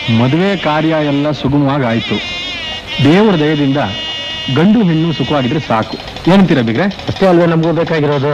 ಮದುವೆ ಕಾರ್ಯ ಎಲ್ಲ ಸುಗಮವಾಗಿ ಆಯ್ತು ದೇವರ ದಯದಿಂದ ಗಂಡು ಹೆಣ್ಣು ಸುಖವಾಗಿದ್ರೆ ಸಾಕು ಏನಂತೀರ ಬಿಗ್ರೆ ಅಷ್ಟೇ ಅಲ್ವೇ ನಮಗೂ ಬೇಕಾಗಿರೋದು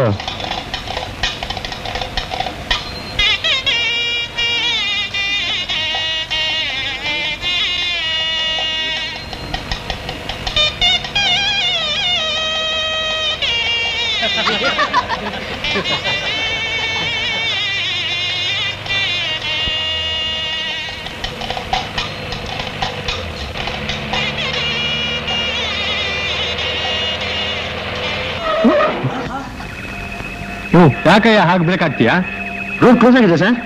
ಹ್ಞೂ ಯಾಕಯ್ಯ ಹಾಗೆ ಬೇಕಾಗ್ತೀಯಾ ರೋಡ್ ಕ್ಲೋಸ್ ಆಗಿದೆ ಸರ್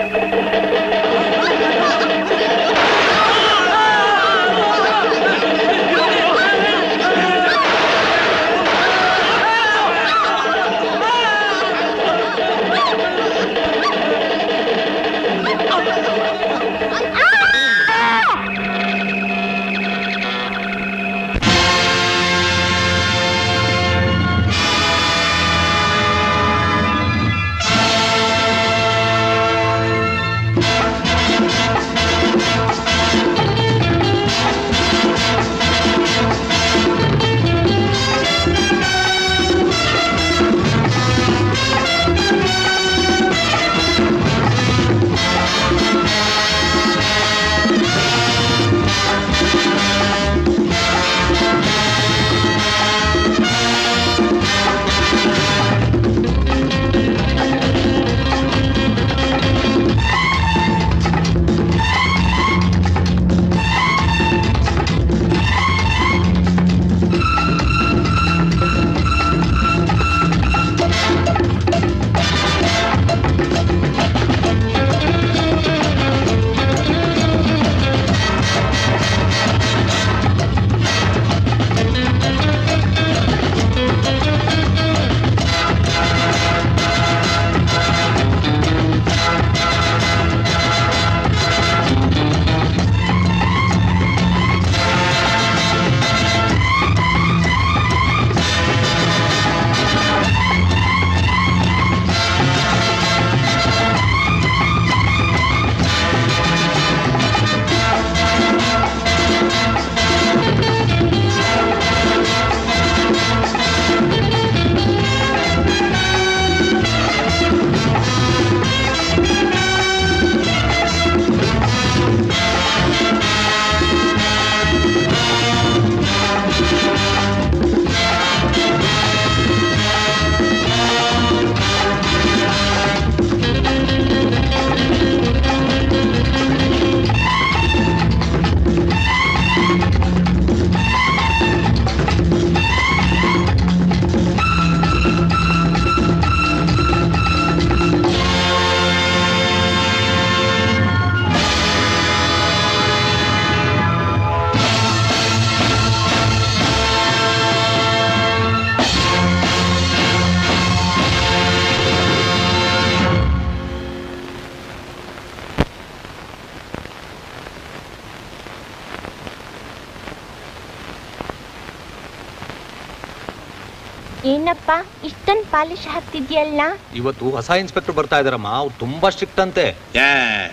ಏನಪ್ಪ ಇಷ್ಟೊಂದು ಪಾಲಿಶ್ ಹಾಕ್ತಿದ್ಯಲ್ಲ ಇವತ್ತು ಹೊಸ ಇನ್ಸ್ಪೆಕ್ಟರ್ ಬರ್ತಾ ಇದಾರಮ್ಮ ಅವ್ರು ತುಂಬಾ ಸ್ಟ್ರಿಕ್ಟ್ ಅಂತೆ ಏ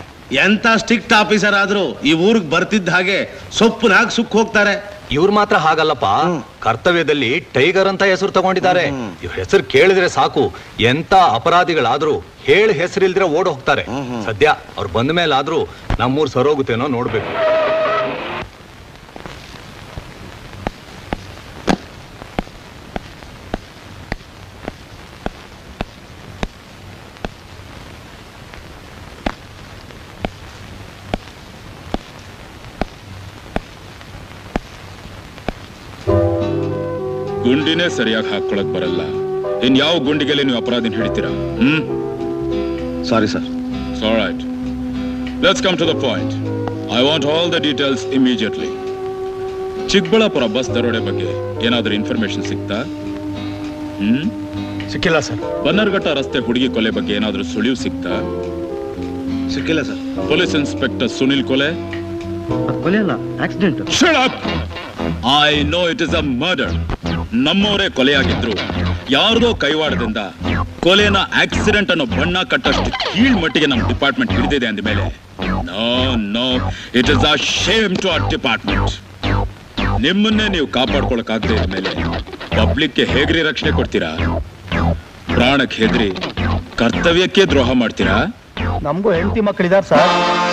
ಎಂತ ಸ್ಟ್ರಿಕ್ಟ್ ಆಫೀಸರ್ ಆದ್ರೂ ಈ ಊರಿಗೆ ಬರ್ತಿದ್ದ ಹಾಗೆ ಸೊಪ್ಪುನಾಗ ಸುಕ್ ಹೋಗ್ತಾರೆ ಇವ್ರು ಮಾತ್ರ ಹಾಗಲ್ಲಪ್ಪ ಕರ್ತವ್ಯದಲ್ಲಿ ಟೈಗರ್ ಅಂತ ಹೆಸರು ತಗೊಂಡಿದ್ದಾರೆ ಇವ್ರ ಹೆಸರು ಕೇಳಿದ್ರೆ ಸಾಕು ಎಂತ ಅಪರಾಧಿಗಳಾದ್ರೂ ಹೇಳಿ ಹೆಸರಿಲ್ದಿರ ಓಡ್ ಹೋಗ್ತಾರೆ ಸದ್ಯ ಅವ್ರು ಬಂದ ಮೇಲಾದ್ರೂ ನಮ್ಮೂರ್ ಸರೋಗುತ್ತೇನೋ ನೋಡ್ಬೇಕು ಗುಂಡಿನೇ ಸರಿಯಾಗಿ ಹಾಕೊಳಕ್ ಬರಲ್ಲ ಇನ್ ಯಾವ ಗುಂಡಿಗೆಲೆ ನೀವು ಅಪರಾಧಿನ ಹಿಡಿತೀರಾ ಹ್ಮ್ sorry sir right let's come to the point I want all the details immediately Chikkaballapur bus ದರೋಡೆ ಬಗ್ಗೆ ಏನಾದ್ರೂ ಇನ್ಫಾರ್ಮೇಶನ್ ಸಿಗ್ತಾ ಹ್ಮ್ ಸಿಕ್ಕಿಲ್ಲ ಸರ್ ಬನ್ನರ್ಘಟ್ಟ ರಸ್ತೆ ಹುಡುಗಿ ಕೊಲೆ ಬಗ್ಗೆ ಏನಾದ್ರೂ ಸುಳಿವು ಸಿಗ್ತಾ ಸಿಕ್ಕಿಲ್ಲ ಸರ್ ಪೊಲೀಸ್ ಇನ್ಸ್ಪೆಕ್ಟರ್ ಸುನಿಲ್ ಕೊಲೆ ಕೊಲೆ ಅಲ್ಲ accident Shut up! I know it is a murder. ನಮ್ಮವರೇ ಕೊಲೆಯಾಗಿದ್ರು ಯಾರ್ದೋ ಕೈವಾಡದಿಂದ ಕೊಲೆನ ಆಕ್ಸಿಡೆಂಟ್ ಅನ್ನೋ ಬಣ್ಣ ಕಟ್ಟಷ್ಟು ಕೀಳ್ ಮಟ್ಟಿಗೆ ನಮ್ಮ ಡಿಪಾರ್ಟ್ಮೆಂಟ್ ಹಿಡಿದಿದೆ ಅಂದ ಮೇಲೆ no no it is a shame to our department ನಿಮ್ಮನ್ನೇ ನೀವು ಕಾಪಾಡ್ಕೊಳಕ್ಕಾಗದೆ ಮೇಲೆ ಪಬ್ಲಿಕ್ಗೆ ಹೇಗ್ರಿ ರಕ್ಷಣೆ ಕೊಡ್ತೀರಾ ಪ್ರಾಣಕ್ಕೆ ಹೆದ್ರಿ ಕರ್ತವ್ಯಕ್ಕೆ ದ್ರೋಹ ಮಾಡ್ತೀರಾ ನಮಗೂ ಹೆಂಡತಿ ಮಕ್ಕಳಿದಾರೆ ಸರ್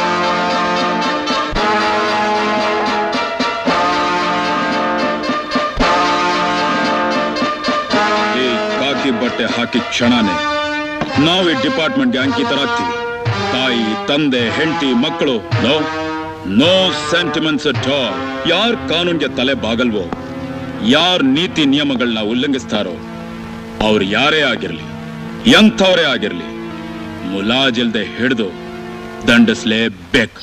ಈ ಕಾಕಿ ಬಟ್ಟೆ ಹಾಕಿ ಕ್ಷಣನೇ ನಾವು ಈ ಡಿಪಾರ್ಟ್ಮೆಂಟ್ಗೆ ಅಂಕಿತರಾಗ್ತೀವಿ ತಾಯಿ ತಂದೆ ಹೆಂಡತಿ ಮಕ್ಕಳು no no sentiments at all ಯಾರ್ ಕಾನೂನ್ಗೆ ತಲೆ ಬಾಗಲ್ವೋ ಯಾರ್ ನೀತಿ ನಿಯಮಗಳನ್ನ ಉಲ್ಲಂಘಿಸ್ತಾರೋ ಅವ್ರು ಯಾರೇ ಆಗಿರ್ಲಿ ಎಂಥವರೇ ಆಗಿರ್ಲಿ ಮುಲಾಜಿಲ್ದೆ ಹಿಡಿದು ದಂಡಿಸ್ಲೇಬೇಕು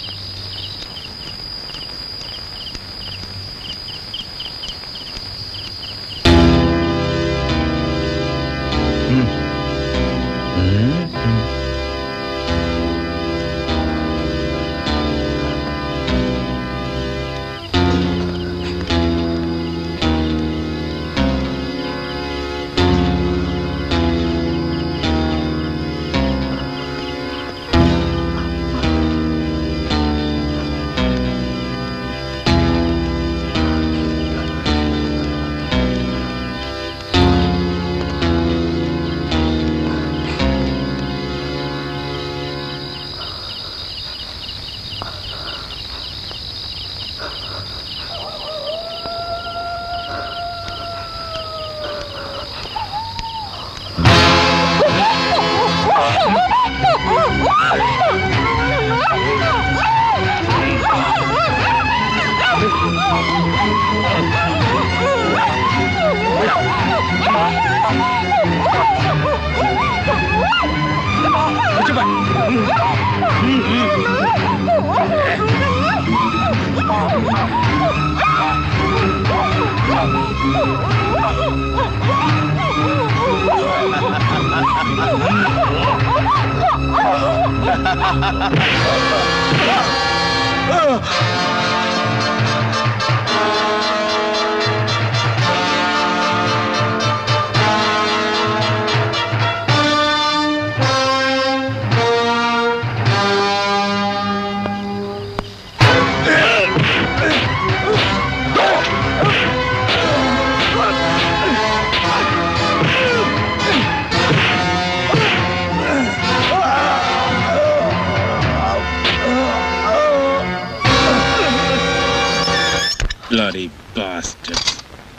bloody bastards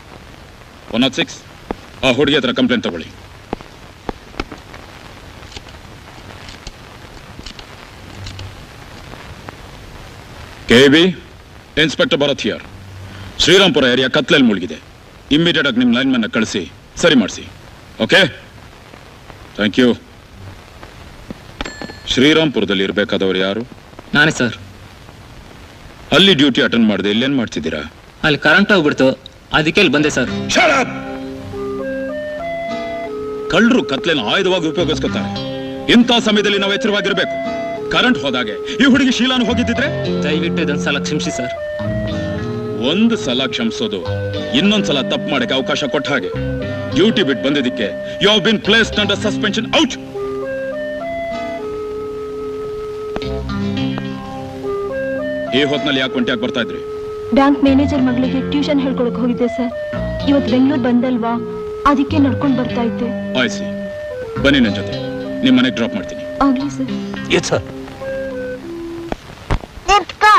one not six ಆ ಹುಡುಗಿ ಹತ್ರ ಕಂಪ್ಲೇಂಟ್ ತಗೊಳ್ಳಿ K B inspector Bharat here Shrirampur area ಕತ್ಲಲ್ಲಿ ಮುಳುಗಿದೆ ಇಮ್ಮಿಡಿಯೇಟ್ ಆಗಿ ನಿಮ್ಮ ಲೈನ್ ಮ್ಯಾನ್ ಕಳಿಸಿ ಸರಿ ಮಾಡಿಸಿ ಓಕೆ ಥ್ಯಾಂಕ್ ಯು ಶ್ರೀರಾಮ್ಪುರದಲ್ಲಿ ಇರಬೇಕಾದವರು ಯಾರು ನಾನೇ ಸರ್ ಅಲ್ಲಿ ಡ್ಯೂಟಿ ಅಟೆಂಡ್ ಮಾಡದೆ ಇಲ್ಲೇನ್ ಮಾಡ್ತಿದ್ದೀರಾ ಅಲ್ಲಿ ಕರೆಂಟ್ ಹೋಗ್ಬಿಡ್ತು ಅದಕ್ಕೆ ಇಲ್ಲಿ ಬಂದೆ ಸರ್ ಕಳ್ಳರು ಕತ್ಲೆನ ಆಯುಧವಾಗಿ ಉಪಯೋಗಿಸ್ಕೊತಾರೆ ಇಂಥ ಸಮಯದಲ್ಲಿ ನಾವು ಎಚ್ಚರವಾಗಿರ್ಬೇಕು ಕರೆಂಟ್ ಹೋದಾಗೆ ಈ ಹುಡುಗಿ ಶೀಲಾನು ಹೋಗಿದ್ದಿದ್ರೆ ದಯವಿಟ್ಟು ಇದೊಂದು ಸಲ ಕ್ಷಮಿಸಿ ಸರ್ ಒಂದು ಸಲ ಕ್ಷಮಿಸೋದು ಇನ್ನೊಂದ್ ಸಲ ತಪ್ಪು ಮಾಡಕ್ಕೆ ಅವಕಾಶ ಕೊಟ್ಟ ಹಾಗೆ ಡ್ಯೂಟಿ ಬಿಟ್ಟು ಬಂದಿದ್ದಕ್ಕೆ you have been placed under suspension out ಈ ಹೊತ್ನಲ್ಲಿ ಯಾಕೆ ಒಂಟಿಯಾಗಿ ಬರ್ತಾ ಇದ್ರಿ ಬ್ಯಾಂಕ್ ಮ್ಯಾನೇಜರ್ ಮಗಳಿಗೆ ಟ್ಯೂಷನ್ ಹೇಳ್ಕೊಳಕ್ ಹೋಗಿದ್ದೆ ಸರ್ ಇವತ್ತು ಬೆಂಗಳೂರು ಬಂದಲ್ವಾ ಅದಕ್ಕೆ ನಡ್ಕೊಂಡು ಬರ್ತಾ ಇದ್ದೆ ಆಯ್ಸಿ ಬನ್ನಿ ನನ್ನ ಜೊತೆ ನಿಮ್ಮ ಮನೆಗೆ ಡ್ರಾಪ್ ಮಾಡ್ತೀನಿ ಆಗ್ಲಿ ಸರ್ ಎಸ್ ಸರ್ ನಿಂತ್ಕೋ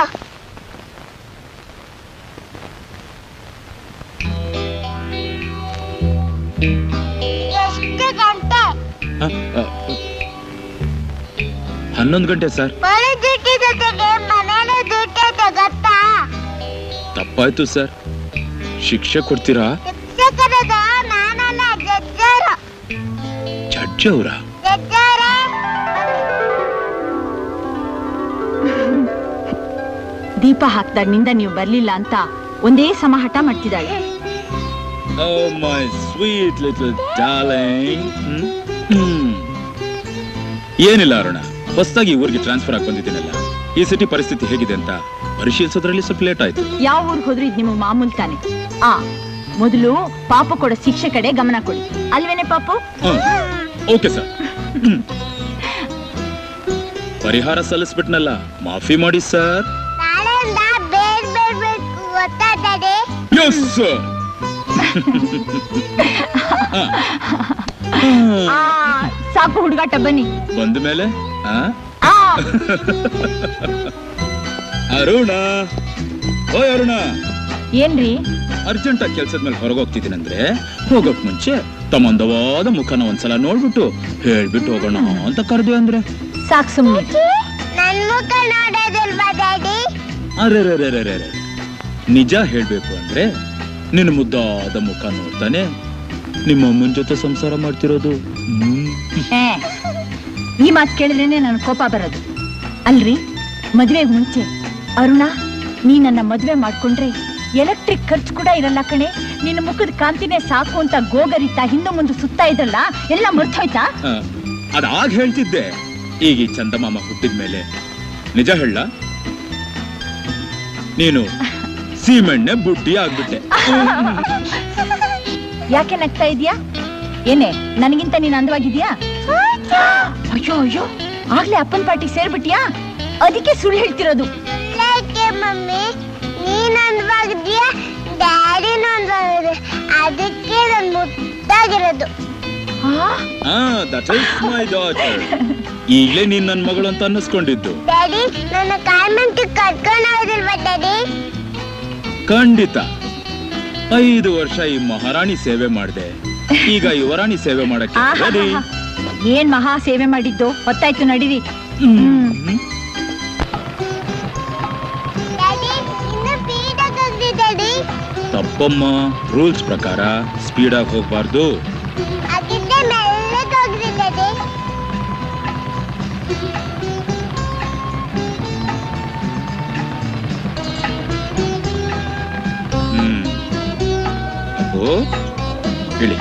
ಎಷ್ಟು ಗಂಟೆ ಹನ್ನೊಂದು ಗಂಟೆ ಸರ್ ಬರೀ ಡ್ಯೂಟಿ ಜೊತೆಗೆ ಮನೇಲಿ ಡ್ಯೂಟಿ ಐತೆ ಗೊತ್ತಾ ತಪ್ಪಾಯ್ತು ಸರ್ ಶಿಕ್ಷೆ ಕೊಡ್ತೀರಾ ಶಿಕ್ಷಕರದ ನಾನಲ್ಲ ಜಜ್ಜರು ಜಡ್ಜ್ ಅವರ ಜಜ್ಜರ ದೀಪ ಹಾಕ್ದಾಗಿನಿಂದ ನೀವು ಬರ್ಲಿಲ್ಲ ಅಂತ ಒಂದೇ ಸಮ ಹಠ ಮಾಡ್ತಿದ್ದಾಳೆ Oh, my sweet little darling. ಹ್ಮ್? ಹ್ಮ್. ಏನಿಲ್ಲ ಅರುಣ ಹೊಸದಾಗಿ ಊರಿಗೆ ಟ್ರಾನ್ಸ್ಫರ್ ಆಗಿ ಬಂದಿದ್ದೀನಲ್ಲ ಈ ಸಿಟಿ ಪರಿಸ್ಥಿತಿ ಹೇಗಿದೆ ಅಂತ ಪರಿಶೀಲಿಸೋದ್ರಲ್ಲಿ ಸ್ವಲ್ಪ ಲೇಟ್ ಆಯ್ತು ಯಾವ ಊರಿಗೆ ಹೋದ್ರೂ ಇದು ನಿಮ್ಮ ಮಾಮೂಲ್ ತಾನೆ ಆ ಮೊದಲು ಪಾಪ ಕೊಡೋ ಶಿಕ್ಷೆ ಕಡೆ ಗಮನ ಕೊಡಿ ಅಲ್ವೇನೆ ಪಾಪು ಓಕೆ ಸರ್ ಪರಿಹಾರ ಸಲ್ಲಿಸ್ಬಿಟ್ನಲ್ಲ ಮಾಫಿ ಮಾಡಿ ಸರ್ ನಾಳೆಯಿಂದ ಬೇರೆ ಬರ್ಬೇಕು ಗೊತ್ತಾ ಡ್ಯಾಡಿ ಎಸ್ ಸರ್ ಆ, ಸಾಕು ಹುಡುಗಾಟ ಬನ್ನಿ ಬಂದ ಮೇಲೆ ಆ? ಆ, ಅರುಣ ಓಯ್ ಅರುಣ ಏನ್ರಿ ಅರ್ಜೆಂಟ್ ಆಗಿ ಕೆಲ್ಸದ ಮೇಲೆ ಹೊರಗೋಗ್ತಿದ್ದೀನಂದ್ರೆ ಹೋಗಕ್ ಮುಂಚೆ ತಮ್ಮಂದವಾದ ಮುಖನ ಒಂದ್ಸಲ ನೋಡ್ಬಿಟ್ಟು ಹೇಳ್ಬಿಟ್ಟು ಹೋಗೋಣ ಅಂತ ಕರೆದೆ ಅಂದ್ರೆ ಸಾಕ್ ಸುಮ್ನೆ ನನ್ ಮುಖ ನೋಡೋದಿಲ್ವಾ ಡ್ಯಾಡಿ ಅರೆ ನಿಜ ಹೇಳ್ಬೇಕು ಅಂದ್ರೆ ನಿನ್ನ ಮುದ್ದಾದ ಮುಖ ನೋಡ್ತಾನೆ ನಿಮ್ಮ ಅಮ್ಮನ ಜೊತೆ ಸಂಸಾರ ಮಾಡ್ತಿರೋದು ಹ್ಮ್. ಏ, ಈ ಮಾತು ಕೇಳಿದ್ರೇನೆ ನನ್ ಕೋಪ ಬರೋದು ಅಲ್ರಿ ಮದ್ವೆಗ್ ಮುಂಚೆ ಅರುಣ ನೀ ನನ್ನ ಮದ್ವೆ ಮಾಡ್ಕೊಂಡ್ರೆ ಎಲೆಕ್ಟ್ರಿಕ್ ಖರ್ಚು ಕೂಡ ಇರಲ್ಲ ಕಣೆ ನಿನ್ನ ಮುಖದ ಕಾಂತಿನೇ ಸಾಕು ಅಂತ ಗೋಗರಿತಾ ಹಿಂದೆ ಮುಂದೆ ಸುತ್ತಾ ಇದ್ರಲ್ಲ ಎಲ್ಲ ಮರ್ತೋಯ್ತಾ ಆ, ಅದಾಗ ಹೇಳ್ತಿದ್ದೆ ಈಗ ಈ ಚಂದಮಾಮ ಹುಟ್ಟಿದ ಮೇಲೆ ನಿಜ ಹೇಳ ನೀನು ಸೀಮೆಣ್ಣೆ ಬುಡ್ಡಿ ಆಗ್ಬಿಟ್ಟೆ ಯಾಕೆ ನಗ್ತಾ ಇದೀಯಾ ಏನೇ ನನಗಿಂತ ನೀನ್ ಅಂದವಾಗಿದ್ಯಾ ಅಯ್ಯೋ ಅಯ್ಯೋ ಆಗ್ಲೇ ಅಪ್ಪನ್ ಪಾರ್ಟಿ ಸೇರ್ಬಿಟ್ಯಾ ಅದಕ್ಕೆ ಸುಳ್ಳು ಹೇಳ್ತಿರೋದು ಯಾಕೆ ಮಮ್ಮಿ ನೀನ್ ಅಂದ್ವಾಗಿದ್ಯಾ ಡ್ಯಾಡಿ ಅಂದ್ವಾಗಿದೆ ಅದಕ್ಕೆ ನನ್ ಮುದ್ದಾಗಿರೋದು ಆ ದಟ್ ಇಸ್ ಮೈ ಡಾಟರ್ ಈಗಲೇ ನೀನ್ ನನ್ನ ಮಗಳು ಅಂತ ಅನ್ನಿಸ್ಕೊಂಡಿದ್ದು ಡ್ಯಾಡಿ ನನ್ನ ಕಾನ್ವೆಂಟ್ ಕರ್ಕೊಂಡು ಹೋದಿಲ್ವಾ ಡ್ಯಾಡಿ ಖಂಡಿತ ಐದು ವರ್ಷ ಈ ಮಹಾರಾಣಿ ಸೇವೆ ಮಾಡಿದೆ ಈಗ ಯುವರಾಣಿ ಸೇವೆ ಮಾಡಕ್ಕೆ ready? ಆಹಾಹಾಹಾ. ಏನ್ ಮಹಾ ಸೇವೆ ಮಾಡಿದ್ದು ಹೊತ್ತಾಯ್ತು ನಡೀರಿ ಹ್ಮ್. ಡ್ಯಾಡಿ ಇನ್ನು ಸ್ಪೀಡಾಗಿ ಹೋಗ್ಲಿ ಡ್ಯಾಡಿ ತಪ್ಪಮ್ಮ ರೂಲ್ಸ್ ಪ್ರಕಾರ ಸ್ಪೀಡ್ ಆಗಿ ಹೋಗ್ಬಾರ್ದು ಅದಕ್ಕೆ ಮೆಲ್ಲಗೆ ಹೋಗ್ಲಿ ಡ್ಯಾಡಿ ಹ್ಮ್ ಓ ಹೇಳಿ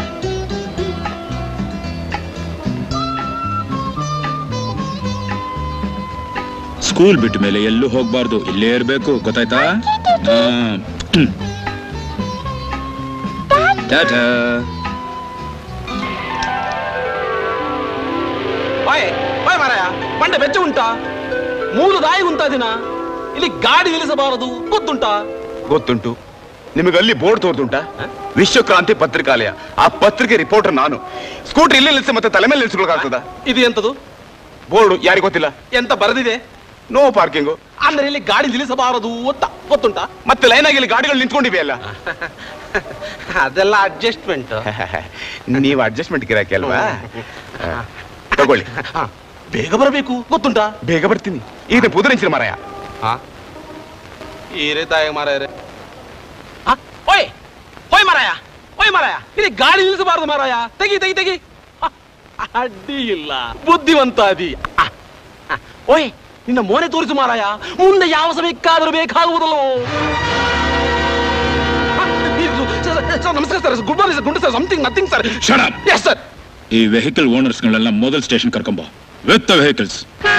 ಸ್ಕೂಲ್ ಬಿಟ್ಟ ಮೇಲೆ ಎಲ್ಲೂ ಹೋಗ್ಬಾರ್ದು ಇಲ್ಲೇ ಇರ್ಬೇಕು ಗೊತ್ತಾಯ್ತಾ ಹಾ. ಹ್ಮ್. ಟಾಟಾ ಬಾಯ್ ಬಾಯ್ ಮಾರಾಯ ಬಂಡೆ ಬೆಚ್ಚ ಉಂಟಾ ಮೂರು ದಾಯಿ ಉಂಟಾ ದಿನ ಇಲ್ಲಿ ಗಾಡಿ ನಿಲ್ಲಿಸಬಾರದು ಗೊತ್ತುಂಟಾ ಗೊತ್ತುಂಟು ನಿಮಗೆ ಅಲ್ಲಿ ಬೋರ್ಡ್ ತೋರ್ದುಂಟಾ ವಿಶ್ವಕ್ರಾಂತಿ ಪತ್ರಿಕಾಲಯ ಆ ಪತ್ರಿಕೆ ರಿಪೋರ್ಟರ್ ನಾನು ಸ್ಕೂಟರ್ ಇಲ್ಲಿ ನಿಲ್ಲಿಸಿ ಮತ್ತೆ ತಲೆ ಮೇಲೆ ನಿಲ್ಸ್ಕೊಳಕಾಗ್ತದ ಇದು ಎಂತದು ಬೋರ್ಡು ಯಾರಿಗೂ ಗೊತ್ತಿಲ್ಲ ಎಂತ ಬರೆದಿದೆ ನೋ ಪಾರ್ಕಿಂಗು ಅಂದ್ರೆ ಇಲ್ಲಿ ಗಾಡಿ ನಿಲ್ಲಿಸಬಾರದು ಅಂತ ಗೊತ್ತುಂಟಾ ಮತ್ತೆ ಲೈನ್ ಆಗಿ ಇಲ್ಲಿ ಗಾಡಿಗಳು ನಿಂತ್ಕೊಂಡಿವೆ ಅಲ್ಲ ಅದೆಲ್ಲ ಅಡ್ಜಸ್ಟ್ಮೆಂಟ್ ನೀವು ಅಡ್ಜಸ್ಟ್ಮೆಂಟ್ ಗಿರಾಕಿ ಅಲ್ವಾ ಆ, ತಗೊಳ್ಳಿ ಬೇಗ ಬರಬೇಕು ಗೊತ್ತುಂಟಾ ಬೇಗ ಬರ್ತೀನಿ ಈಗ ಪುದರಿಂಚಿನ ಮರಯ ಈರೇ ತಾಯ ಮಾರಾಯರೆ ಆ, ಓಯ್ ಓಯ್ ಮಾರಾಯ ಓಯ್ ಮಾರಾಯ ಇಲ್ಲಿ ಗಾಡಿ ನಿಲ್ಲಿಸಬಾರದು ಮಾರಾಯ ತೆಗಿ ತೆಗಿ ತೆಗಿ ಆ, ಅಡ್ಡಿ ಇಲ್ಲ ಬುದ್ಧಿವಂತ ಅದಿ ಆ, ಆ, ಓಯ್ ನಿನ್ನ ಮೋನೆ ತೋರಿಸು ಮಾರಾಯ ಮುಂದೆ ಯಾವ ಸಮಯಕ್ಕಾದರೂ ಬೇಕಾಗುವುದಲ್ಲೋ ಆ, ಇದು, ಸರ್, ಸರ್, ಸರ್, ನಮಸ್ಕಾರ sir good morning sir good sir something nothing sir Shut up. Yes sir ಈ ವೆಹಿಕಲ್ ಓನರ್ಸ್ಗಳನ್ನ ಮೊದಲ್ ಸ್ಟೇಷನ್ ಕರ್ಕೊಂಬ ವಿತ್ ದ ವೆಹಿಕಲ್ಸ್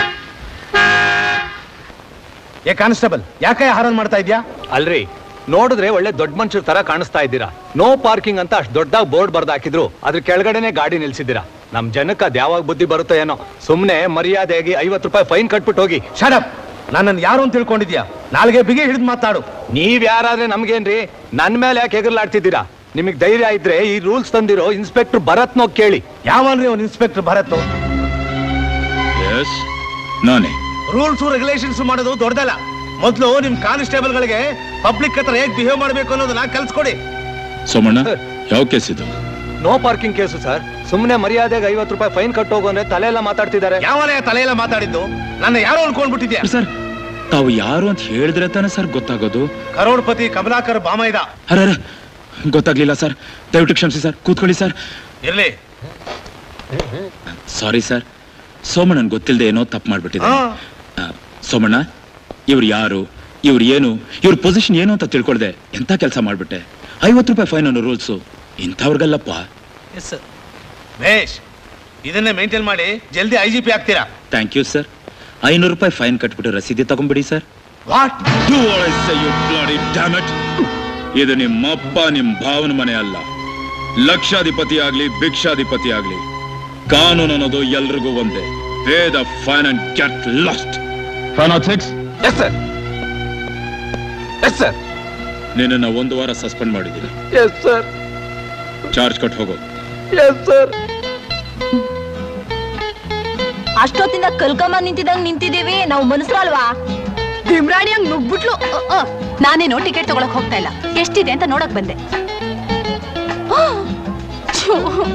ಏ ಕಾನ್ಸ್ಟೇಬಲ್ ಯಾಕೆ ಹಾರನ್ ಮಾಡ್ತಾ ಇದ್ಯಾ ಅಲ್ರಿ ನೋಡಿದ್ರೆ ಒಳ್ಳೆ ದೊಡ್ಡ ಮನುಷ್ಯರ ತರ ಕಾಣಿಸ್ತಾ ಇದ್ದೀರಾ ನೋ ಪಾರ್ಕಿಂಗ್ ಅಂತ ಅಷ್ಟು ದೊಡ್ಡ ಬೋರ್ಡ್ ಬರ್ದು ಹಾಕಿದ್ರು ಅದ್ರ ಕೆಳಗಡೆನೆ ಗಾಡಿ ನಿಲ್ಸಿದ್ದೀರಾ ನಮ್ ಜನಕ್ಕೆ ಅದ್ ಯಾವಾಗ ಬುದ್ಧಿ ಬರುತ್ತೋ ಏನೋ ಸುಮ್ನೆ ಮರ್ಯಾದೆಯಾಗಿ ಐವತ್ತು ರೂಪಾಯಿ ಫೈನ್ ಕಟ್ಬಿಟ್ಟು ಹೋಗಿ ಶಡಪ್ ನನ್ನನ್ನು ಯಾರು ಅಂತ ತಿಳ್ಕೊಂಡಿದ್ಯಾ ನಾಲ್ಗೆ ಬಿಗಿ ಹಿಡಿದು ಮಾತಾಡು ನೀವ್ ಯಾರಾದ್ರೆ ನಮ್ಗೇನ್ರಿ ನನ್ ಮೇಲೆ ಯಾಕೆ ಎಗರ್ಲಾಡ್ತಿದ್ದೀರಾ ನಿಮಗ್ ಧೈರ್ಯ ಇದ್ರೆ ಈ ರೂಲ್ಸ್ ತಂದಿರೋ ಇನ್ಸ್ಪೆಕ್ಟರ್ ಭರತ್ನೋ ಕೇಳಿ ಯಾವನ್ರಿ ಅವ್ನು ಇನ್ಸ್ಪೆಕ್ಟರ್ ಭರತ್ ಎಸ್ ನಾನೇ ರೂಲ್ಸ್ ರೆಗ್ಯುಲೇಷನ್ಸ್ ಮಾಡೋದು ದೊಡ್ಡದಲ್ಲ ಮೊದಲು ನಿಮ್ ಕಾನ್ಸ್ಟೇಬಲ್ ಗಳಿಗೆ ಪಬ್ಲಿಕ್ ಹತ್ರ ಹೇಗ್ ಬಿಹೇವ್ ಮಾಡ್ಬೇಕು ಅನ್ನೋದನ್ನ ಕಲ್ಸ್ಕೊಡಿ ಸೋಮಣ್ಣ ಯಾವ ಕೇಸ್ ಇದು ನೋ ಪಾರ್ಕಿಂಗ್ ಕೇಸು ಸರ್ ಸುಮ್ನೆ ಮರ್ಯಾದೆಗೆ ಐವತ್ತು ರೂಪಾಯಿ ಫೈನ್ ಕಟ್ಟೋಗು ಅಂದ್ರೆ ತಲೆ ಎಲ್ಲ ಮಾತಾಡ್ತಿದ್ದಾರೆ ಯಾವನೇ ತಲೆಯೆಲ್ಲ ಮಾತಾಡಿದ್ದು ನನ್ನ ಯಾರೋ ಅನ್ಕೊಂಡ್ಬಿಟ್ಟಿದ್ಯಾ ಸರ್ ತಾವು ಯಾರು ಅಂತ ಹೇಳಿದ್ರೆ ತಾನೇ ಸರ್ ಗೊತ್ತಾಗೋದು ಕರೋಡ್ಪತಿ ಕಮಲಾಕರ್ ಬಾಮೈದ ಅರೆ ಗೊತ್ತಾಗ್ಲಿಲ್ಲ ಸರ್ ದಯವಿಟ್ಟು ಕ್ಷಮಿಸಿ ಸರ್ ಕೂತ್ಕೊಳ್ಳಿ ಸರ್ ಇರ್ಲಿ ಸಾರಿ ಸರ್ ಸೋಮಣ್ಣನ್ ಗೊತ್ತಿಲ್ಲದೆ ಏನೋ ತಪ್ಪು ಮಾಡ್ಬಿಟ್ಟಿದೆ ಹಾ. ಸೋಮಣ್ಣ ಇವ್ರು ಯಾರು ಇವ್ರು ಏನು ಇವ್ರ ಪೊಸಿಷನ್ ಏನು ಅಂತ ತಿಳ್ಕೊಳ್ದೆ ಎಂತ ಕೆಲಸ ಮಾಡ್ಬಿಟ್ಟೆ ಐವತ್ತು ರೂಪಾಯಿ ಫೈನ್ ಅನ್ನೋ ರೂಲ್ಸು ಇಂಥವ್ರಿಗಲ್ಲಪ್ಪ ಬೇಷ್ ಇದನ್ನೇ ಮೇಂಟೈನ್ ಮಾಡಿ ಜಲ್ದಿ ಐ ಜಿ ಪಿ ಆಗ್ತೀರಾ ಥ್ಯಾಂಕ್ ಯು ಸರ್ ಐನೂರು ರೂಪಾಯಿ ಫೈನ್ ಕಟ್ಬಿಟ್ಟು ರಸೀದಿ ತಗೊಂಡ್ಬಿಡಿ sir what Do what I say, you bloody damn it. ಇದು ನಿಮ್ಮಪ್ಪ ನಿಮ್ ಭಾವನ ಮನೆ ಅಲ್ಲ ಲಕ್ಷಾಧಿಪತಿ ಆಗ್ಲಿ ಭಿಕ್ಷಾಧಿಪತಿ ಆಗ್ಲಿ ಕಾನೂನು ಅನ್ನೋದು ಎಲ್ರಿಗೂ ಒಂದೇ pay the fine and get lost five not six yes sir yes sir ನಿನ್ನನ್ನ ಒಂದು ವಾರ ಸಸ್ಪೆಂಡ್ ಮಾಡಿದ್ದೀನಿ ಎಸ್ ಸರ್ ಚಾರ್ಜ್ ಕಟ್ ಹೋಗೋ ಎಸ್ ಸರ್ ಅಷ್ಟೊತ್ತಿಂದ ಕಲ್ಕಮ್ಮ ನಿಂತಿದಂಗ್ ನಿಂತಿದೀವಿ ನಾವು ಮನಸ್ಸಲ್ವಾ ಭೀಮ್ರಾಣಿ ಹಂಗ್ ನುಗ್ಬಿಟ್ಲು ಅ, ಅ. ನಾನೇನೋ ಟಿಕೆಟ್ ತಗೊಳಕ್ ಹೋಗ್ತಾ ಇಲ್ಲ ಎಷ್ಟಿದೆ ಅಂತ ನೋಡಕ್ ಬಂದೆ ಆ, ಛೋ.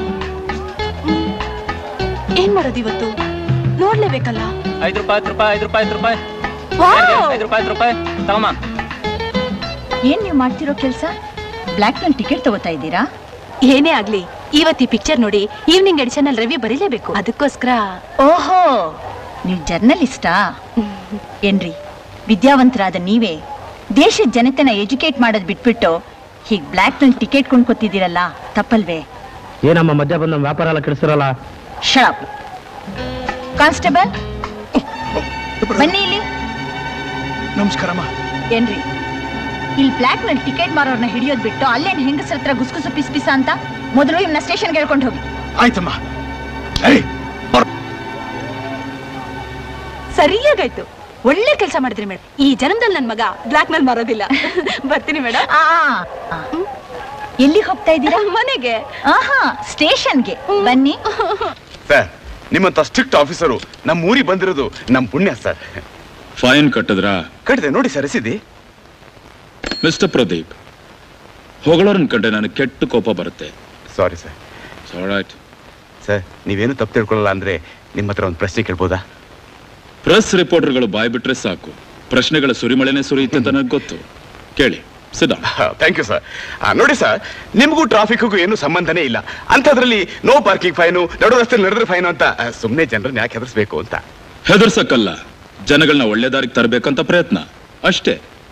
ಏನ್ ಮಾಡೋದು ಇವತ್ತು ನೋಡ್ಲೇಬೇಕಲ್ಲ ಐದು ರೂಪಾಯಿ ಐದು ರೂಪಾಯಿ ಐದು ರೂಪಾಯಿ ಐದು ರೂಪಾಯಿ ವಾವ್! ಐದು ರೂಪಾಯಿ ಐದು ರೂಪಾಯಿ ತಗೊಮ್ಮ ಏನ್ ನೀವು ಮಾಡ್ತಿರೋ ಕೆಲ್ಸ ಬ್ಲ್ಯಾಕ್ ನಲ್ಲಿ ಟಿಕೆಟ್ ತಗೋತಾ ಇದ್ದೀರಾ ಏನೇ ಆಗ್ಲಿ ಇವತ್ತು ಈ ಪಿಕ್ಚರ್ ನೋಡಿ ಈವ್ನಿಂಗ್ ಎಡಿಷನ್ ಅಲ್ಲಿ ರಿವ್ಯೂ ಬರೀಲೇಬೇಕು ಅದಕ್ಕೋಸ್ಕರ ಓಹೋ ನೀವು ಜರ್ನಲಿಸ್ಟಾ ಏನ್ರಿ ವಿದ್ಯಾವಂತರಾದ ನೀವೇ ದೇಶದ ಜನತೆನ ಎಜುಕೇಟ್ ಮಾಡೋದ್ ಬಿಟ್ಬಿಟ್ಟು ಹೀಗ್ ಬ್ಲ್ಯಾಕ್ ನಲ್ಲಿ ಟಿಕೆಟ್ ಕೊಂಡ್ಕೊತಿದ್ದೀರಲ್ಲ ತಪ್ಪಲ್ವೇ ಏನಮ್ಮ ಮಧ್ಯ ಬಂದ ವ್ಯಾಪಾರ ಎಲ್ಲ ಕೆಡಿಸಿರಲ್ಲ ಶಳಪ್ ಕಾನ್ಸ್ಟೇಬಲ್ ಬನ್ನಿ ಇಲ್ಲಿ ನಮಸ್ಕಾರಮ್ಮ ಏನ್ರಿ ಇಲ್ಲಿ ಬ್ಲ್ಯಾಕ್ ನಲ್ಲಿ ಟಿಕೆಟ್ ಮಾರೋರ್ನ ಹಿಡಿಯೋದ್ ಬಿಟ್ಟು ಅಲ್ಲೇನ್ ಹೆಂಗಸ್ರ ಹತ್ರ ಗುಸ್ಗುಸು ಪಿಸ್ ಪಿಸ ಅಂತ ಮೊದಲು ಇವ್ನ ಸ್ಟೇಷನ್ಗೆ ಹೇಳ್ಕೊಂಡು ಹೋಗಿ ಆಯ್ತಮ್ಮ ಏಯ್ ಸರಿಯಾಗಾಯ್ತು ಒಳ್ಳೆ ಕೆಲಸ ಮಾಡಿದ್ರಿ ಮೇಡಮ್ ಈ ಜನ್ಮದಲ್ಲಿ ನನ್ ಮಗ ಬ್ಲ್ಯಾಕ್ ನಲ್ಲಿ ಮಾರೋದಿಲ್ಲ ಬರ್ತೀನಿ ಮೇಡಮ್ ಎಲ್ಲಿ ಹೋಗ್ತಾ ಇದ್ದೀರಾ ಮನೆಗೆ ಆಹಾ ಸ್ಟೇಷನ್ಗೆ ಬನ್ನಿ ಸರ್ ನಿಮ್ಮಂತ ಸ್ಟ್ರಿಕ್ಟ್ ಆಫೀಸರು ನಮ್ಮ ಊರಿಗೆ ಬಂದಿರೋದು ನಮ್ಮ ಪುಣ್ಯ ಸರ್ ಫೈನ್ ಕಟ್ಟಿದ್ರಾ ಕಟ್ಟಿದೆ ನೋಡಿ ಸರ್ ರಸೀದಿ ಮಿಸ್ಟರ್ ಪ್ರದೀಪ್ ಹೊಗಳೋರನ್ ಕಂಡ್ರೆ ನನಗೆ ಕೆಟ್ಟ ಕೋಪ ಬರುತ್ತೆ ಸಾರಿ ಸರ್ ಆಲ್ರೈಟ್ ಸರ್ ನೀವೇನು ತಪ್ಪು ತಿಳ್ಕೊಳ್ಳಲ್ಲ ಅಂದ್ರೆ ನಿಮ್ಮ ಹತ್ರ ಒಂದು ಪ್ರಶ್ನೆ ಕೇಳ್ಬೋದಾ ಪ್ರೆಸ್ ರಿಪೋರ್ಟರ್ಗಳು ಬಾಯ್ ಬಿಟ್ರೆ ಸಾಕು ಪ್ರಶ್ನೆಗಳ ಸುರಿಮಳೆನೆ ಸುರಿಯುತ್ತೆ ಅಂತ ನನಗೆ ಗೊತ್ತು ಕೇಳಿ ಸಿದ್ಧ ಥ್ಯಾಂಕ್ ಯು ಸರ್ ನೋಡಿ ಸರ್ ನಿಮಗೂ ಟ್ರಾಫಿಕ್ಗೂ ಏನು ಸಂಬಂಧನೇ ಇಲ್ಲ ಅಂಥದ್ರಲ್ಲಿ ನೋ ಪಾರ್ಕಿಂಗ್ ಫೈನು ನಡು ರಸ್ತೆ ನಡೆದ್ರೆ ಫೈನು ಅಂತ ಸುಮ್ಮನೆ ಜನರನ್ನ ಯಾಕೆ ಹೆದರ್ಸ್ಬೇಕು ಅಂತ ಹೆದರ್ಸಕ್ಕಲ್ಲ ಜನಗಳನ್ನ ಒಳ್ಳೆ ದಾರಿಗೆ ತರಬೇಕಂತ ಪ್ರಯತ್ನ ಅಷ್ಟೇ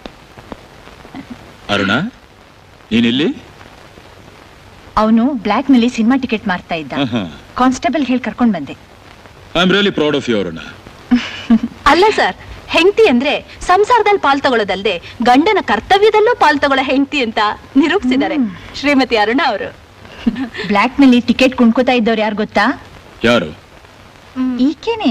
ಅರುಣ ನೀನಿಲ್ಲಿ ಅವನು ಬ್ಲ್ಯಾಕ್ ನಲ್ಲಿ ಸಿನಿಮಾ ಟಿಕೆಟ್ ಮಾರ್ತಾ ಇದ್ದ ಕಾನ್ಸ್ಟೇಬಲ್ ಹೇಳಿ ಕರ್ಕೊಂಡ್ ಬಂದೆ I am really proud of you Aruna ಅಲ್ಲ ಸರ್ ಹೆಂಡತಿ ಅಂದ್ರೆ ಸಂಸಾರದಲ್ಲಿ ಪಾಲ್ ತಗೊಳ್ಳೋದಲ್ದೆ ಗಂಡನ ಕರ್ತವ್ಯದಲ್ಲೂ ಪಾಲ್ ತಗೊಳ್ಳೋ ಹೆಂಡತಿ ಅಂತ ನಿರೂಪಿಸಿದ್ದಾರೆ ಶ್ರೀಮತಿ ಅರುಣ ಅವರು ಬ್ಲ್ಯಾಕ್ ನಲ್ಲಿ ಟಿಕೆಟ್ ಕೊಂಡ್ಕೋತಾ ಇದ್ದವ್ರು ಯಾರು ಗೊತ್ತಾ ಯಾರು ಈಕೆನೆ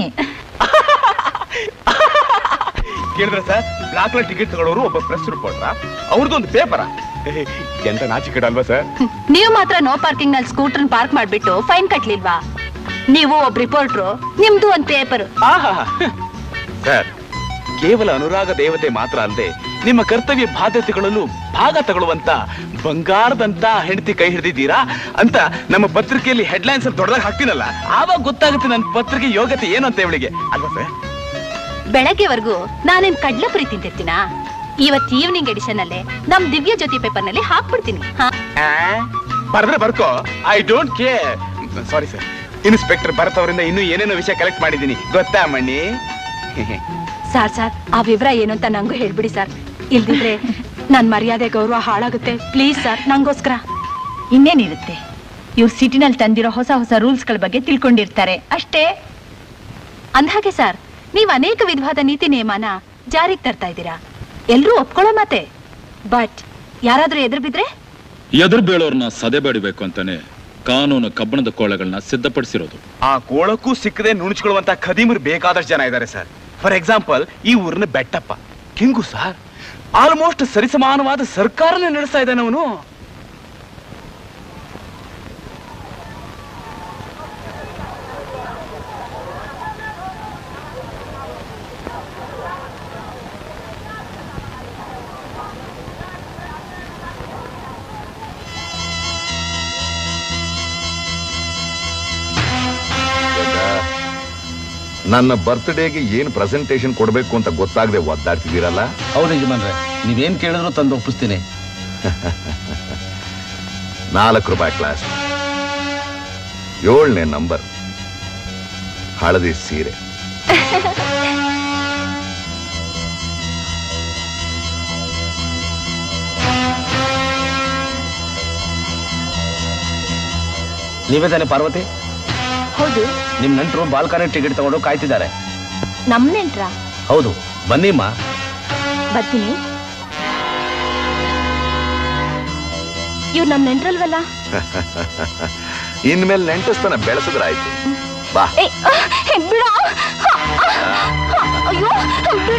ಕೇಳಿದ್ರೆ ಸರ್ ಬ್ಲಾಕ್ ಟಿಕೆಟ್ ತಗೊಳ್ಳೋರು ಒಬ್ಬ ಪ್ರೆಸ್ ರಿಪೋರ್ಟ್ರ ಅವ್ರದ್ದೊಂದು ಪೇಪರ ಎಂತ ನಾಚಿಕೆಡ ಅಲ್ವಾ ಸರ್ ನೀವು ಮಾತ್ರ ನೋ ಪಾರ್ಕಿಂಗ್ ನಲ್ಲಿ ಸ್ಕೂಟರ್ ಪಾರ್ಕ್ ಮಾಡ್ಬಿಟ್ಟು ಫೈನ್ ಕಟ್ಲಿಲ್ವಾ ನೀವು ಒಬ್ಬ ರಿಪೋರ್ಟ್ರು ನಿಮ್ದು ಒಂದ್ ಪೇಪರ್ ಸರ್ ಕೇವಲ ಅನುರಾಗ ದೇವತೆ ಮಾತ್ರ ಅಲ್ಲದೆ ನಿಮ್ಮ ಕರ್ತವ್ಯ ಬಾಧ್ಯತೆಗಳಲ್ಲೂ ಭಾಗ ತಗೊಳ್ಳುವಂತ ಬಂಗಾರದಂತ ಹೆಂಡತಿ ಕೈ ಹಿಡಿದಿದ್ದೀರಾ ಅಂತ ನಮ್ಮ ಪತ್ರಿಕೆಯಲ್ಲಿ ಹೆಡ್ಲೈನ್ಸ್ ಅಲ್ಲಿ ದೊಡ್ಡದಾಗಿ ಹಾಕ್ತೀನಲ್ಲ ಆವಾಗ ಗೊತ್ತಾಗುತ್ತೆ ನನ್ನ ಪತ್ರಿಕೆ ಯೋಗ್ಯತೆ ಏನು ಅಂತ ಇವಳಿಗೆ ಅಲ್ವಾ ಸರ್ ಬೆಳಗ್ಗೆವರೆಗೂ ನಾನೇನ್ ಕಡ್ಲೆಪುರಿ ತಿಂತಿರ್ತೀನಾ ಇವತ್ ಈವ್ನಿಂಗ್ ಎಡಿಷನ್ ಅಲ್ಲೇ ನಮ್ ದಿವ್ಯ ಜ್ಯೋತಿ ಪೇಪರ್ ನಲ್ಲಿ ಹಾಕ್ಬಿಡ್ತೀನಿ ಹಾ ಬರ್ದ್ರೆ ಬರ್ಕೋ I don't care sorry sir inspector Bharat ಅವರಿಂದ ಇನ್ನೂ ಏನೇನೋ ವಿಷಯ ಕಲೆಕ್ಟ್ ಮಾಡಿದ್ದೀನಿ ಗೊತ್ತಾ ಮಣ್ಣಿ ಸಾರ್ ಸಾರ್ ಆ ವಿವರ ಏನು ಅಂತ ನಂಗೂ ಹೇಳ್ಬಿಡಿ ಸರ್ ಇಲ್ದಿದ್ರೆ ನನ್ ಮರ್ಯಾದೆ ಗೌರವ ಹಾಳಾಗುತ್ತೆ ಪ್ಲೀಸ್ ಸರ್ ನಂಗೋಸ್ಕರ ಇನ್ನೇನಿರುತ್ತೆ ಇವ್ರು ಸಿಟಿನಲ್ಲಿ ತಂದಿರೋ ಹೊಸ ಹೊಸ ರೂಲ್ಸ್ಗಳ ಬಗ್ಗೆ ತಿಳ್ಕೊಂಡಿರ್ತಾರೆ ಅಷ್ಟೇ ಅಂದ್ಹಾಗೆ ಸರ್ ನೀವು ಅನೇಕ ವಿಧವಾದ ನೀತಿ ನಿಯಮನ ಜಾರಿಗೆ ತರ್ತಾ ಇದ್ದೀರಾ ಎಲ್ರೂ ಒಪ್ಕೊಳ್ಳೋ ಮಾತೆ ಬಟ್ ಯಾರಾದ್ರೂ ಎದುರು ಬಿದ್ರೆ ಎದುರು ಬೀಳೋರ್ನ ಸದೆ ಬಡಿಬೇಕು ಅಂತಾನೆ ಕಾನೂನು ಕಬ್ಬಣದ ಕೋಳೆಗಳನ್ನ ಸಿದ್ಧಪಡಿಸಿರೋದು ಆ ಕೋಳಕ್ಕೂ ಸಿಕ್ಕದೆ ನುಣುಚ್ಕೊಳ್ಳುವಂತ ಖದೀಮರು ಬೇಕಾದಷ್ಟು ಜನ ಇದ್ದಾರೆ ಸರ್ ಫಾರ್ ಎಕ್ಸಾಂಪಲ್ ಈ ಊರಿನ ಬೆಟ್ಟಪ್ಪ ಕಿಂಗು ಸರ್ ಆಲ್ಮೋಸ್ಟ್ ಸರಿಸಮಾನವಾದ ಸರ್ಕಾರನೇ ನಡೆಸ್ತಾ ಇದ್ದಾನೆ ಅವನು ನನ್ನ ಬರ್ತ್ಡೇಗೆ ಏನ್ ಪ್ರೆಸೆಂಟೇಶನ್ ಕೊಡಬೇಕು ಅಂತ ಗೊತ್ತಾಗದೆ ಒದ್ದಾಡ್ತಿದ್ದೀರಲ್ಲ ಹೌದು ಯಜಮಾನ್ರೆ ನೀವೇನ್ ಕೇಳಿದ್ರು ತಂದು ಒಪ್ಪಿಸ್ತೀನಿ ನಾಲ್ಕು ರೂಪಾಯಿ ಕ್ಲಾಸ್ ಏಳನೇ ನಂಬರ್ ಹಳದಿ ಸೀರೆ ನೀವೇ ತಾನೆ ಪಾರ್ವತಿ ಹೌದು ನಿಮ್ ನೆಂಟರು ಬಾಲ್ಕನಿ ಟಿಕೆಟ್ ತಗೊಂಡು ಕಾಯ್ತಿದ್ದಾರೆ ನಮ್ ನೆಂಟ್ರ ಹೌದು ಬನ್ನಿಮ್ಮ ಬರ್ತೀನಿ ಇವ್ರು ನಮ್ ನೆಂಟ್ರಲ್ವಲ್ಲ ಇನ್ಮೇಲೆ ನೆಂಟಸ್ತನ ಬೆಳೆಸಿದ್ರಾಯ್ತು ಬಾ ಏ, ಆ, ಬಿಡ ಅಯ್ಯೋ ಬಿಡ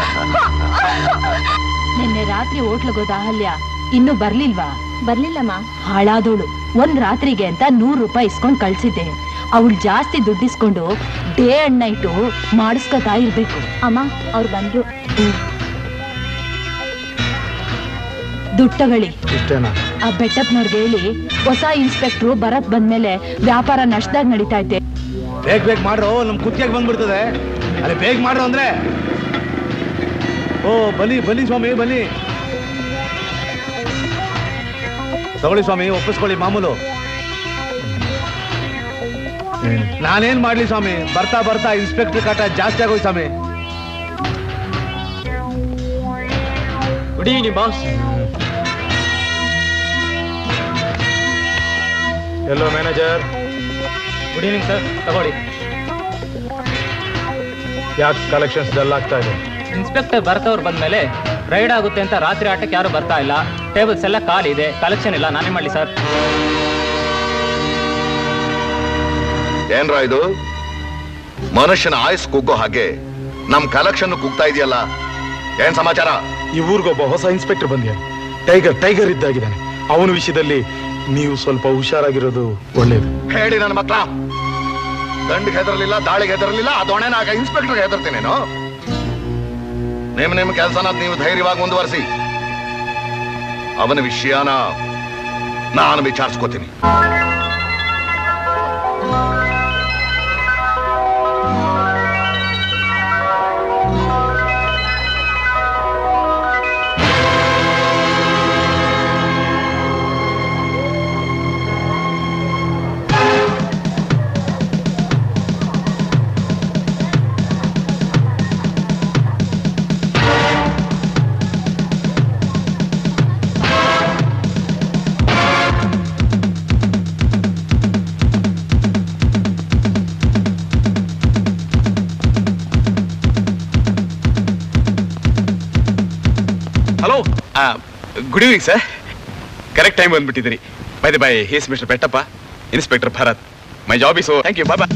ನಿನ್ನೆ ರಾತ್ರಿ ಹೋಟ್ಲಗೋದ ಅಹಲ್ಯ ಇನ್ನೂ ಬರ್ಲಿಲ್ವಾ ಬರ್ಲಿಲ್ಲಮ್ಮ ಹಾಳಾದೋಳು ಒಂದ್ ರಾತ್ರಿಗೆ ಅಂತ ನೂರು ರೂಪಾಯಿ ಇಸ್ಕೊಂಡ್ ಕಳ್ಸಿದ್ದೆ ಅವಳು ಜಾಸ್ತಿ ದುಡ್ಡಿಸ್ಕೊಂಡು ಡೇ ಅಂಡ್ ನೈಟು ಮಾಡಿಸ್ಕೊತಾ ಇರ್ಬೇಕು ಅಮ್ಮ ಅವ್ರು ಬಂದ್ರು ದುಡ್ಡು ತಗೊಳ್ಳಿ ಇಷ್ಟೇನಾ ಆ ಬೆಟ್ಟಪ್ಪನವ್ರಿಗೆ ಹೇಳಿ ಹೊಸ ಇನ್ಸ್ಪೆಕ್ಟ್ರು ಬರತ್ ಬಂದ್ಮೇಲೆ ವ್ಯಾಪಾರ ನಷ್ಟದಾಗ ನಡೀತಾ ಐತೆ ಬೇಗ ಬೇಗ ಮಾಡ್ರು ನಮ್ ಕುತ್ತಿಗೆ ಬಂದ್ಬಿಡ್ತದೆ ಅರೆ ಬೇಗ ಮಾಡ್ರು ಅಂದ್ರೆ ಓ ಬಲಿ ಬಲಿ ಸ್ವಾಮಿ ಬಲಿ ತಗೊಳ್ಳಿ ಸ್ವಾಮಿ ಒಪ್ಪಿಸ್ಕೊಳ್ಳಿ ಮಾಮೂಲು ನಾನೇನ್ ಮಾಡ್ಲಿ ಸ್ವಾಮಿ ಬರ್ತಾ ಬರ್ತಾ ಇನ್ಸ್ಪೆಕ್ಟರ್ ಕಾಟ ಜಾಸ್ತಿ ಆಗೋಯ್ತು ಸ್ವಾಮಿ ಗುಡ್ ಈವ್ನಿಂಗ್ ಬಾಸ್ ಎಲ್ಲೋ ಮ್ಯಾನೇಜರ್ ಗುಡ್ ಈವ್ನಿಂಗ್ ಸರ್ ತಗೊಳ್ಳಿ ಯಾಕೆ ಕಲೆಕ್ಷನ್ಸ್ ಡಲ್ ಆಗ್ತಾ ಇದೆ ಇನ್ಸ್ಪೆಕ್ಟರ್ ಬರ್ತವ್ರು ಬಂದ್ಮೇಲೆ ರೈಡ್ ಆಗುತ್ತೆ ಅಂತ ರಾತ್ರಿ ಆಟಕ್ಕೆ ಯಾರು ಬರ್ತಾ ಇಲ್ಲ ಟೇಬಲ್ಸ್ ಎಲ್ಲ ಖಾಲಿ ಇದೆ ಕಲೆಕ್ಷನ್ ಇಲ್ಲ ನಾನೇ ಮಾಡಲಿ ಸರ್ ಏನ್ರ ಇದು ಮನುಷ್ಯನ ಆಯಸ್ ಕುಗ್ಗೋ ಹಾಗೆ ನಮ್ ಕಲೆಕ್ಷನ್ ಕುಗ್ತಾ ಇದೆಯಲ್ಲ ಏನ್ ಸಮಾಚಾರ ಈ ಊರಿಗೊಬ್ಬ ಹೊಸ ಇನ್ಸ್ಪೆಕ್ಟರ್ ಬಂದಿದ್ದಾನೆ ಟೈಗರ್ ಟೈಗರ್ ಇದ್ದಾಗಿದ್ದಾನೆ ಅವನ ವಿಷಯದಲ್ಲಿ ನೀವು ಸ್ವಲ್ಪ ಹುಷಾರಾಗಿರೋದು ಒಳ್ಳೇದು ಹೇಳಿ ನನ್ನ ಮಕ್ಳ ದಂಡಿಗೆ ಹೆದರ್ಲಿಲ್ಲ ದಾಳಿಗೆ ಹೆದರ್ಲಿಲ್ಲ ಅದೊಣೆನಾಗ ಇನ್ಸ್ಪೆಕ್ಟರ್ ಹೆದರ್ತೀನೇನು ನಿಮ್ ನಿಮ್ ಕೆಲಸನ ನೀವು ಧೈರ್ಯವಾಗಿ ಮುಂದುವರಿಸಿ ಅವನ ವಿಷಯನ ನಾನು ವಿಚಾರಿಸ್ಕೋತೀನಿ hello good evening sir correct time ಬಂದ್ಬಿಟ್ಟಿದ್ದೀರಿ by the by he's mister Bettappa inspector Bharat my job is thank you ಬಾಬಾ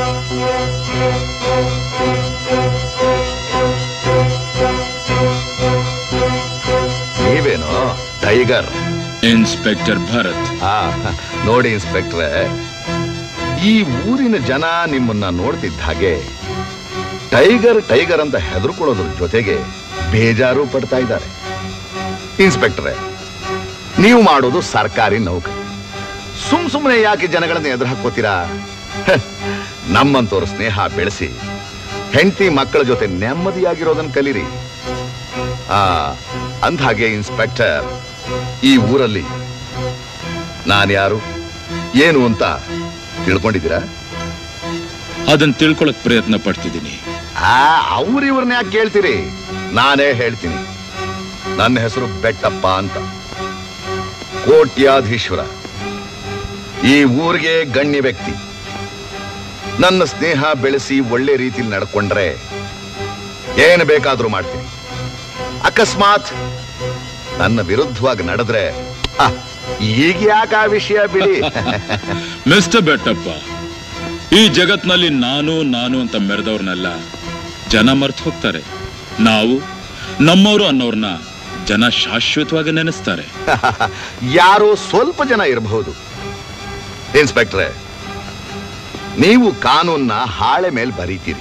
ನೀವೇನು ಟೈಗರ್ ಇನ್ಸ್ಪೆಕ್ಟರ್ ಭರತ್ ಆ ನೋಡಿ ಇನ್ಸ್ಪೆಕ್ಟ್ರೆ ಈ ಊರಿನ ಜನ ನಿಮ್ಮನ್ನ ನೋಡ್ತಿದ್ದ ಹಾಗೆ ಟೈಗರ್ ಟೈಗರ್ ಅಂತ ಹೆದರ್ಕೊಳ್ಳೋದ್ರ ಜೊತೆಗೆ ಬೇಜಾರು ಪಡ್ತಾ ಇದ್ದಾರೆ ಇನ್ಸ್ಪೆಕ್ಟ್ರೆ ನೀವು ಮಾಡೋದು ಸರ್ಕಾರಿ ನೌಕರಿ ಸುಮ್ ಸುಮ್ಮನೆ ಯಾಕೆ ಜನಗಳನ್ನ ಎದುರು ಹಾಕೋತೀರಾ ಹ, ನಮ್ಮಂತವ್ರ ಸ್ನೇಹ ಬೆಳೆಸಿ ಹೆಂಡತಿ ಮಕ್ಕಳ ಜೊತೆ ನೆಮ್ಮದಿಯಾಗಿರೋದನ್ನ ಕಲೀರಿ ಆ ಅಂದ್ಹಾಗೆ ಇನ್ಸ್ಪೆಕ್ಟರ್ ಈ ಊರಲ್ಲಿ ನಾನ್ಯಾರು ಏನು ಅಂತ ತಿಳ್ಕೊಂಡಿದ್ದೀರಾ ಅದನ್ನ ತಿಳ್ಕೊಳಕ್ ಪ್ರಯತ್ನ ಪಡ್ತಿದ್ದೀನಿ ಆ ಅವ್ರಿವ್ರನ್ನ ಯಾಕೆ ಕೇಳ್ತೀರಿ ನಾನೇ ಹೇಳ್ತೀನಿ ನನ್ನ ಹೆಸರು ಬೆಟ್ಟಪ್ಪ ಅಂತ ಕೋಟ್ಯಾಧೀಶ್ವರ ಈ ಊರಿಗೆ ಗಣ್ಯ ವ್ಯಕ್ತಿ ನನ್ನ ಸ್ನೇಹ ಬೆಳೆಸಿ ಒಳ್ಳೆ ರೀತಿಲಿ ನಡ್ಕೊಂಡ್ರೆ ಏನು ಬೇಕಾದ್ರೂ ಮಾಡ್ತೀನಿ ಅಕಸ್ಮಾತ್ ನನ್ನ ವಿರುದ್ಧವಾಗಿ ನಡೆದ್ರೆ ಹ, ಈಗ ಯಾಕೆ ಆ ವಿಷಯ ಬಿಡಿ ಮಿಸ್ಟರ್ ಬೆಟ್ಟಪ್ಪ ಈ ಜಗತ್ನಲ್ಲಿ ನಾನು ನಾನು ಅಂತ ಮೆರೆದವ್ರನ್ನೆಲ್ಲ ಜನ ಮರ್ತು ಹೋಗ್ತಾರೆ ನಾವು ನಮ್ಮವರು ಅನ್ನೋರ್ನ ಜನ ಶಾಶ್ವತವಾಗಿ ನೆನೆಸ್ತಾರೆ ಯಾರೋ ಸ್ವಲ್ಪ ಜನ ಇರಬಹುದು ಇನ್ಸ್ಪೆಕ್ಟ್ರೆ ನೀವು ಕಾನೂನ್ನ ಹಾಳೆ ಮೇಲೆ ಬರೀತೀರಿ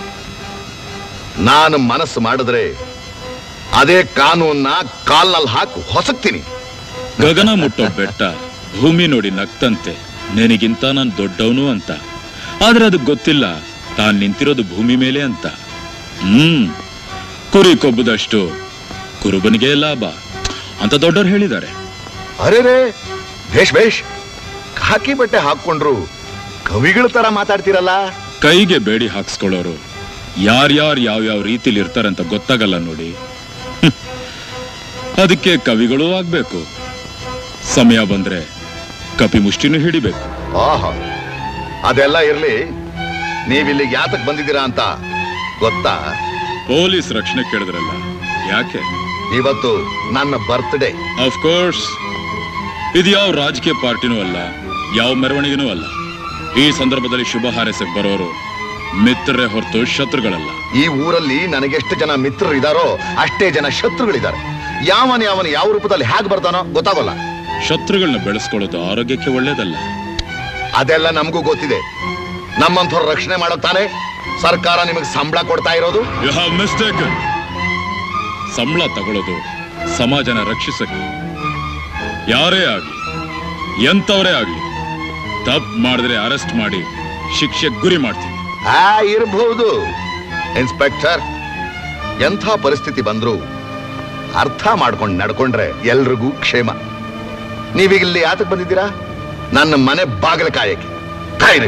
ನಾನು ಮನಸ್ಸು ಮಾಡಿದ್ರೆ ಅದೇ ಕಾನೂನ್ನ ಕಾಲ್ನಲ್ಲಿ ಹಾಕಿ ಹೊಸಕ್ತೀನಿ ಗಗನ ಮುಟ್ಟೋ ಬೆಟ್ಟ ಭೂಮಿ ನೋಡಿ ನಗ್ತಂತೆ ನಿನಗಿಂತ ನಾನು ದೊಡ್ಡವನು ಅಂತ ಆದ್ರೆ ಅದು ಗೊತ್ತಿಲ್ಲ ತಾನ್ ನಿಂತಿರೋದು ಭೂಮಿ ಮೇಲೆ ಅಂತ ಹ್ಮ್ ಕುರಿ ಕೊಬ್ಬದಷ್ಟು ಕುರುಬನಿಗೆ ಲಾಭ ಅಂತ ದೊಡ್ಡವ್ರು ಹೇಳಿದ್ದಾರೆ ಅರೆ ರೇ ಭೇಷ್ ಭೇಷ್ ಖಾಕಿ ಬಟ್ಟೆ ಹಾಕೊಂಡ್ರು ಕವಿಗಳ ತರ ಮಾತಾಡ್ತೀರಲ್ಲ ಕೈಗೆ ಬೇಡಿ ಹಾಕ್ಸ್ಕೊಳ್ಳೋರು ಯಾರ್ಯಾರು ಯಾವ್ಯಾವ ರೀತಿಲಿ ಇರ್ತಾರಂತ ಗೊತ್ತಾಗಲ್ಲ ನೋಡಿ ಹ್ಮ್. ಅದಕ್ಕೆ ಕವಿಗಳು ಆಗ್ಬೇಕು ಸಮಯ ಬಂದ್ರೆ ಕಪಿ ಮುಷ್ಟಿನೂ ಹಿಡಿಬೇಕು ಆಹಾ ಅದೆಲ್ಲ ಇರ್ಲಿ ನೀವಿಲ್ಲಿಗೆ ಯಾತಕ್ ಬಂದಿದ್ದೀರಾ ಅಂತ ಗೊತ್ತಾ ಪೊಲೀಸ್ ರಕ್ಷಣೆ ಕೇಳಿದ್ರಲ್ಲ ಯಾಕೆ ಇವತ್ತು ನನ್ನ ಬರ್ತ್ಡೇ ಆಫ್ ಕೋರ್ಸ್ ಇದು ಯಾವ ರಾಜಕೀಯ ಪಾರ್ಟಿನೂ ಅಲ್ಲ ಯಾವ ಮೆರವಣಿಗೆನೂ ಅಲ್ಲ ಈ ಸಂದರ್ಭದಲ್ಲಿ ಶುಭ ಹಾರೈಸಕ್ ಬರೋರು ಮಿತ್ರರೇ ಹೊರತು ಶತ್ರುಗಳಲ್ಲ ಈ ಊರಲ್ಲಿ ನನಗೆಷ್ಟು ಜನ ಮಿತ್ರರು ಇದಾರೋ ಅಷ್ಟೇ ಜನ ಶತ್ರುಗಳಿದ್ದಾರೆ ಯಾವನ ಯಾವನ ಯಾವ ರೂಪದಲ್ಲಿ ಹೇಗೆ ಬರ್ತಾನೋ ಗೊತ್ತಾಗೋಲ್ಲ ಶತ್ರುಗಳನ್ನ ಬೆಳೆಸ್ಕೊಳ್ಳೋದು ಆರೋಗ್ಯಕ್ಕೆ ಒಳ್ಳೇದಲ್ಲ ಅದೆಲ್ಲ ನಮಗೂ ಗೊತ್ತಿದೆ ನಮ್ಮಂಥವ್ರ ರಕ್ಷಣೆ ಮಾಡೋಕ್ ತಾನೆ ಸರ್ಕಾರ ನಿಮಗೆ ಸಂಬಳ ಕೊಡ್ತಾ ಇರೋದು ಯು ಹ್ಯಾವ್ ಮಿಸ್ಟೇಕ್ ಸಂಬಳ ತಗೊಳ್ಳೋದು ಸಮಾಜನ ರಕ್ಷಿಸಕ್ಕೆ ಯಾರೇ ಆಗ್ಲಿ ಎಂತವರೇ ಆಗ್ಲಿ ತಪ್ಪು ಮಾಡಿದ್ರೆ ಅರೆಸ್ಟ್ ಮಾಡಿ ಶಿಕ್ಷೆಗೆ ಗುರಿ ಮಾಡ್ತೀವಿ ಆ ಇರಬಹುದು ಇನ್ಸ್ಪೆಕ್ಟರ್ ಎಂಥ ಪರಿಸ್ಥಿತಿ ಬಂದ್ರು ಅರ್ಥ ಮಾಡ್ಕೊಂಡು ನಡ್ಕೊಂಡ್ರೆ ಎಲ್ರಿಗೂ ಕ್ಷೇಮ ನೀವೀಗ ಇಲ್ಲಿ ಯಾತಕ್ ಬಂದಿದ್ದೀರಾ ನನ್ನ ಮನೆ ಬಾಗಿಲ ಕಾಯಕ್ಕೆ ಕಾಯ್ರಿ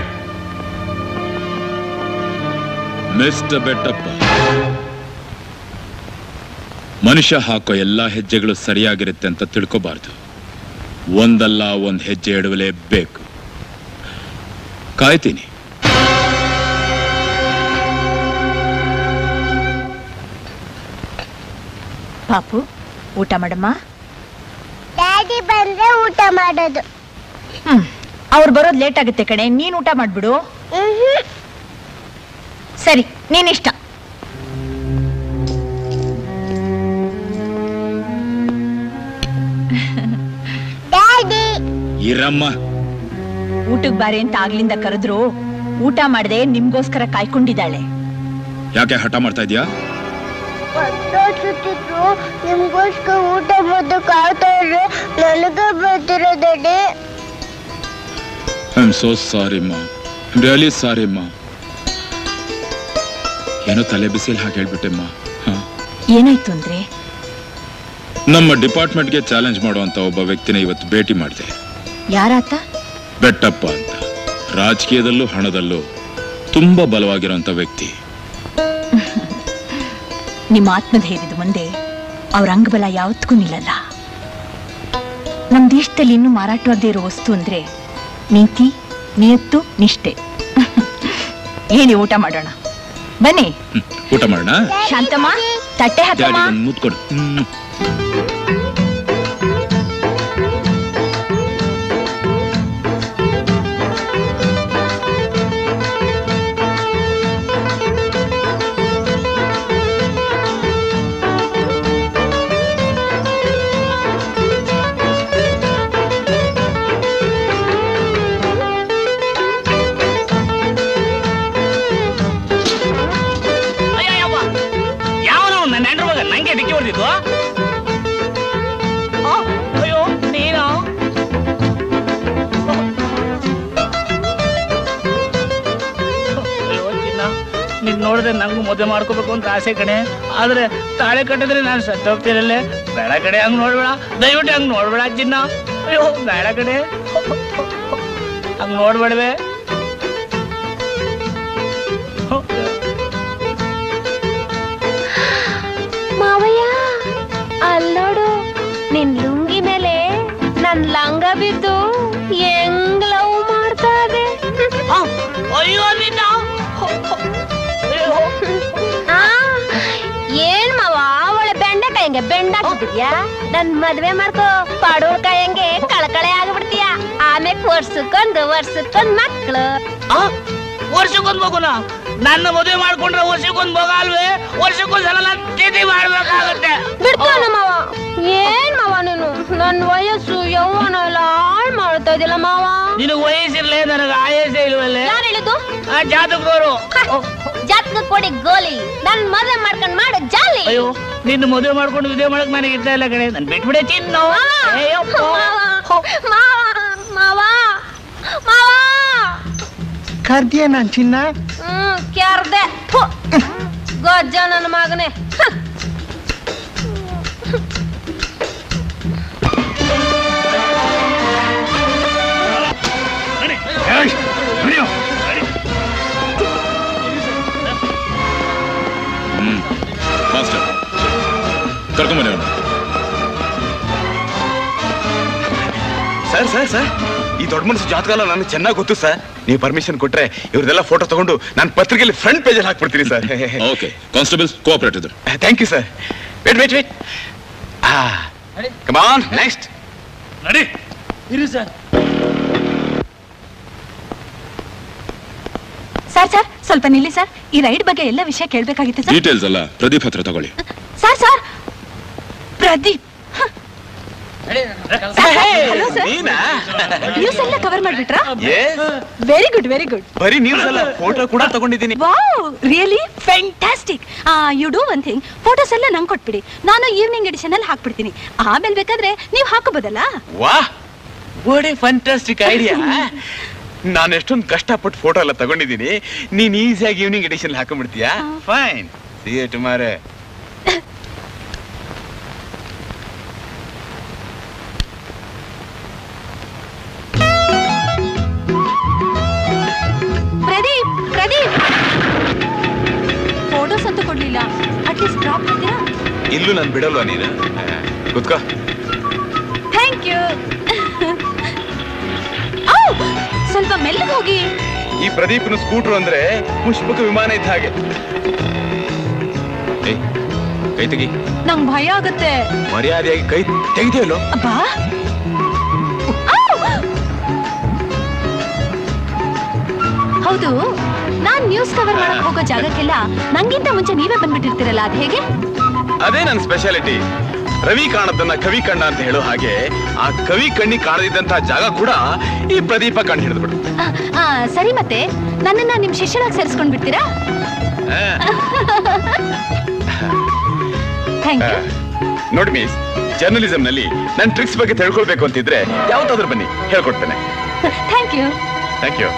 ಮಿಸ್ಟರ್ ಬೆಟ್ಟಪ್ಪ ಮನುಷ್ಯ ಹಾಕೋ ಎಲ್ಲಾ ಹೆಜ್ಜೆಗಳು ಸರಿಯಾಗಿರುತ್ತೆ ಅಂತ ತಿಳ್ಕೋಬಾರ್ದು ಒಂದಲ್ಲ ಒಂದ್ ಹೆಜ್ಜೆ ಇಡಲೇಬೇಕು ಕಾಯ್ತೀನಿ ಪಾಪು ಊಟ ಮಾಡಮ್ಮ ಡ್ಯಾಡಿ ಬಂದ್ರೆ ಊಟ ಮಾಡೋದು ಹ್ಮ್ ಅವ್ರು ಬರೋದು ಲೇಟ್ ಆಗುತ್ತೆ ಕಣೆ ನೀನ್ ಊಟ ಮಾಡ್ಬಿಡು ಸರಿ ನೀನಿಷ್ಟ ಡ್ಯಾಡಿ ಇರಮ್ಮ ಊಟಕ್ ಬಾರಿ ಅಂತ ಆಗ್ಲಿಂದ ಕರೆದ್ರು ಊಟ ಮಾಡದೆ ನಿಮ್ಗೋಸ್ಕರ ಕಾಯ್ಕೊಂಡಿದ್ದಾಳೆ ಯಾಕೆ ಹಠ ಮಾಡ್ತಾ ಇದೀಯಾ ಸುತ್ತಿದ್ರು ನಿಮ್ಗೋಸ್ಕರ ಊಟ ಬಂದು ಕಾಯ್ತಾ ಇದ್ರೆ ನನಗೆ ಬರ್ತಿರೋ daddy I am so sorry ಅಮ್ಮ ರಿಯಲಿ ಸಾರಿ ಅಮ್ಮ ಏನೋ ತಲೆ ಬಿಸಿಲ್ ಹಾಗೆ ಹೇಳ್ಬಿಟ್ಟೆಮ್ಮ ಹ. ಏನಾಯ್ತು ಅಂದ್ರೆ ನಮ್ಮ ಡಿಪಾರ್ಟ್ಮೆಂಟ್ಗೆ ಚಾಲೆಂಜ್ ಮಾಡುವಂತ ಒಬ್ಬ ವ್ಯಕ್ತಿನ ಇವತ್ತು ಭೇಟಿ ಮಾಡಿದೆ ಯಾರಾತ ಬೆಟ್ಟಪ್ಪ ಅಂತ ರಾಜಕೀಯದಲ್ಲೂ ಹಣದಲ್ಲೂ ತುಂಬಾ ಬಲವಾಗಿರುವಂತ ವ್ಯಕ್ತಿ ನಿಮ್ಮ ಆತ್ಮಧೈರ್ಯದ ಮುಂದೆ ಅವ್ರ ಅಂಗಬಲ ಯಾವತ್ತಿಗೂ ನಿಲ್ಲಲ್ಲ ನಮ್ ದೇಶದಲ್ಲಿ ಇನ್ನೂ ಮಾರಾಟವಾಗದೇ ಇರೋ ವಸ್ತು ಅಂದ್ರೆ ನೀತಿ ನಿಯತ್ತು ನಿಷ್ಠೆ ಹೇಳಿ ಊಟ ಮಾಡೋಣ ಬನ್ನಿ ಊಟ ಮಾಡೋಣ ಶಾಂತಮ್ಮ ತಟ್ಟೆ ಡ್ಯಾಡಿ ಹಾಕಮ್ಮ ಒಂದು ಮುತ್ಕೊಡು ಹ್ಮ್. ಅಯ್ಯಯ್ಯವ್ವ ಯಾವನೋ ನನ್ನ ಹೆಂಡ್ರ ಮಗ ನಂಗೆ ಡಿಕ್ಕಿ ಹೊಡೆದಿದ್ದು ಅಯ್ಯೋ ನೀನು ಅಯ್ಯೋ ಚಿನ್ನ ನೀನ್ ನೋಡಿದ್ರೆ ನಂಗೂ ಮದುವೆ ಮಾಡ್ಕೋಬೇಕು ಅಂತ ಆಸೆ ಕಣೆ ಆದ್ರೆ ತಾಳೆ ಕಟ್ಟಿದ್ರೆ ನಾನು ಸತ್ತೋಗ್ತಿರಲ್ಲೇ ಬೇಡ ಕಡೆ ಹಂಗ್ ನೋಡ್ಬೇಡ ದಯವಿಟ್ಟು ಹಂಗ್ ನೋಡ್ಬೇಡ ಚಿನ್ನ ಅಯ್ಯೋ ಬೇಡ ಕಡೆ ಹಂಗ್ ನೋಡ್ಬೇಡವೆ ಮಾವಯ್ಯ ಅಲ್ಲೋಡು ನಿನ್ ಲುಂಗಿ ಮೇಲೆ ನನ್ ಲಂಗ ಬಿದ್ದು ಹೆಂಗ್ ಲವ್ ಮಾಡ್ತಾ ಇದೆ ಅಯ್ಯೋ ನಿನ್ನ ಆ, ಏನ್ ಮಾವ ಒಳ್ಳೆ ಬೆಂಡೆಕಾಯಂಗೆ ಬೆಂಡಾಕ್ಬಿಟ್ಟಿದ್ಯಾ ನನ್ ಮದ್ವೆ ಮಾಡ್ಕೋ ಪಡೋಳ್ಕಾಯಂಗೆ ಕಳಕಳೆ ಆಗ್ಬಿಡ್ತೀಯ ಆಮೇಲೆ ವರ್ಷಕ್ಕೊಂದು ವರ್ಷಕ್ಕೊಂದ್ ಮಕ್ಳು ವರ್ಷಕ್ಕೊಂದ್ ಮಗುನ ನನ್ನ ಮದುವೆ ಮಾಡ್ಕೊಂಡ್ರೆ ವರ್ಷಕ್ಕೊಂದ್ ಮಗ ಅಲ್ವೇ ವರ್ಷಕ್ಕೊಂದ್ಸಲ ನಾನು ತಿಥಿ ಮಾಡ್ಬೇಕಾಗತ್ತೆ ಬಿಡ್ತಾನ ಮಾವ ಏನ್ ಮಾವ ನೀನು ನನ್ ವಯಸ್ಸು ಯೌವನ ಎಲ್ಲ ಹಾಳ್ ಮಾಡ್ತಾ ಇದ್ದಿಲ್ಲ ಮಾವ ನಿನಗೆ ವಯಸ್ಸಿರ್ಲೇ ನನಗೆ ಆಯಸ್ಸೇ ಇಲ್ವಲ್ಲೇ ಯಾರು ಹೇಳಿದ್ದು ಆ ಜಾತಕದವರು ಜಾತಕ ಕೊಡಿ ಗೋಲಿ ನನ್ ಮದ್ವೆ ಮಾಡ್ಕೊಂಡ್ ಮಾಡ ಜಾಲಿ ಅಯ್ಯೋ ನಿನ್ನ ಮದುವೆ ಮಾಡ್ಕೊಂಡು ವಿದ್ಯೆ ಮಾಡಕ್ ನನಗೆ ಇಷ್ಟ ಇಲ್ಲ ಕಡೆ ನನ್ ಬಿಟ್ಬಿಡೆ ಚಿನ್ನು ಅಯ್ಯಪ್ಪ. ಮಾವ ಮಾವ ಮಾವ ಕರ್ದಿಯ ನಾನ್ ಚಿನ್ನ ಹ್ಮ್ ಕ್ಯಾರ್ದೆ ಥು. ಗೊಜ್ಜ ನನ್ನ ಮಗನೇ ಹ. ಹ್ಮ್ ಮಾಸ್ಟರ್ ಕರ್ಕೊಂಬನ್ನಿ ಅವ್ನು ಸರ್ ಸರ್ ಸರ್ ಈ ದೊಡ್ಡ ಮನಸ್ಸು ಜಾತಕ ಎಲ್ಲ ನನಗೆ ಚೆನ್ನಾಗಿ ಗೊತ್ತು ಸರ್ ನೀವು ಪರ್ಮಿಷನ್ ಕೊಟ್ರೆ ಇವ್ರದೆಲ್ಲ ಫೋಟೋ ತಗೊಂಡು ನಾನು ಪತ್ರಿಕೆಯಲ್ಲಿ ಫ್ರಂಟ್ ಪೇಜಲ್ಲಿ ಹಾಕ್ಬಿಡ್ತೀನಿ ಸರ್ ಓಕೆ ಕಾನ್ಸ್ಟೇಬಲ್ಸ್ ಕೋಆಪರೇಟ್ ಇದ್ರು thank you sir wait wait wait ಆ ಕಮಾನ್ ನೆಕ್ಸ್ಟ್ ಇರಿ ಸರ್ ಸರ್ ಸರ್ ಸ್ವಲ್ಪ ನಿಲ್ಲಿ ಸರ್ ಈ ರೈಡ್ ಬಗ್ಗೆ ಎಲ್ಲ ವಿಷಯ ಕೇಳ್ಬೇಕಾಗಿತ್ತು ಸರ್ ಡೀಟೇಲ್ಸ್ ಎಲ್ಲ ಪ್ರದೀಪ್ ಹತ್ರ ತಗೊಳ್ಳಿ sir sir Pradeep hello sir news ಎಲ್ಲ ಕವರ್ ಮಾಡ್ಬಿಟ್ರಾ ವೆರಿ ಗುಡ್ ವೆರಿ ಗುಡ್ ಬರೀ ನ್ಯೂಸ್ ಅಲ್ಲ ಫೋಟೋ ಕೂಡ ತಗೊಂಡಿದ್ದೀನಿ wow really fantastic you do one thing photos ಎಲ್ಲ ನಂಗೆ ಕೊಟ್ಬಿಡಿ ನಾನು ಈವ್ನಿಂಗ್ ಎಡಿಷನ್ ಅಲ್ಲಿ ಹಾಕ್ಬಿಡ್ತೀನಿ ಆಮೇಲೆ ಬೇಕಾದ್ರೆ ನೀವು ಹಾಕೋಬೋದಲ್ಲ ವಾ ವಾಟ್ ಎ ಫಂಟಾಸ್ಟಿಕ್ ಐಡಿಯಾ ನಾನು ಎಷ್ಟೊಂದು ಕಷ್ಟಪಟ್ಟು ಫೋಟೋ ಎಲ್ಲ ತಗೊಂಡಿದ್ದೀನಿ ನೀನ್ ಈಸಿಯಾಗಿ ಈವ್ನಿಂಗ್ ಎಡಿಷನ್ ಹಾಕೊಂಡ್ಬಿಡ್ತೀಯಾ fine see you tomorrow Pradeep Pradeep photos ಅಂತೂ ಕೊಡ್ಲಿಲ್ಲ ಅಟ್ಲೀಸ್ಟ್ ಡ್ರಾಪ್ ಮಾಡ್ತೀರಾ ಇಲ್ಲೂ ನಾನು ಬಿಡಲ್ವಾ ನೀನು ಆ, ಕೂತ್ಕೋ ಥ್ಯಾಂಕ್ ಯು ಸ್ವಲ್ಪ ಮೆಲ್ಲಗೆ ಹೋಗಿ ಈ ಪ್ರದೀಪ್ನ ಸ್ಕೂಟ್ರು ಅಂದ್ರೆ ಪುಷ್ಪಕ ವಿಮಾನ ಇದ್ದ ಹಾಗೆ ಏಯ್ ಕೈ ತೆಗಿ ನಂಗ್ ಭಯ ಆಗುತ್ತೆ ಮರ್ಯಾದೆಯಾಗಿ ಕೈ ತೆಗಿದೆಯಲ್ಲೋ ಅಬ್ಬಾ ಹೌದು ನಾನ್ ನ್ಯೂಸ್ ಕವರ್ ಮಾಡಕ್ ಹೋಗೋ ಜಾಗಕ್ಕೆಲ್ಲ ನಂಗಿಂತ ಮುಂಚೆ ನೀವೇ ಬಂದ್ಬಿಟ್ಟಿರ್ತೀರಲ್ಲ ಅದ್ ಹೇಗೆ ಅದೇ ನನ್ನ ಸ್ಪೆಷಾಲಿಟಿ ರವಿ ಕಾಣದನ್ನ ಕವಿ ಕಣ್ಣ ಅಂತ ಹೇಳೋ ಹಾಗೆ ಆ ಕವಿ ಕಣ್ಣಿ ಕಾಣದಿದ್ದಂತಹ ಜಾಗ ಕೂಡ ಈ ಪ್ರದೀಪ ಕಣ್ಣು ಹಿಡಿದ್ಬಿಟ್ಟು ಆ, ಆ, ಸರಿ ಮತ್ತೆ ನನ್ನನ್ನ ನಿಮ್ ಶಿಷ್ಯರಾಗಿ ಸೇರಿಸ್ಕೊಂಡ್ ಬಿಡ್ತೀರಾ ಥ್ಯಾಂಕ್ ಯು ನೋಡಿ ಮಿಸ್ ಜರ್ನಲಿಸಂ ನಲ್ಲಿ ನನ್ನ ಟ್ರಿಕ್ಸ್ ಬಗ್ಗೆ ತಿಳ್ಕೊಳ್ಬೇಕು ಅಂತಿದ್ರೆ ಯಾವತ್ತಾದ್ರೂ ಬನ್ನಿ ಹೇಳ್ಕೊಡ್ತೇನೆ ಥ್ಯಾಂಕ್ ಯು ಥ್ಯಾಂಕ್ ಯು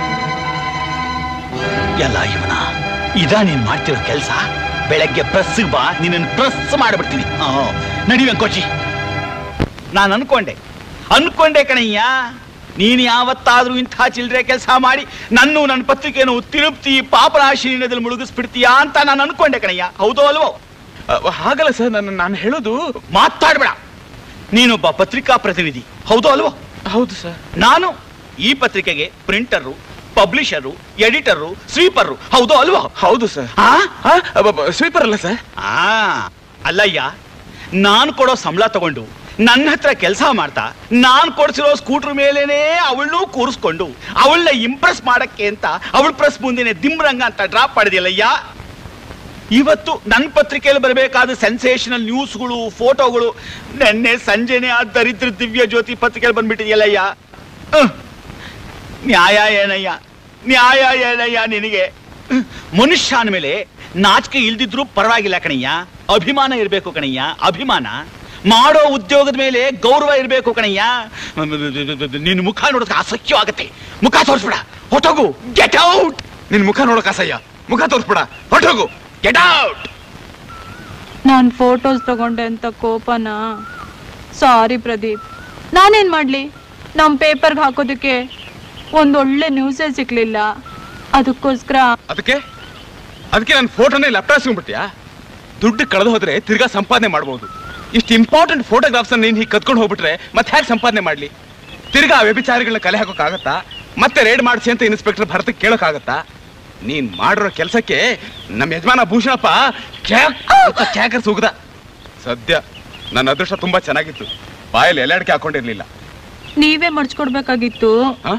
ಎಲ್ಲ ಇವನ ಇದ ನೀನ್ ಮಾಡ್ತಿರೋ ಕೆಲಸ ಬೆಳಗ್ಗೆ ಪ್ರೆಸ್ ಬಾ ನಿನ್ನ ಪ್ರೆಸ್ ಮಾಡ್ಬಿಡ್ತೀನಿ ನಡಿ ವೆಂಕೋಚಿ ನಾನು ಅನ್ಕೊಂಡೆ ಅನ್ಕೊಂಡೆ ಕಣಯ್ಯ ನೀನು ಯಾವತ್ತಾದ್ರೂ ಇಂಥ ಚಿಲ್ಲರೆ ಕೆಲಸ ಮಾಡಿ ನನ್ನು ನನ್ನ ಪತ್ರಿಕೆಯನ್ನು ತಿರುಪ್ತಿ ಪಾಪನಾಶಿನಿಯದಲ್ಲಿ ಮುಳುಗಿಸ್ಬಿಡ್ತೀಯಾ ಅಂತ ನಾನು ಅನ್ಕೊಂಡೆ ಕಣಯ್ಯ ಹೌದೋ ಅಲ್ವೋ ಹಾಗಲ್ಲ ಸರ್ ನಾನು ನಾನು ಹೇಳೋದು ಮಾತಾಡ್ಬೇಡ ನೀನೊಬ್ಬ ಪತ್ರಿಕಾ ಪ್ರತಿನಿಧಿ ಹೌದೋ ಅಲ್ವೋ ಹೌದು ಸರ್ ನಾನು ಈ ಪತ್ರಿಕೆಗೆ ಪ್ರಿಂಟರು ಪಬ್ಲಿಷರು ಎಡಿಟರು ಸ್ವೀಪರು ಹೌದೋ ಅಲ್ವೋ ಹೌದು ಸರ್ ಸ್ವೀಪರ್ ಅಲ್ಲ ಸರ್ ಆ ಅಲ್ಲಯ್ಯ ನಾನು ಕೊಡೋ ಸಂಬಳ ತಗೊಂಡು ನನ್ನ ಹತ್ರ ಕೆಲಸ ಮಾಡ್ತಾ ನಾನ್ ಕೊಡ್ಸಿರೋ ಸ್ಕೂಟರ್ ಮೇಲೇನೆ ಅವಳನ್ನೂ ಕೂರಿಸ್ಕೊಂಡು ಅವಳನ್ನ ಇಂಪ್ರೆಸ್ ಮಾಡಕ್ಕೆ ಅಂತ ಅವಳ ಪ್ರೆಸ್ ಮುಂದೆನೆ ದಿಮ್ರಂಗ ಅಂತ ಡ್ರಾಪ್ ಮಾಡಿದೆಯಲ್ಲಯ್ಯ ಇವತ್ತು ನನ್ನ ಪತ್ರಿಕೆಯಲ್ಲಿ ಬರಬೇಕಾದ ಸೆನ್ಸೇಷನಲ್ ನ್ಯೂಸ್ಗಳು ಫೋಟೋಗಳು ನೆನ್ನೆ ಸಂಜೆನೆ ಆ ದರಿದ್ರ ದಿವ್ಯ ಜ್ಯೋತಿ ಪತ್ರಿಕೆಯಲ್ಲಿ ಬಂದ್ಬಿಟ್ಟಿದೆಯಲ್ಲಯ್ಯ ಅಹ್. ನ್ಯಾಯ ಏನಯ್ಯ ನ್ಯಾಯ ಏನಯ್ಯ ನಿನಗೆ ಹ್ಮ್. ಮನುಷ್ಯ ಮೇಲೆ ನಾಚಿಕೆ ಇಲ್ದಿದ್ರು ಪರವಾಗಿಲ್ಲ ಕಣಯ್ಯ ಅಭಿಮಾನ ಇರಬೇಕು ಕಣಯ್ಯ ಅಭಿಮಾನ ಮಾಡೋ ಉದ್ಯೋಗದ ಮೇಲೆ ಗೌರವ ಇರಬೇಕು ಕಣಯ್ಯ ನಿನ್ನ ಮುಖ ನೋಡೋದಕ್ಕೆ ಅಸಹ್ಯವಾಗತ್ತೆ ಮುಖ ತೋರಿಸ್ಬಿಡ ಹೊಟ್ಟೋಗು ಗೆಟ್ ಔಟ್ ನಿನ್ ಮುಖ ನೋಡಕ್ ಅಸಹ್ಯ ಮುಖ ತೋರಿಸ್ಬಿಡ ಹೊರಟೋಗು ಗೆಟ್ ಔಟ್ ನಾನ್ ಫೋಟೋಸ್ ತಗೊಂಡೆ ಅಂತ ಕೋಪನಾ ಸಾರಿ ಪ್ರದೀಪ್ ನಾನೇನ್ ಮಾಡ್ಲಿ ನಮ್ ಪೇಪರ್ಗೆ ಹಾಕೋದಕ್ಕೆ ಒಂದೊಳ್ಳೆ ನ್ಯೂಸೇ ಸಿಕ್ಲಿಲ್ಲ ಅದಕ್ಕೋಸ್ಕರ ಅದಕ್ಕೆ ಅದಕ್ಕೆ ನನ್ನ ಫೋಟೋನೇ ಲ್ಯಾಪ್ಟಾಪ್ಸ್ಕೊಂಡ್ಬಿಟ್ಯಾ ದುಡ್ಡು ಕಳೆದು ಹೋದ್ರೆ ತಿರ್ಗಾ ಸಂಪಾದನೆ ಮಾಡ್ಬೋದು ಇಷ್ಟು ಇಂಪಾರ್ಟೆಂಟ್ ಫೋಟೋಗ್ರಾಫ್ಸ್ ನೀನ್ ಹೀಗೆ ಕತ್ಕೊಂಡು ಹೋಗ್ಬಿಟ್ರೆ ಮತ್ತೆ ಹೇಗೆ ಸಂಪಾದನೆ ಮಾಡ್ಲಿ ತಿರ್ಗಾ ಆ ವ್ಯಭಿಚಾರಿಗಳನ್ನ ಕಲೆ ಹಾಕೋಕ್ಕಾಗತ್ತಾ ಮತ್ತೆ ರೇಡ್ ಮಾಡಿಸಿ ಅಂತ ಇನ್ಸ್ಪೆಕ್ಟರ್ ಭರತ ಕೇಳೋಕ್ಕಾಗತ್ತಾ ನೀನ್ ಮಾಡಿರೋ ಕೆಲಸಕ್ಕೆ ನಮ್ಮ ಯಜಮಾನ ಭೂಷಣಪ್ಪ ಕ್ಯಾಕ್ ಅಂತ ಕ್ಯಾಕರ್ ಸುಗ್ದ ಸದ್ಯ ನನ್ನ ಅದೃಷ್ಟ ತುಂಬಾ ಚೆನ್ನಾಗಿತ್ತು ಬಾಯಲ್ಲಿ ಎಲೆ ಅಡಿಕೆ ಹಾಕೊಂಡಿರ್ಲಿಲ್ಲ ನೀವೇ ಮಡ್ಚ್ಕೊಡ್ಬೇಕಾಗಿತ್ತು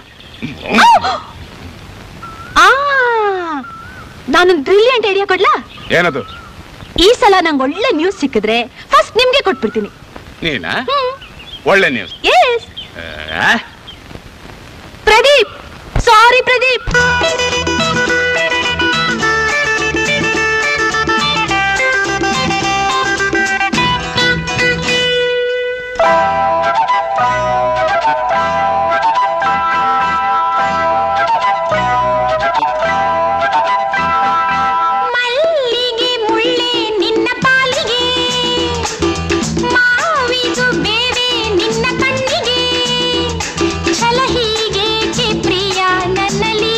ಆ ನಾನೊಂದು ಬ್ರಿಲಿಯಂಟ್ ಐಡಿಯಾ ಕೊಡ್ಲಾ ಏನದು ಈ ಸಲ ನಂಗೆ ಒಳ್ಳೆ ನ್ಯೂಸ್ ಸಿಕ್ಕಿದ್ರೆ ಫಸ್ಟ್ ನಿಮ್ಗೆ ಕೊಟ್ಬಿಡ್ತೀನಿ ನೀನಾ ಒಳ್ಳೆ news yes Pradeep sorry Pradeep ಮಲ್ಲಿಗೆ ಮುಳ್ಳೆ ನಿನ್ನ ಪಾಲಿಗೆ ಮಾವಿದು ಬೇರೆ ನಿನ್ನ ಕಣ್ಣಿಗೆ ಛಲ ಹೀಗೆ ಪ್ರಿಯ ನನ್ನಲ್ಲಿ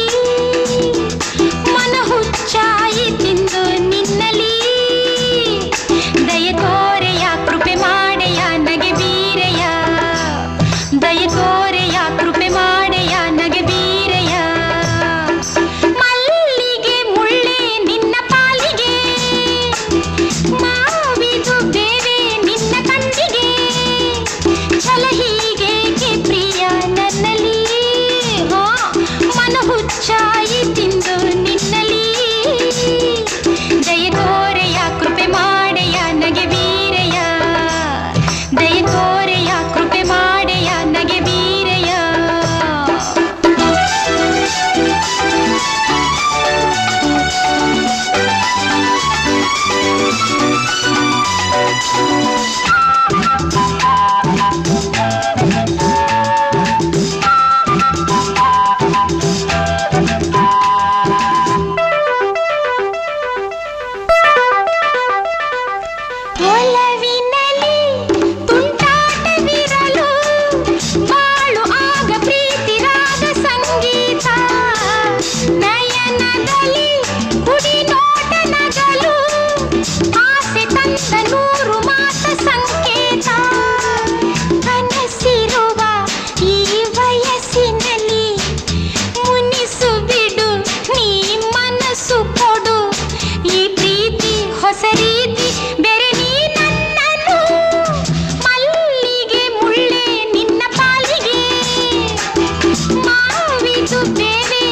ಮನ ಹುಚ್ಚಾಯಿ ತಿಂದು ನಿನ್ನಲಿ ದಯ ತೋರೆಯ ಕೃಪೆ ಮಾಡೆಯ ನಗೆ ಬೀರೆಯ ದಯ ತೋರೆಯ ಕೃಪೆ ಮಾಡೆಯ ನಗೆ ಬೀರೆಯ ಮಲ್ಲಿಗೆ ಮುಳ್ಳೆ ನಿನ್ನ ಪಾಲಿಗೆ ಮಾವಿದು ಬೇರೆ ನಿನ್ನ ಕಣ್ಣಿಗೆ ಛಲ ಹೀಗೆ ಪ್ರಿಯ ನನ್ನಲ್ಲಿ ಹಾ ಮನ ಹುಚ್ಚಾಯಿ ತಿಂದು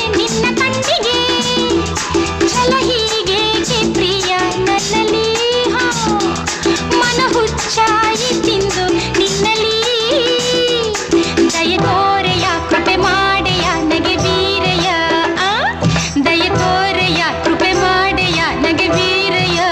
ನಿನ್ನ ಕಣ್ಣಿಗೆ ಛಲ ಹೀಗೇಕೆ ಪ್ರಿಯ ನನ್ನಲ್ಲಿ ಹಾ, ಮನ ಹುಚ್ಚಾಯಿ ತಿಂದು ನಿನ್ನಲ್ಲಿ ದಯ ತೋರೆಯ ಕೃಪೆ ಮಾಡೆಯ ನಗೆ ವೀರಯ ಆ? ದಯ ತೋರೆಯ ಕೃಪೆ ಮಾಡೆಯ ನಗೆ ವೀರಯ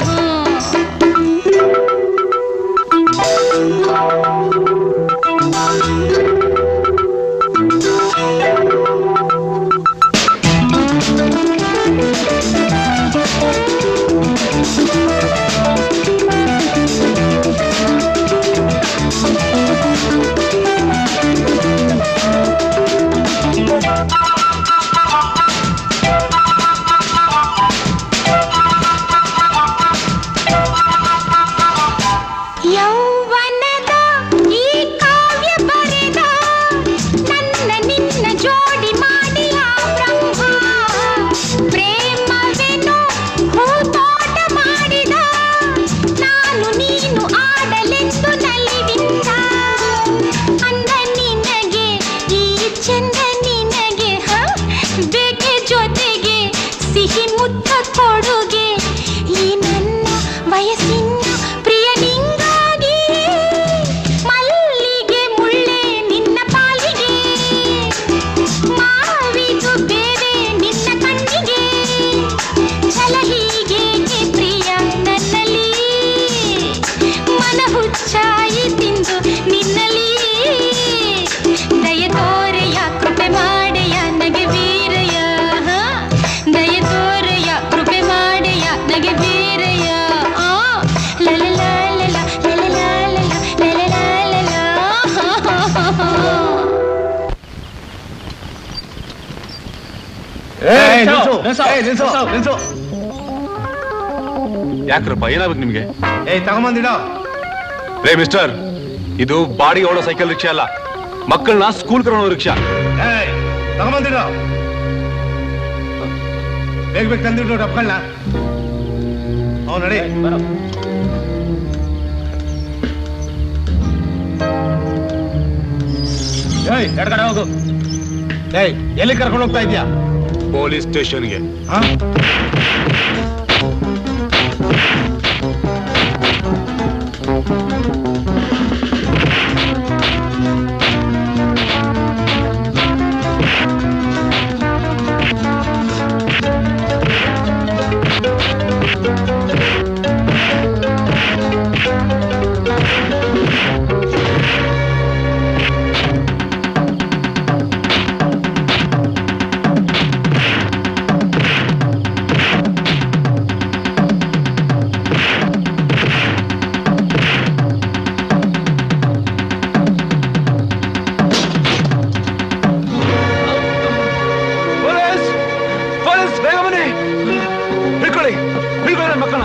ಯೌವನದ ಈ ಕಾವ್ಯ ಬರೆದ ನನ್ನ ನಿನ್ನ ಜೋಡಿ ಮಾಡಿ ಆ ಬ್ರಹ್ಮ ಪ್ರೇಮವೆನು ಹೂತೋಟ ಮಾಡಿದ ನಾನು ನೀನು ಆಡಲೆಂದು ನಲಿವಿಂದ ಅಂದ ನಿನಗೆ ಈ ಚಂದ ನಿನಗೆ ಹ ಬೇಕೆ ಜೊತೆಗೆ ಸಿಹಿ ಮುತ್ತ ಕೊಡುಗೆ ಈ ನನ್ನ ವಯಸ್ಸಿನ ಪ್ರಿಯ ನಿಂಗಾಗಿ ಮಲ್ಲಿಗೆ ಮುಳ್ಳೆ ನಿನ್ನ ಪಾಲಿಗೆ ಮಾವಿದು ಬೇರೆ ನಿನ್ನ ಕಣ್ಣಿಗೆ ಛಲ ಹೀಗೇಕೆ ಪ್ರಿಯ ನನ್ನಲ್ಲಿ ಮನ ಹುಚ್ಚಾಯಿ ತಿಂದು ನಿನ್ನಲ್ಲಿ ದಯ ತೋರೆಯ ಕೃಪೆ ಮಾಡೆಯ ನಗೆ ವೀರಯ ಹ? ದಯ ತೋರೆಯ ಕೃಪೆ ಮಾಡೆಯ ನಗೆ ವೀರಯ ಆ ಲಲ ಲಲ ಲಲ ಲಲ ಲಲ ಲಲ ಏಯ್, ನಿಲ್ಸು. ಏಯ್, ನಿಲ್ಸು, ನಿಲ್ಸು. ಯಾಕ್ರಪ್ಪ ಏನಾಗ್ಬೇಕು ನಿಮ್ಗೆ ಏಯ್ ತಗೊಂಬಂದಿಡೋ ರೇ ಮಿಸ್ಟರ್ ಇದು ಬಾಡಿ ಓಡೋ ಸೈಕಲ್ ರಿಕ್ಷಾ ಅಲ್ಲ ಮಕ್ಕಳನ್ನ ಸ್ಕೂಲ್ ಕರೋಣ ರಿಕ್ಷಾ ಏಯ್ ತಗೊಂಬಂದಿಡೋ ಬೇಗ ಬೇಗ ತಂದಿಡು ಡಬ್ಗಳನ್ನ ಅವ್ ನಡಿ ಏಯ್ ಎಡ್ಗಡೆ ಹೋಗು ಏಯ್ ಎಲ್ಲಿ ಕರ್ಕೊಂಡು ಹೋಗ್ತಾ ಇದ್ಯಾ ಪೊಲೀಸ್ ಸ್ಟೇಷನ್ಗೆ ಹಾ ಪೊಲೀಸ್ ಪೊಲೀಸ್ ಬೇಗ ಬನ್ನಿ ಹಿಡ್ಕೊಳ್ಳಿ ಹಿಡ್ಕೊಳ್ಳಿ ನನ್ನ ಮಕ್ಕಳನ್ನ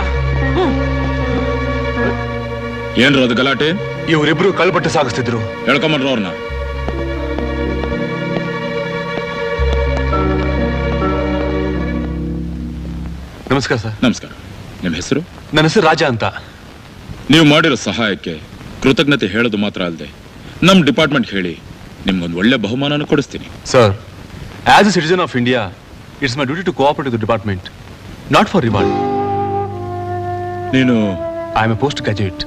ಏನ್ರ ಅದು ಗಲಾಟೆ ಇವರಿಬ್ರು ಕಳ್ಬಟ್ಟು ಸಾಗಿಸ್ತಿದ್ರು ಹೇಳ್ಕೊಂಬರ್ರ ಅವ್ರನ್ನ ನಮಸ್ಕಾರ ಸರ್ ನಮಸ್ಕಾರ ನಿಮ್ಮ ಹೆಸರು ನನ್ನ ಹೆಸರು ರಾಜ ಅಂತ ನೀವು ಮಾಡಿರೋ ಸಹಾಯಕ್ಕೆ ಕೃತಜ್ಞತೆ ಹೇಳೋದು ಮಾತ್ರ ಅಲ್ಲದೆ ನಮ್ಮ ಡಿಪಾರ್ಟ್ಮೆಂಟ್ ಹೇಳಿ ನಿಮ್ಗೊಂದು ಒಳ್ಳೆ ಬಹುಮಾನನ ಕೊಡಿಸ್ತೀನಿ sir as a citizen of India it's my duty to cooperate with department not for reward ನೀನು I am a post graduate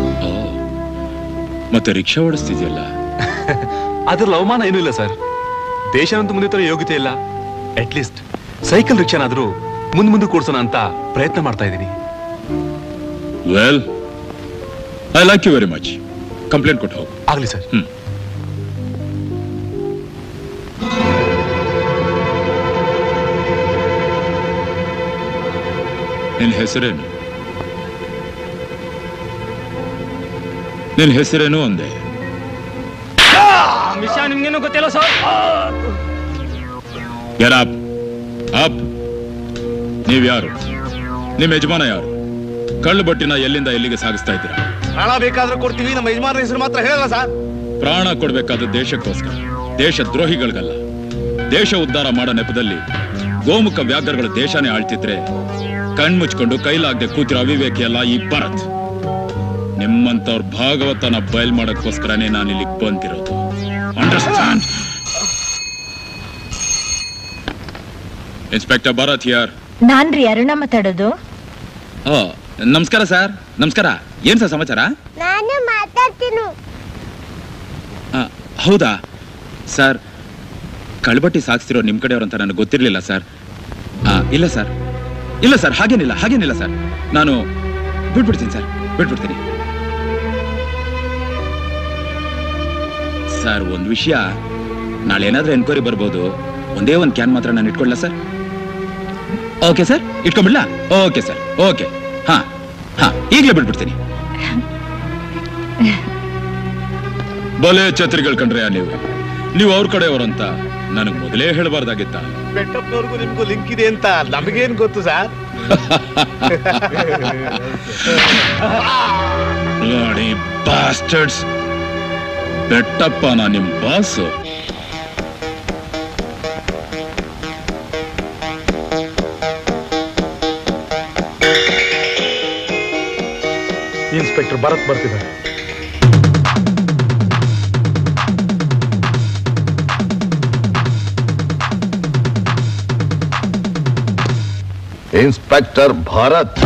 ಮತ್ತೆ ರಿಕ್ಷಾ ಓಡಿಸ್ತಿದ್ಯಲ್ಲ ಅದ್ರಲ್ಲಿ ಅವಮಾನ ಏನೂ ಇಲ್ಲ ಸರ್ ದೇಶನಂತೂ ಮುಂದೆ ತರ ಯೋಗ್ಯತೆ ಇಲ್ಲ ಅಟ್ ಲೀಸ್ಟ್ ಸೈಕಲ್ ರಿಕ್ಷಾನಾದ್ರೂ ಮುಂದ್ ಮುಂದೆ ಕೂಡ್ಸೋಣ ಅಂತ ಪ್ರಯತ್ನ ಮಾಡ್ತಾ ಇದ್ದೀನಿ well I like you very much complaint ಕೊಟ್ಟು ಹೋಗು ಆಗ್ಲಿ ಸರ್ ಹ್ಮ್ ನಿನ್ನ ಹೆಸರೇನು ನಿನ್ನ ಹೆಸರೇನು ಅಂದೆ ವಿಷಯ ನಿಮ್ಗೇನು ಗೊತ್ತಿಲ್ಲ ಸರ್ Get up. ಅಪ್ ನೀವ್ಯಾರು ನಿಮ್ಮ ಯಜಮಾನ ಯಾರು ಕಳ್ಳು ಬಟ್ಟಿನ ಎಲ್ಲಿಂದ ಎಲ್ಲಿಗೆ ಸಾಗಿಸ್ತಾ ಇದ್ದೀರಾ ಪ್ರಾಣ ಬೇಕಾದ್ರೂ ಕೊಡ್ತೀವಿ ನಮ್ಮ ಯಜಮಾನ್ರ ಹೆಸರು ಮಾತ್ರ ಹೇಳಲ್ಲ ಸರ್ ಪ್ರಾಣ ಕೊಡ್ಬೇಕಾದ ದೇಶಕ್ಕೋಸ್ಕರ ದೇಶ ದ್ರೋಹಿಗಳಿಗಲ್ಲ ದೇಶ ಉದ್ಧಾರ ಮಾಡೋ ನೆಪದಲ್ಲಿ ಗೋಮುಖ ವ್ಯಾಘ್ರಗಳ ದೇಶನೇ ಆಳ್ತಿದ್ರೆ ಕಣ್ಮುಚ್ಕೊಂಡು ಕೈಲಾಗದೆ ಕೂತಿರೋ ಅವಿವೇಕಿ ಅಲ್ಲ ಈ ಭರತ್ ನಿಮ್ಮಂತವ್ರ ಭಾಗವತನ ಬಯಲ್ ಮಾಡಕ್ಕೋಸ್ಕರನೇ ನಾನು ಇಲ್ಲಿಗೆ ಬಂದಿರೋದು ಅಂಡರ್ಸ್ಟ್ಯಾಂಡ್ ಇನ್ಸ್ಪೆಕ್ಟರ್ ಭರತ್ ಹಿಯರ್ ನಾನ್ರಿ ಅರುಣ ಮಾತಾಡೋದು ಓ ನಮಸ್ಕಾರ ಸರ್ ನಮಸ್ಕಾರ ಏನ್ ಸರ್ ಸಮಾಚಾರ ನಾನು ಮಾತಾಡ್ತೀನಿ ಆ, ಹೌದಾ ಸರ್ ಕಳ್ಬಟ್ಟಿ ಸಾಗಿಸ್ತಿರೋ ನಿಮ್ ಕಡೆಯವ್ರು ಅಂತ ನನಗೆ ಗೊತ್ತಿರಲಿಲ್ಲ ಸರ್ ಆ, ಇಲ್ಲ ಸರ್ ಇಲ್ಲ ಸರ್ ಹಾಗೇನಿಲ್ಲ ಹಾಗೇನಿಲ್ಲ ಸರ್ ನಾನು ಬಿಟ್ಬಿಡ್ತೀನಿ ಸರ್ ಬಿಟ್ಬಿಡ್ತೀನಿ ಸರ್ ಒಂದು ವಿಷಯ ನಾಳೆ ಏನಾದ್ರೂ ಎನ್ಕ್ವೈರಿ ಬರ್ಬೋದು ಒಂದೇ ಒಂದು ಕ್ಯಾನ್ ಮಾತ್ರ ನಾನು ಇಟ್ಕೊಳ್ಳ ಸರ್ ಓಕೆ ಸರ್ ಇಟ್ಕೊಂಡ್ಬಿಡ್ಲಾ ಓಕೆ ಸರ್ ಓಕೆ ಹಾ ಹಾ ಈಗಲೇ ಬಿಟ್ಬಿಡ್ತೀನಿ ಬಲೆ ಛತ್ರಿಗಳು ಕಂಡ್ರೆ ನೀವು ನೀವು ಅವ್ರ ಕಡೆಯವ್ರಂತ ನನಗೆ ಮೊದಲೇ ಹೇಳಬಾರ್ದಾಗಿತ್ತ ಬೆಟ್ಟಪ್ಪನವ್ರಿಗೂ ನಿಮ್ಗೂ ಲಿಂಕ್ ಇದೆ ಅಂತ ನಮಗೇನ್ ಗೊತ್ತು ಸರ್ ಲಾಡಿ ಬಾಸ್ಟರ್ಡ್ಸ್ ಬೆಟ್ಟಪ್ಪ ನಾ ನಿಮ್ ಬಾಸ್ ಇನ್ಸ್ಪೆಕ್ಟರ್ ಭರತ್ ಬರ್ತಿದ್ದಾರೆ ಇನ್ಸ್ಪೆಕ್ಟರ್ ಭಾರತ್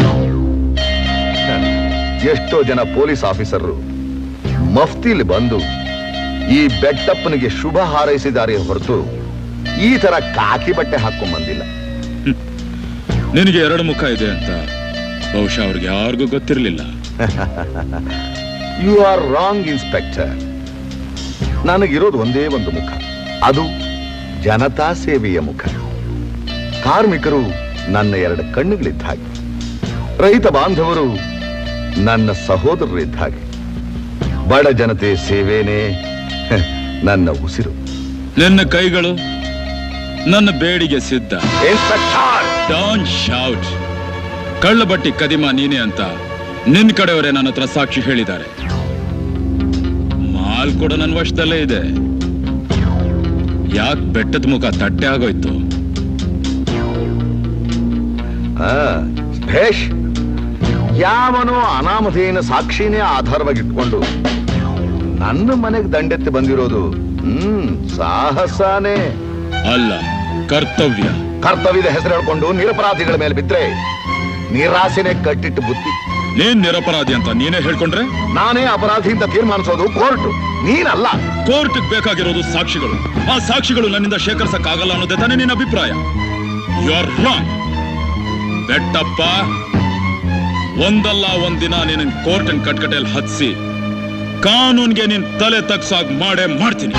ಎಷ್ಟೋ ಜನ ಪೊಲೀಸ್ ಆಫೀಸರ್ರು ಮಫ್ತಿಲಿ ಬಂದು ಈ ಬೆಟ್ಟಪ್ಪನಿಗೆ ಶುಭ ಹಾರೈಸಿದ್ದಾರೆ ಹೊರತು ಈ ತರ ಕಾಕಿ ಬಟ್ಟೆ ಹಾಕೊಂಡ್ ಬಂದಿಲ್ಲ ನಿನಗೆ ಎರಡು ಮುಖ ಇದೆ ಅಂತ ಬಹುಶಃ ಅವ್ರಿಗೆ ಯಾರಿಗೂ ಗೊತ್ತಿರಲಿಲ್ಲ ಯು ಆರ್ ರಾಂಗ್ ಇನ್ಸ್ಪೆಕ್ಟರ್ ನನಗಿರೋದು ಒಂದೇ ಒಂದು ಮುಖ ಅದು ಜನತಾ ಸೇವೆಯ ಮುಖ ಕಾರ್ಮಿಕರು ನನ್ನ ಎರಡು ಕಣ್ಣುಗಳಿದ್ದ ಹಾಗೆ ರೈತ ಬಾಂಧವರು ನನ್ನ ಸಹೋದರರಿದ್ದ ಹಾಗೆ ಬಡ ಜನತೆ ಸೇವೆನೇ ಹ, ನನ್ನ ಉಸಿರು ನಿನ್ನ ಕೈಗಳು ನನ್ನ ಬೇಡಿಗೆ ಸಿದ್ಧ ಇನ್ಸ್ಪೆಕ್ಟರ್ ಡಾನ್ ಶೌಟ್ ಕಳ್ಳ ಬಟ್ಟಿ ಕದಿಮ ನೀನೆ ಅಂತ ನಿನ್ ಕಡೆಯವರೇ ನನ್ನ ಹತ್ರ ಸಾಕ್ಷಿ ಹೇಳಿದ್ದಾರೆ ಮಾಲ್ ಕೂಡ ನನ್ನ ವಶದಲ್ಲೇ ಇದೆ ಯಾಕೆ ಬೆಟ್ಟದ ಮುಖ ತಟ್ಟೆ ಆಗೋಯ್ತು ಆ, ಭೇಷ್ ಯಾವನೋ ಅನಾಮಧೇಯನ ಸಾಕ್ಷಿನೇ ಆಧಾರವಾಗಿಟ್ಕೊಂಡು ನನ್ನ ಮನೆಗೆ ದಂಡೆತ್ತಿ ಬಂದಿರೋದು ಹ್ಮ್ ಸಾಹಸನೇ ಅಲ್ಲ ಕರ್ತವ್ಯ ಕರ್ತವ್ಯದ ಹೆಸರು ಹೇಳ್ಕೊಂಡು ನಿರಪರಾಧಿಗಳ ಮೇಲೆ ಬಿದ್ರೆ ನಿರಾಸೆನೆ ಕಟ್ಟಿಟ್ಟು ಬುದ್ಧಿ ನೀನ್ ನಿರಪರಾಧಿ ಅಂತ ನೀನೇ ಹೇಳ್ಕೊಂಡ್ರೆ ನಾನೇ ಅಪರಾಧಿ ಅಂತ ತೀರ್ಮಾನಿಸೋದು ಕೋರ್ಟ್ ನೀನಲ್ಲ ಕೋರ್ಟ್ ಬೇಕಾಗಿರೋದು ಸಾಕ್ಷಿಗಳು ಆ ಸಾಕ್ಷಿಗಳು ನನ್ನಿಂದ ಶೇಖರಿಸಕ್ಕಾಗಲ್ಲ ಅನ್ನೋದೇ ತಾನೇ ನಿನ್ನ ಅಭಿಪ್ರಾಯ ಯು ಆರ್ ರಾಂಗ್ ಬೆಟ್ಟಪ್ಪ ಒಂದಲ್ಲ ಒಂದಿನ ನಿನ್ನ ಕೋರ್ಟ್ ಕಟ್ಕಟೆಯಲ್ಲಿ ಹತ್ಸಿ ಕಾನೂನ್ಗೆ ನಿನ್ ತಲೆ ತಗ್ಸಾಗ್ ಮಾಡೇ ಮಾಡ್ತೀನಿ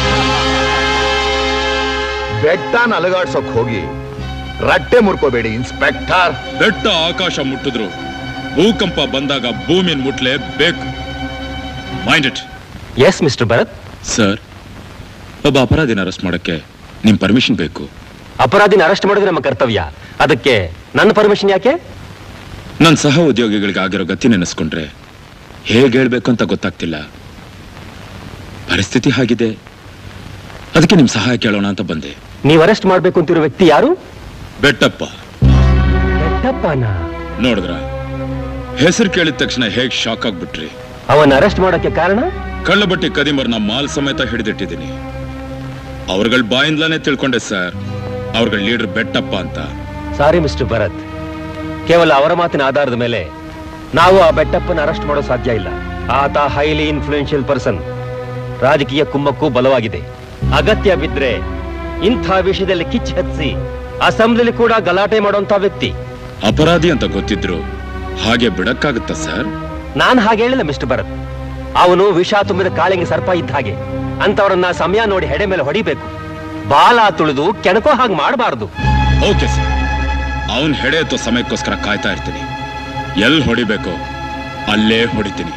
ಬೆಟ್ಟ ಅಲಗಾಡ್ಸೋಕ್ ಹೋಗಿ ರಟ್ಟೆ ಮುರ್ಕೋಬೇಡಿ ಇನ್ಸ್ಪೆಕ್ಟರ್ ಬೆಟ್ಟ ಆಕಾಶ ಮುಟ್ಟಿದ್ರು ಭೂಕಂಪ ಬಂದಾಗ ಭೂಮಿನ್ ಮುಟ್ಲೇಬೇಕು mind it yes mister Bharat sir ಒಬ್ಬ ಅಪರಾಧಿನ ಅರೆಸ್ಟ್ ಮಾಡಕ್ಕೆ ನಿಮ್ ಪರ್ಮಿಷನ್ ಬೇಕು ಅಪರಾಧಿನ ಅರೆಸ್ಟ್ ಮಾಡೋದು ನಮ್ಮ ಕರ್ತವ್ಯ ಅದಕ್ಕೆ ನನ್ನ ಪರ್ಮಿಷನ್ ಯಾಕೆ ನನ್ನ ಸಹ ಉದ್ಯೋಗಿಗಳಿಗೆ ಆಗಿರೋ ಗತಿ ನೆನೆಸ್ಕೊಂಡ್ರೆ ಹೇಗೆ ಹೇಳ್ಬೇಕು ಅಂತ ಗೊತ್ತಾಗ್ತಿಲ್ಲ ಪರಿಸ್ಥಿತಿ ಹಾಗಿದೆ ಅದಕ್ಕೆ ನಿಮ್ ಸಹಾಯ ಕೇಳೋಣ ಅಂತ ಬಂದೆ ನೀವು ಅರೆಸ್ಟ್ ಮಾಡ್ಬೇಕು ಅಂತಿರೋ ವ್ಯಕ್ತಿ ಯಾರು ಬೆಟ್ಟಪ್ಪ ಬೆಟ್ಟಪ್ಪನ ನೋಡಿದ್ರ ಹೆಸರು ಕೇಳಿದ ತಕ್ಷಣ ಹೇಗ್ ಶಾಕ್ ಆಗ್ಬಿಟ್ರಿ ಅವನ್ನ ಅರೆಸ್ಟ್ ಮಾಡೋಕೆ ಕಾರಣ ಕಳ್ಳಬಟ್ಟಿ ಕದಿಮರ್ನ ಮಾಲ್ ಸಮೇತ ಹಿಡಿದಿಟ್ಟಿದ್ದೀನಿ ಅವ್ರಗಳ ಬಾಯಿಂದಲೇ ತಿಳ್ಕೊಂಡೆ ಸರ್ ಅವ್ರಗಳ ಲೀಡರ್ ಬೆಟ್ಟಪ್ಪ ಅಂತ ಸಾರಿ ಮಿಸ್ಟರ್ ಭರತ್ ಕೇವಲ ಅವರ ಮಾತಿನ ಆಧಾರದ ಮೇಲೆ ನಾವು ಆ ಬೆಟ್ಟಪ್ಪನ ಅರೆಸ್ಟ್ ಮಾಡೋ ಸಾಧ್ಯ ಇಲ್ಲ ಆತ ಹೈಲಿ ಇನ್ಫ್ಲೂಯೆನ್ಷಿಯಲ್ ಪರ್ಸನ್ ರಾಜಕೀಯ ಕುಮ್ಮಕ್ಕೂ ಬಲವಾಗಿದೆ ಅಗತ್ಯ ಬಿದ್ರೆ ಇಂಥ ವಿಷಯದಲ್ಲಿ ಕಿಚ್ಚು ಹಚ್ಚಿ ಅಸೆಂಬ್ಲಿಲಿ ಕೂಡ ಗಲಾಟೆ ಮಾಡುವಂತ ವ್ಯಕ್ತಿ ಅಪರಾಧಿ ಅಂತ ಗೊತ್ತಿದ್ರು ಹಾಗೆ ಬಿಡಕ್ಕಾಗುತ್ತಾ ಸರ್ ನಾನ್ ಹಾಗೆ ಹೇಳಿಲ್ಲ ಮಿಸ್ಟರ್ ಭರತ್ ಅವನು ವಿಷ ತುಂಬಿದ ಕಾಳಿಂಗ ಸರ್ಪ ಇದ್ದ ಹಾಗೆ ಅಂತವರನ್ನ ಸಮಯ ನೋಡಿ ಹೆಡೆ ಮೇಲೆ ಹೊಡಿಬೇಕು ಬಾಲ ತುಳಿದು ಕೆಣಕೋ ಹಾಗೆ ಮಾಡಬಾರ್ದು ಓಕೆ ಸರ್ ಅವನ್ ಹೆಡೆ ಎತ್ತೋ ಸಮಯಕ್ಕೋಸ್ಕರ ಕಾಯ್ತಾ ಇರ್ತೀನಿ ಎಲ್ಲಿ ಹೊಡಿಬೇಕೋ ಅಲ್ಲೇ ಹೊಡಿತೀನಿ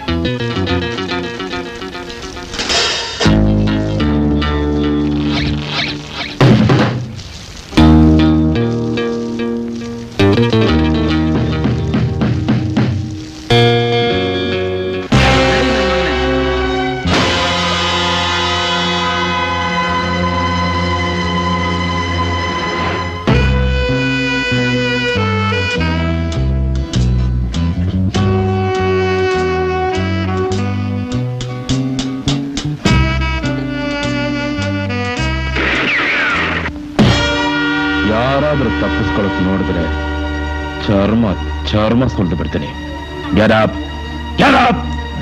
ಯಾರಾದ್ರೂ ತಪ್ಪಿಸ್ಕೊಳಕ್ ನೋಡಿದ್ರೆ ಚರ್ಮ ಚರ್ಮ ಸುಲ್ದು ಬಿಡ್ತೀನಿ Get up. Get up.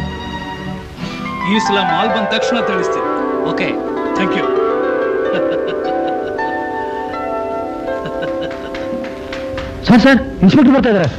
ಈ ಸಲ ಮಾಲ್ ಬಂದ ತಕ್ಷಣ ತಿಳಿಸ್ತೀನಿ okay thank you sir sir inspector ಬರ್ತಾ ಇದಾರೆ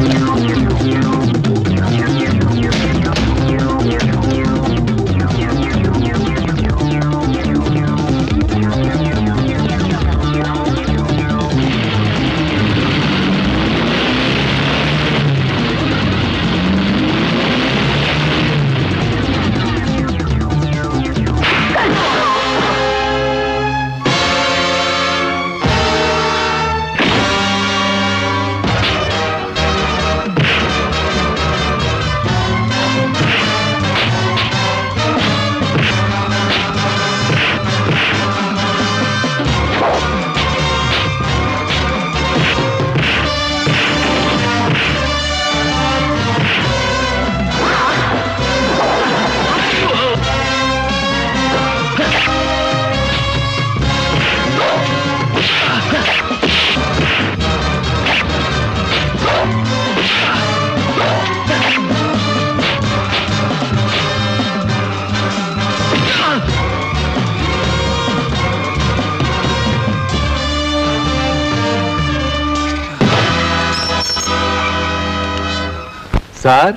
ಸರ್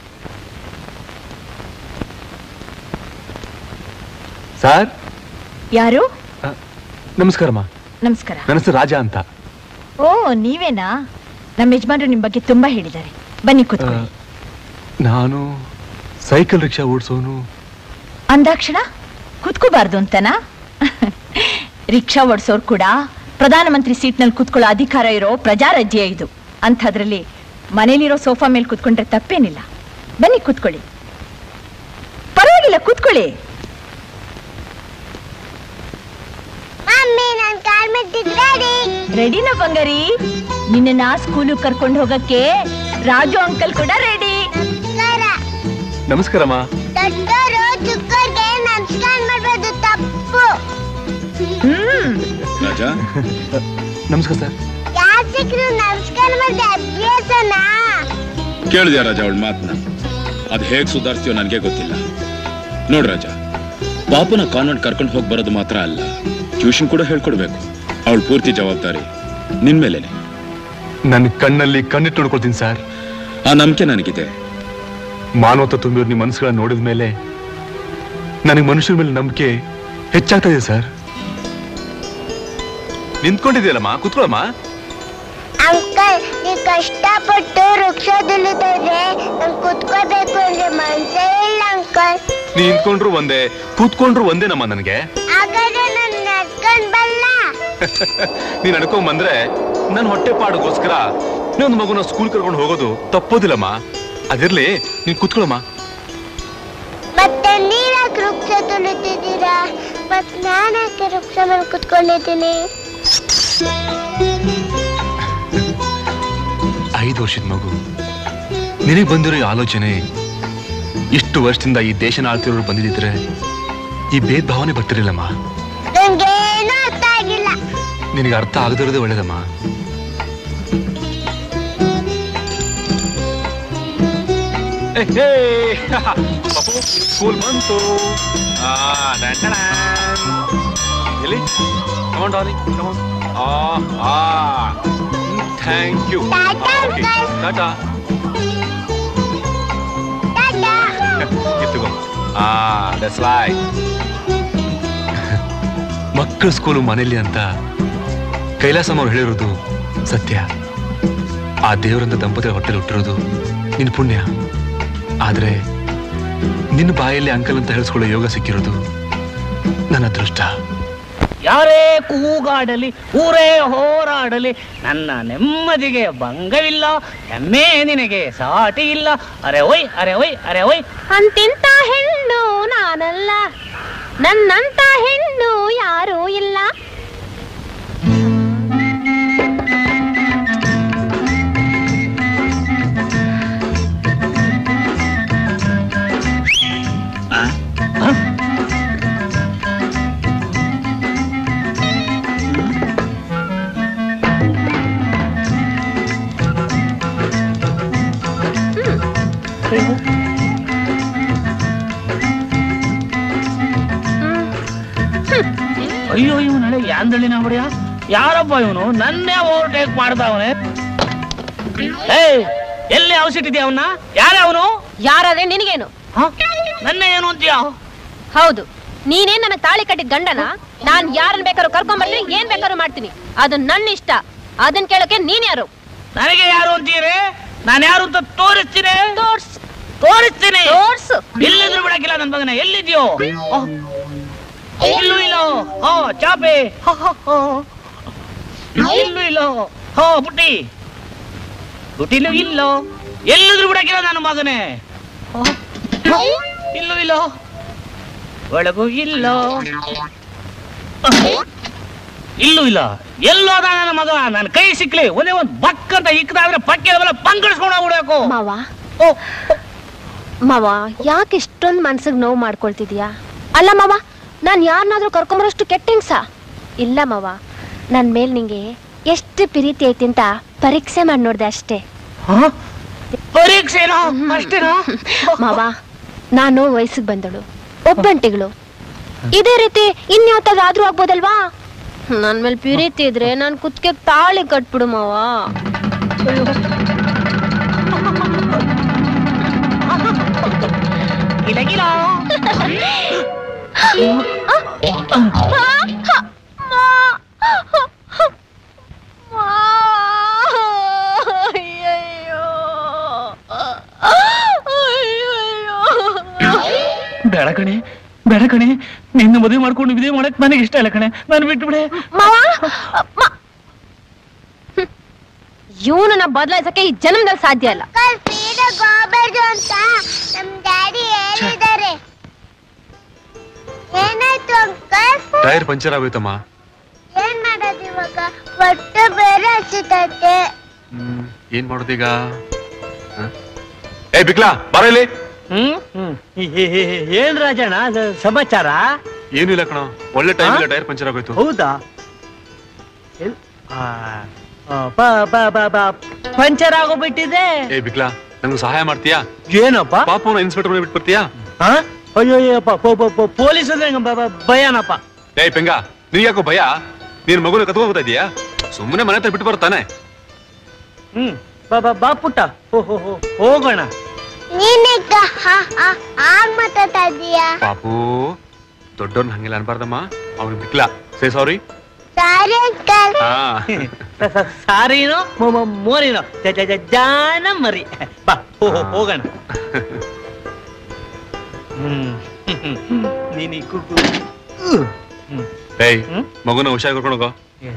ಸರ್ ಯಾರು ನಮಸ್ಕಾರಮ್ಮ ನಮಸ್ಕಾರ ನನ್ನ ಹೆಸರು ರಾಜ ಅಂತ ಓ ನೀವೇನಾ ನಮ್ಮ ಯಜಮಾನ್ರು ನಿಮ್ ಬಗ್ಗೆ ತುಂಬಾ ಹೇಳಿದ್ದಾರೆ ಬನ್ನಿ ಕೂತ್ಕೊಳ್ಳಿ ನಾನು ಸೈಕಲ್ ರಿಕ್ಷಾ ಓಡಿಸೋನು ಅಂದಾಕ್ಷಣ ಕೂತ್ಕೋಬಾರ್ದು ಅಂತನಾ ರಿಕ್ಷಾ ಓಡಿಸೋರು ಕೂಡ ಪ್ರಧಾನಮಂತ್ರಿ ಸೀಟ್ನಲ್ಲಿ ಕೂತ್ಕೊಳ್ಳೋ ಅಧಿಕಾರ ಇರೋ ಪ್ರಜಾರಾಜ್ಯ ಇದು ಅಂಥದ್ರಲ್ಲಿ ಮನೇಲಿರೋ ಸೋಫಾ ಮೇಲೆ ಕೂತ್ಕೊಂಡ್ರೆ ತಪ್ಪೇನಿಲ್ಲ ಬನ್ನಿ ಕೂತ್ಕೊಳ್ಳಿ ಪರವಾಗಿಲ್ಲ ಕೂತ್ಕೊಳ್ಳಿ ಮಮ್ಮಿ ನಾನು ಕಾಲ್ ಮೆಟ್ಟಿದ್ ರೆಡಿ ರೆಡಿನಾ ಬಂಗಾರಿ ನಿನ್ನ ಸ್ಕೂಲು ಕರ್ಕೊಂಡು ಹೋಗಕ್ಕೆ ರಾಜು ಅಂಕಲ್ ಕೂಡ ರೆಡಿ ನಮಸ್ಕಾರಮ್ಮ ದೊಡ್ಡವರು ಚಿಕ್ಕವ್ರಿಗೆ ನಮಸ್ಕಾರ ಮಾಡೋದು ತಪ್ಪು ಹ್ಮ್ ರಾಜ ನಮಸ್ಕಾರ ಸರ್ ಯಾರ್ ಸಿಕ್ಕರು ನಮಸ್ಕಾರ ಮಾಡಿದ ಅಭ್ಯಾಸನಾ ಕೇಳಿದ್ಯಾ ರಾಜ ಅವಳ ಮಾತನ್ನ ಅದ್ ಹೇಗ್ ಸುಧಾರಿಸ್ತೀಯೋ ನನಗೆ ಗೊತ್ತಿಲ್ಲ ನೋಡ್ ರಾಜ ಪಾಪನ ಕಾನ್ವೆಂಟ್ ಕರ್ಕೊಂಡು ಹೋಗಿ ಬರೋದು ಮಾತ್ರ ಅಲ್ಲ ಟ್ಯೂಷನ್ ಕೂಡ ಹೇಳ್ಕೊಡ್ಬೇಕು ಅವಳ ಪೂರ್ತಿ ಜವಾಬ್ದಾರಿ ನಿನ್ ಮೇಲೇನೆ ನನ್ನ ಕಣ್ಣಲ್ಲಿ ಕಣ್ಣಿಟ್ಟು ನೋಡ್ಕೊಳ್ತೀನಿ ಸರ್ ಆ ನಂಬಿಕೆ ನನಗಿದೆ ಮಾನವತ ತುಂಬಿರೋ ನಿಮ್ಮ ಮನಸ್ಸುಗಳನ್ನ ನೋಡಿದ ಮೇಲೆ ನನಗೆ ಮನುಷ್ಯರ ಮೇಲೆ ನಂಬಿಕೆ ಹೆಚ್ಚಾಗ್ತಾ ಇದೆ ಸರ್ ನಿಂತ್ಕೊಂಡಿದೆಯಲ್ಲಮ್ಮ ಕುತ್ಕೊಳಮ್ಮ ಅಂಕಲ್ ನೀವು ಕಷ್ಟಪಟ್ಟು ರಿಕ್ಷಾ ತುಳಿದ್ರೆ ನಾನು ಕುತ್ಕೋಬೇಕು ಅಂದ್ರೆ ಮನ್ಸೇ ಇಲ್ಲ ಅಂಕಲ್ ನೀ ನಿಂತ್ಕೊಂಡ್ರು ಒಂದೇ ಕೂತ್ಕೊಂಡ್ರು ಒಂದೇನಮ್ಮ ನನಗೆ ಹಾಗಾದ್ರೆ ನಾನು ನಡ್ಕೊಂಡ್ ಬಲ್ಲ ನೀನ್ ಅನ್ಕೊಂಡ್ ಬಂದ್ರೆ ನನ್ನ ಹೊಟ್ಟೆ ಪಾಡಿಗೋಸ್ಕರ ಇನ್ನೊಂದು ಮಗುನ ಸ್ಕೂಲ್ ಕರ್ಕೊಂಡು ಹೋಗೋದು ತಪ್ಪೋದಿಲ್ಲಮ್ಮ ಅದಿರ್ಲಿ ನೀನ್ ಕುತ್ಕೊಳಮ್ಮ ಮತ್ತೆ ನೀವ್ಯಾಕೆ ರಿಕ್ಷಾ ತುಳಿತಿದ್ದೀರಾ ಮತ್ ನಾನ್ಯಾಕೆ ರಿಕ್ಷಾ ಮೇಲೆ ಕುತ್ಕೊಂಡಿದ್ದೀನಿ ಐದು ವರ್ಷದ ಮಗು ನಿನಗೆ ಬಂದಿರೋ ಈ ಆಲೋಚನೆ ಇಷ್ಟು ವರ್ಷದಿಂದ ಈ ದೇಶನ ಆಳ್ತಿರೋರು ಬಂದಿದ್ರೆ ಈ ಭೇದ ಭಾವನೆ ಬರ್ತಿರ್ಲಿಲ್ಲಮ್ಮ ನಂಗೇನು ಅರ್ಥ ಆಗಿಲ್ಲ ನಿನಗೆ ಅರ್ಥ ಆಗದಿರೋದೇ ಒಳ್ಳೇದಮ್ಮ ಸ್ಕೂಲ್ ಬಂತು ಆ, ಡನ್ ಡನ್ ಡನ್. ಎಲ್ಲಿ ಕಮಾನ್ ಡಾರ್ಲಿಂಗ್ ಕಮಾನ್ ಆ ಆ ಥ್ಯಾಂಕ್ ಯು ಟಾಟಾ ಎತ್ತುಗೋ ಆ ದಟ್ಸ್ ಲೈಕ್ ಮಕ್ಕಳ ಸ್ಕೂಲು ಮನೇಲಿ ಅಂತ ಕೈಲಾಸಮ್ಮ ಅವ್ರು ಹೇಳಿರೋದು ಸತ್ಯ ಆ ದೇವರಂತ ದಂಪತಿಗಳ ಹೊಟ್ಟೆಲಿ ಹುಟ್ಟಿರೋದು ನಿನ್ನ ಪುಣ್ಯ ಆದ್ರೆ ನಿನ್ನ ಬಾಯಲ್ಲಿ ಅಂಕಲ್ ಅಂತ ಹೇಳಿಸ್ಕೊಳ್ಳೋ ಯೋಗ ಸಿಕ್ಕಿರೋದು ನನ್ನ ಅದೃಷ್ಟ ಯಾರೇ ಕೂಗಾಡಲಿ ಊರೇ ಹೋರಾಡಲಿ ನನ್ನ ನೆಮ್ಮದಿಗೆ ಭಂಗವಿಲ್ಲ ಹೆಮ್ಮೆ ನಿನಗೆ ಸಾಟಿ ಇಲ್ಲ ಅರೆ ಒಯ್ ಅರೆ ಒಯ್ ಅರೆ ಒಯ್ ಅಂತಿಂತ ಹೆಣ್ಣು ನಾನಲ್ಲ ನನ್ನಂತ ಹೆಣ್ಣು ಯಾರೂ ಇಲ್ಲ ಅಯ್ಯೋ ಇವನು ನಡೆ ಯಾಂದಳಿನ ಹೊಡೆಯ ಯಾರಪ್ಪ ಇವನು ನನ್ನೇ ಓವರ್ಟೇಕ್ ಮಾಡ್ತಾವನೆ ಏಯ್ ಎಲ್ಲಿ ಔಷಧ ಇದೆಯಾ ಅವನ್ನ ಯಾರೇ ಅವನು ಯಾರಾದ್ರೆ ನಿನಗೇನು ನನ್ನ ಏನು ಅಂತೀಯ ಹೌದು ನೀನೇನ್ ನನ್ನ ತಾಳಿ ಕಟ್ಟಿದ ಗಂಡನ ನಾನ್ ಯಾರನ್ನ ಬೇಕಾದ್ರೂ ಕರ್ಕೊಂಡ್ ಬರ್ತೀನಿ ಏನ್ ಬೇಕಾದ್ರೂ ಮಾಡ್ತೀನಿ ಅದು ನನ್ನ ಇಷ್ಟ ಅದನ್ ಕೇಳಕ್ಕೆ ನೀನ್ ಯಾರು ನನಗೆ ಯಾರು ಅಂತೀರಿ ನಾನು ಯಾರು ಅಂತ ತೋರಿಸ್ತೀನಿ ತೋರ್ಸ್ ತೋರಿಸ್ತೀನಿ ತೋರ್ಸು ಎಲ್ಲಿದ್ರು ಬಿಡಕ್ಕಿಲ್ಲ ನನ್ ಮಗನ ಎಲ್ಲಿದ್ಯೋ ಓಹ್, ಇಲ್ಲೂ ಇಲ್ಲ ಹೋ ಚಾಪೆ ಹ, ಹ, ಹ. ಇಲ್ಲೂ ಇಲ್ಲ ಹೋ ಬುಟ್ಟಿ ಬುಟ್ಟಿಲೂ ಇಲ್ಲೋ ಎಲ್ಲಿದ್ರು ಬಿಡಕ್ಕಿಲ್ಲ ನನ್ನ ಮಗನೇ ಓಹ್, ಇಲ್ಲೂ ಇಲ್ಲ ಒಳಗೂ ಇಲ್ಲ ಇಲ್ಲೂ ಇಲ್ಲ ಎಲ್ಲೋದ ನನ್ನ ಮಗ ನನ್ನ ಕೈ ಸಿಕ್ಲಿ ಒಂದೇ ಒಂದ್ ಬಕ್ ಅಂತ ಇಕ್ಕದಾದ್ರೆ ಪಕ್ಕೆ ಮೇಲೆ ಪಂಗಡಿಸ್ಕೊಂಡು ಹೋಗ್ಬಿಡ್ಬೇಕು ಮಾವ ಮಾವ ಯಾಕೆ ಇಷ್ಟೊಂದು ಮನ್ಸಿಗೆ ನೋವು ಮಾಡ್ಕೊಳ್ತಿದ್ಯಾ ಅಲ್ಲ ಮಾವ ನಾನ್ ಯಾರನ್ನಾದ್ರೂ ಕರ್ಕೊಂಬರೋಷ್ಟು ಕೆಟ್ಟ ಹಿಂಗ್ಸ ಇಲ್ಲ ಮಾವ ನನ್ ಮೇಲ್ ನಿಂಗೆ ಎಷ್ಟು ಪ್ರೀತಿ ಐತಿ ಅಂತ ಪರೀಕ್ಷೆ ಮಾಡಿ ನೋಡ್ದೆ ಅಷ್ಟೇ ಪರೀಕ್ಷೆನೋ ಅಷ್ಟೇನೋ ಮಾವ ನಾನು ವಯಸ್ಸಿಗೆ ಬಂದಳು ಒಬ್ಬಂಟಿಗಳು ಇದೇ ರೀತಿ ಇನ್ಯಾವತ್ತಾದ್ರೂ ಆಗ್ಬೋದಲ್ವಾ ನನ್ ಮೇಲೆ ಪ್ರೀತಿ ಇದ್ರೆ ನಾನ್ ಕುತ್ಕೆ ತಾಳಿ ಕಟ್ಬಿಡು ಮಾವ ಗಿಲ ಗಿಲ ಬೇಡ ಕಣೆ ಬೇಡ ಕಣೆ ನಿನ್ನ ಮದುವೆ ಮಾಡ್ಕೊಂಡು ವಿಧಿ ಮಾಡಕ್ ನನಗೆ ಇಷ್ಟ ಇಲ್ಲ ಕಣೆ ನಾನು ಬಿಟ್ಟು ಬಿಡೆ ಇವನನ್ನ ಬದಲಾಯಿಸಕ್ಕೆ ಈ ಜನ್ಮದಲ್ಲಿ ಸಾಧ್ಯ ಇಲ್ಲ ಹೋಗ್ಬಾರ್ದು ಅಂತ ನಮ್ ಡ್ಯಾಡಿ ಹೇಳಿದ್ದಾರೆ ಏನಾಯ್ತು ಅಂಕಲ್ ಟೈರ್ ಪಂಚರ್ ಆಗೋಯ್ತಮ್ಮ ಏನ್ ಮಾಡೋದು ಇವಾಗ ಹೊಟ್ಟೆ ಬೇರೆ ಹಸಿತೈತೆ ಏನ್ ಮಾಡೋದೀಗ ಹ? ಏ ಬಿಕ್ಲಾ ಬರ ಇಲ್ಲಿ ಏನ್ ರಾಜಣ್ಣ ಅದು ಸಮಾಚಾರ ಏನು ಇಲ್ಲ ಕಣ ಒಳ್ಳೆ ಟೈಮ್ ಇಲ್ಲ ಟೈರ್ ಪಂಚರ್ ಆಗೋಯ್ತು ಹೌದಾ ಎಲ್- ಆ, ಆ, ಬ- ಬ- ಬ- ಬ- ಪಂಚರ್ ಆಗೋಗ್ಬಿಟ್ಟಿದೆ ಏ ಬಿಕ್ಲಾ ನಂಗೆ ಸಹಾಯ ಮಾಡ್ತೀಯಾ ಏನಪ್ಪ ಪಾಪವನ್ನ ಇನ್ಸ್ಪೆಕ್ಟರ್ ಬಿಟ್ಟು ಬರ್ತೀಯಾ ಆ? ಅಯ್ಯೋ ಅಯ್ಯಪ್ಪ ಪೊ- ಪೊ- ಪೊ- ಪೊಲೀಸ್ ಅಂದ್ರೆ ನಂಗೆ ಬ- ಬ- ಭಯನಪ್ಪ ಏ ಪೆಂಗ ನೀನ್ ಯಾಕೋ ಭಯ ನೀನ್ ಮಗುನ ಕತ್ಕೊ ಹೋಗ್ತಾ ಇದೀಯಾ ಸುಮ್ಮನೆ ಮನೆ ಹತ್ರ ಬಿಟ್ಟು ಬರ್ತಾನೆ ಹ್ಮ್ ಬಾ ಬಾ ಬಾ ಪುಟ್ಟ ಹೋ ಹೋ ಹೋ ಹೋಗೋಣ ನೀನೀಗ ಆಗ್ ಮಾತಾಡ್ತಾ ಇದೀಯಾ ಪಾಪು ದೊಡ್ಡವ್ರನ್ನ ಹಂಗೆಲ್ಲ ಅನ್ಬಾರ್ದಮ್ಮ ಅವ್ನು ಬಿಕ್ಲಾ ಸೇ ಸಾರಿ ಸಾರಿ ಅಂಕಲ್ ಹಾ ಸ- ಸ- ಸಾರಿನೋ ಮೊ- ಮೊ- ಮೋರಿನೋ ಜ- ಜ- ಜ- ಜಾನ ಮರಿ ಬಾ ಹೋ ಹೋ ಹೋಗೋಣ ಹ್ಮ್ ನೀನು ಈ ಕುಕು ಏಯ್ ಮಗುನ ಹುಷಾರ್ ಕರ್ಕೊಂಡು ಹೋಗೋ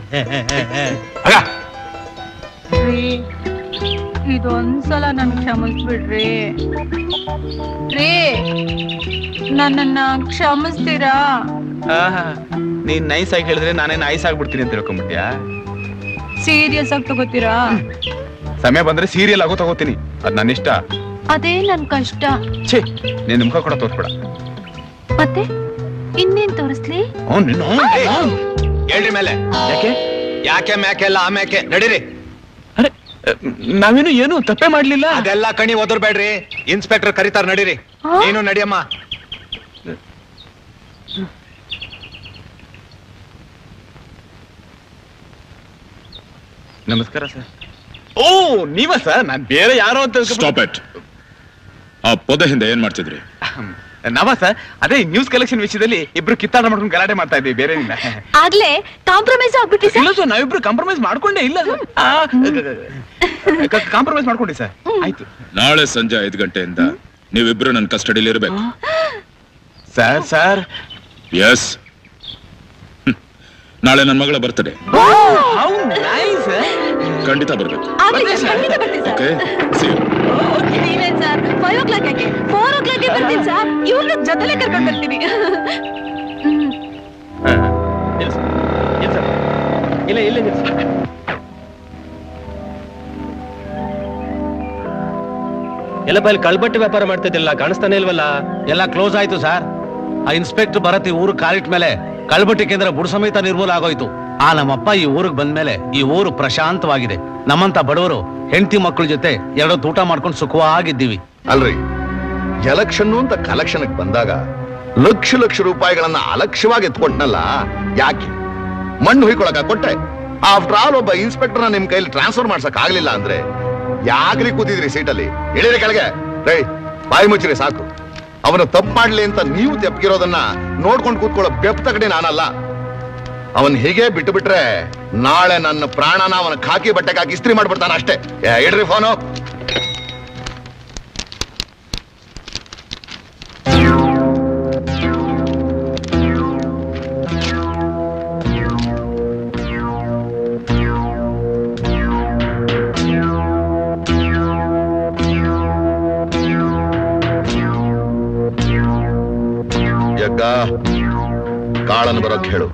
ರೀ ಇದೊಂದ್ಸಲ ನನ್ ಕ್ಷಮಿಸ್ಬಿಡ್ರಿ ರೀ ನನ್ನನ್ನ ಕ್ಷಮಿಸ್ತೀರಾ ಆಹಾ, ನೀನ್ ನೈಸ್ ಆಗಿ ಹೇಳಿದ್ರೆ ನಾನೇನ್ ಐಸ್ ಆಗ್ಬಿಡ್ತೀನಿ ಅಂತ ತಿಳ್ಕೊಂಬಿಟ್ಯಾ ಸೀರಿಯಸ್ ಆಗಿ ತಗೋತೀರಾ ಸಮಯ ಬಂದ್ರೆ ಸೀರಿಯಲ್ ಆಗೋ ತಗೋತೀನಿ ಅದ್ ನನ್ನ ಇಷ್ಟ ಅದೇ ನನ್ ಕಷ್ಟ ಛೇ ನೀನ್ ಮುಖ ಕೂಡ ತೋರ್ಸ್ಬೇಡ ಮತ್ತೆ ಇನ್ನೇನ್ ತೋರಿಸ್ಲಿ ಅವ್ನ್ ನಿನ್ನ ಅವ್ನ್- ಏಯ್, ಹೇಳ್ರಿ ಮೇಲೆ ಯಾಕೆ ಯಾಕೆ ಮ್ಯಾಕೆ ಎಲ್ಲ ಆಮ್ಯಾಕೆ ನಡೀರಿ ನಾವೇನು ಏನು ತಪ್ಪೇ ಮಾಡ್ಲಿಲ್ಲ ಅದೆಲ್ಲ ಕಣಿ ಒದರ್ಬೇಡ್ರಿ ಇನ್ಸ್ಪೆಕ್ಟರ್ ಕರೀತಾರ ನಡೀರಿ ನೀನು ನಡಿಯಮ್ಮ ನಮಸ್ಕಾರ ಸರ್ ಓ ನೀವ ಸರ್ ನಾನ್ ಬೇರೆ ಯಾರೋ ಅಂತ ಸ್ಟಾಪ್ ಇಟ್ ಆ ಪೊದೆ ಹಿಂದೆ ಏನ್ ಮಾಡ್ತಿದ್ರಿ ನಾವ ಸರ್ ಅದೇ ನ್ಯೂಸ್ ಕಲೆಕ್ಷನ್ ವಿಷಯದಲ್ಲಿ ಇಬ್ರು ಕಿತ್ತಾಟ ಮಾಡ್ಕೊಂಡು ಗಲಾಟೆ ಮಾಡ್ತಾ ಇದ್ದೀವಿ ಬೇರೆ ಇಲ್ಲ ಆಗ್ಲೇ ಕಾಂಪ್ರಮೈಸ್ ಆಗ್ಬಿಟ್ಟಿ ಇಲ್ಲ ಸರ್ ನಾವಿಬ್ರು ಕಾಂಪ್ರಮೈಸ್ ಮಾಡ್ಕೊಂಡೇ ಇಲ್ಲ ಕಾಂಪ್ರಮೈಸ್ ಮಾಡ್ಕೊಂಡಿ ಸರ್ ಆಯ್ತು ನಾಳೆ ಸಂಜೆ ಐದು ಗಂಟೆಯಿಂದ ನೀವಿಬ್ರು ನನ್ನ ಕಸ್ಟಡಿಲಿ ಇರಬೇಕು ಸರ್ ಸರ್ ಎಸ್ ನಾಳೆ ನನ್ನ ಮಗಳ ಬರ್ತಡೆ ಹೌ ನೈಸ್ ಖಂಡಿತ ಬರ್ಬೇಕು ಆಗ್ಲಿ ಸರ್, ಖಂಡಿತ ಬರ್ತೀನಿ ಸರ್ ಓಕೆ ಸಿ ನೀವೇನ್ ಸರ್ ಫೈವ್ ಓ ಕ್ಲಾಕ್ ಯಾಕೆ ಫೋರ್ ಓ ಕ್ಲಾಕ್ ಬರ್ತೀನಿ ಸರ್ ಇವ್ರನ್ನ ಜೊತೆಲೆ ಕರ್ಕೊಂಡ್ ಬರ್ತೀನಿ ಇಲ್ಲ ಇಲ್ಲ ಎಲ್ಲಪ್ಪ ಇಲ್ಲಿ ಕಳ್ಬಟ್ಟು ವ್ಯಾಪಾರ ಮಾಡ್ತಿದ್ದಿಲ್ಲ ಕಾಣಿಸ್ತಾನೆ ಇಲ್ವಲ್ಲ ಎಲ್ಲ ಕ್ಲೋಸ್ ಆಯ್ತು ಸರ್ ಆ ಇನ್ಸ್ಪೆಕ್ಟರ್ ಭರತ್ ಈ ಊರು ಕಾಲಿಟ್ ಮೇಲೆ ಕಳ್ಬಟ್ಟಿ ಕೇಂದ್ರ ಬುಡ ಸಮೇತ ನಿರ್ಮೂಲ ಆಗೋಯ್ತು ಆ ನಮ್ಮಪ್ಪ ಈ ಊರಿಗೆ ಬಂದ್ಮೇಲೆ ಈ ಊರು ಪ್ರಶಾಂತವಾಗಿದೆ ನಮ್ಮಂತ ಬಡವರು ಹೆಂಡತಿ ಮಕ್ಕಳ ಜೊತೆ ಎರಡೊತ್ತು ಊಟ ಮಾಡ್ಕೊಂಡು ಸುಖವಾಗಿದ್ದೀವಿ ಅಲ್ರಿ ಎಲೆಕ್ಷನ್ ಅಂತ ಕಲೆಕ್ಷನ್ ಬಂದಾಗ ಲಕ್ಷ ಲಕ್ಷ ರೂಪಾಯಿಗಳನ್ನ ಅಲಕ್ಷ್ಯವಾಗಿ ಎತ್ಕೊಟ್ನಲ್ಲ ಯಾಕೆ ಮಣ್ಣು ಹುಯ್ಕೊಳಕ ಕೊಟ್ಟೆ ಆಫ್ಟರ್ ಆಲ್ ಒಬ್ಬ ಇನ್ಸ್ಪೆಕ್ಟರ್ನ ನಿಮ್ ಕೈಲಿ ಟ್ರಾನ್ಸ್ಫರ್ ಮಾಡ್ಸಕ್ ಆಗ್ಲಿಲ್ಲ ಅಂದ್ರೆ ಯಾಕ್ರಿ ಕೂತಿದ್ರಿ ಸೀಟಲ್ಲಿ ಇಳಿರಿ ಕೆಳಗೆ ರೇ ಬಾಯಿ ಮುಚ್ಚಿರಿ ಸಾಕು ಅವನು ತಪ್ಪು ಮಾಡ್ಲಿ ಅಂತ ನೀವು ತೆಪ್ಪಗಿರೋದನ್ನ ನೋಡ್ಕೊಂಡು ಕೂತ್ಕೊಳ್ಳೋ ಬೆಪ್ತ ಕಡೆ ನಾನಲ್ಲ ಅವನ್ ಹೀಗೆ ಬಿಟ್ಟು ಬಿಟ್ರೆ ನಾಳೆ ನನ್ನ ಪ್ರಾಣನ ಅವನ ಖಾಕಿ ಬಟ್ಟೆಗೆ ಹಾಕಿ ಇಸ್ತ್ರಿ ಮಾಡ್ಬಿಡ್ತಾನ ಅಷ್ಟೇ ಏ, ಇಡ್ರಿ ಫೋನು ಯಗ್ಗ ಕಾಳನ್ನು ಬರೋಕ್ ಹೇಳು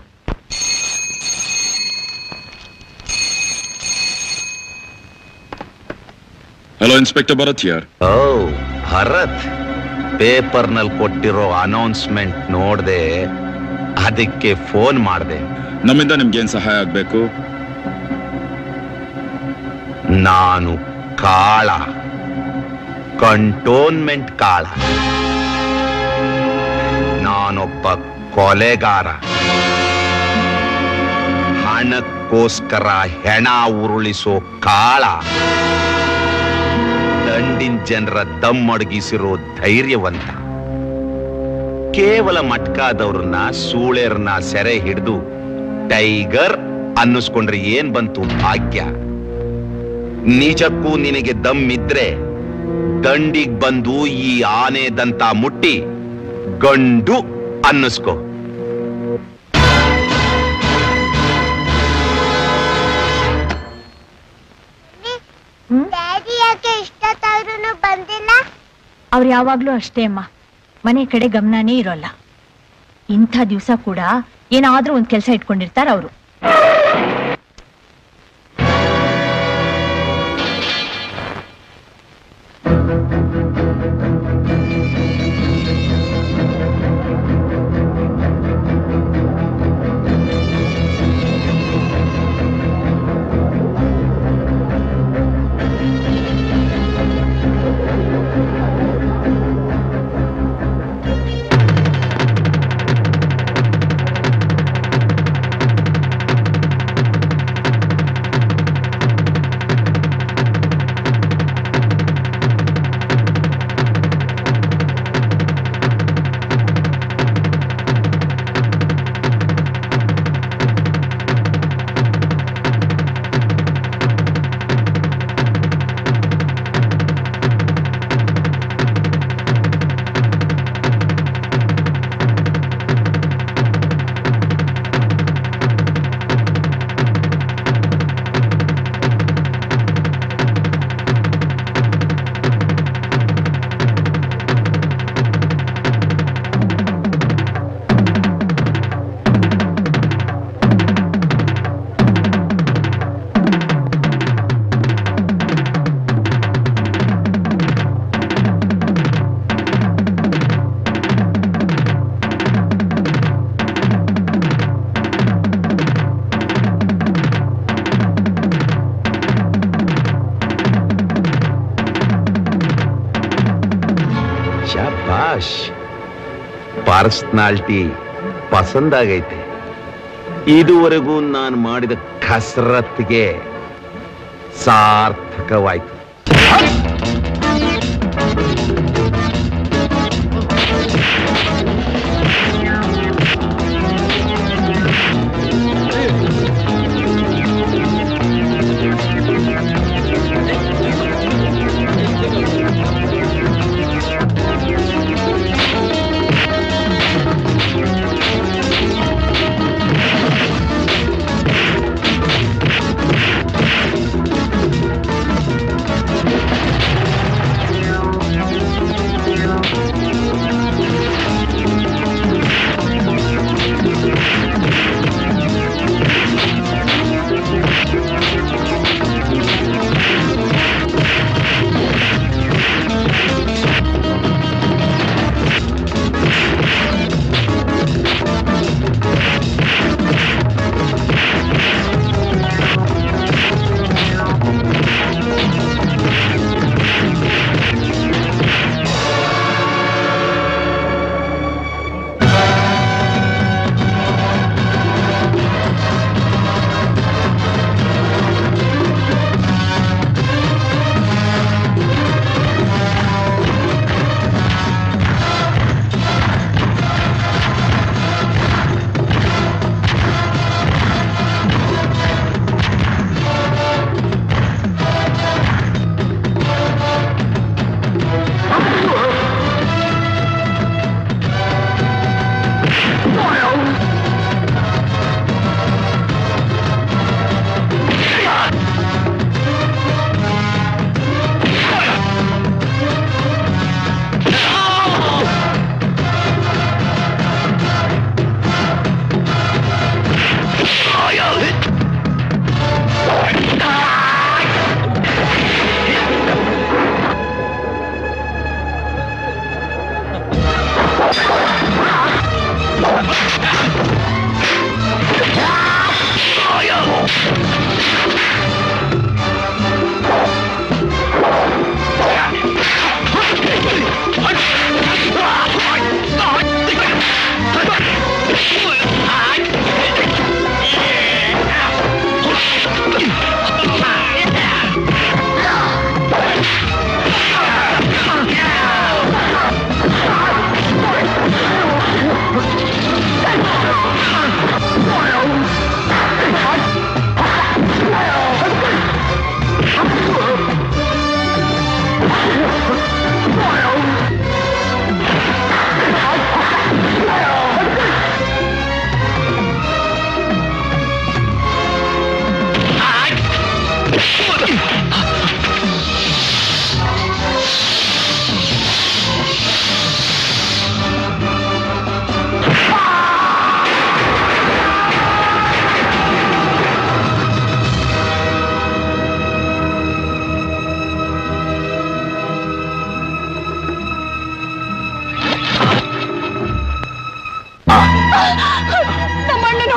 ಹಲೋ ಇನ್ಸ್ಪೆಕ್ಟರ್ ಭರತ್ ಯಾರ್ ಓ ಭರತ್ ಪೇಪರ್ನಲ್ಲಿ ಕೊಟ್ಟಿರೋ ಅನೌನ್ಸ್ಮೆಂಟ್ ನೋಡ್ದೆ ಅದಕ್ಕೆ ಫೋನ್ ಮಾಡ್ದೆ ನಮ್ಮಿಂದ ನಿಮ್ಗೇನ್ ಸಹಾಯ ಆಗ್ಬೇಕು ನಾನು ಕಾಳ ಕಂಟೋನ್ಮೆಂಟ್ ಕಾಳ ನಾನೊಬ್ಬ ಕೊಲೆಗಾರ ಹಣಕ್ಕೋಸ್ಕರ ಹೆಣ ಉರುಳಿಸೋ ಕಾಳ ದಂಡಿನ ಜನರ ದಮ್ಮಡಗಿಸಿರೋ ಧೈರ್ಯವಂತ ಕೇವಲ ಮಟ್ಕಾದವ್ರನ್ನ ಸೂಳೆರ್ನ ಸೆರೆ ಹಿಡಿದು ಟೈಗರ್ ಅನ್ನಿಸ್ಕೊಂಡ್ರೆ ಏನ್ ಬಂತು ಭಾಗ್ಯ ನಿಜಕ್ಕೂ ನಿನಗೆ ದಮ್ಮಿದ್ರೆ ದಂಡಿಗ್ ಬಂದು ಈ ಆನೆ ದಂತ ಮುಟ್ಟಿ ಗಂಡು ಅನ್ನಿಸ್ಕೋ ಡ್ಯಾಡಿ ಯಾಕೆ ಇಷ್ಟೊತ್ತಾದ್ರೂ ಬಂದಿಲ್ಲ ಅವ್ರು ಯಾವಾಗ್ಲೂ ಅಷ್ಟೇ ಅಮ್ಮ ಮನೆ ಕಡೆ ಗಮನನೇ ಇರೋಲ್ಲ ಇಂಥ ದಿವಸ ಕೂಡ ಏನಾದ್ರೂ ಒಂದ್ ಕೆಲಸ ಇಟ್ಕೊಂಡಿರ್ತಾರ ಅವರು ಶಾಬಾಷ್ ಪರ್ಸ್ನಾಲಿಟಿ ಪಸಂದಾಗೈತೆ ಇದುವರೆಗೂ ನಾನು ಮಾಡಿದ ಕಸರತ್ಗೆ ಸಾರ್ಥಕವಾಯ್ತು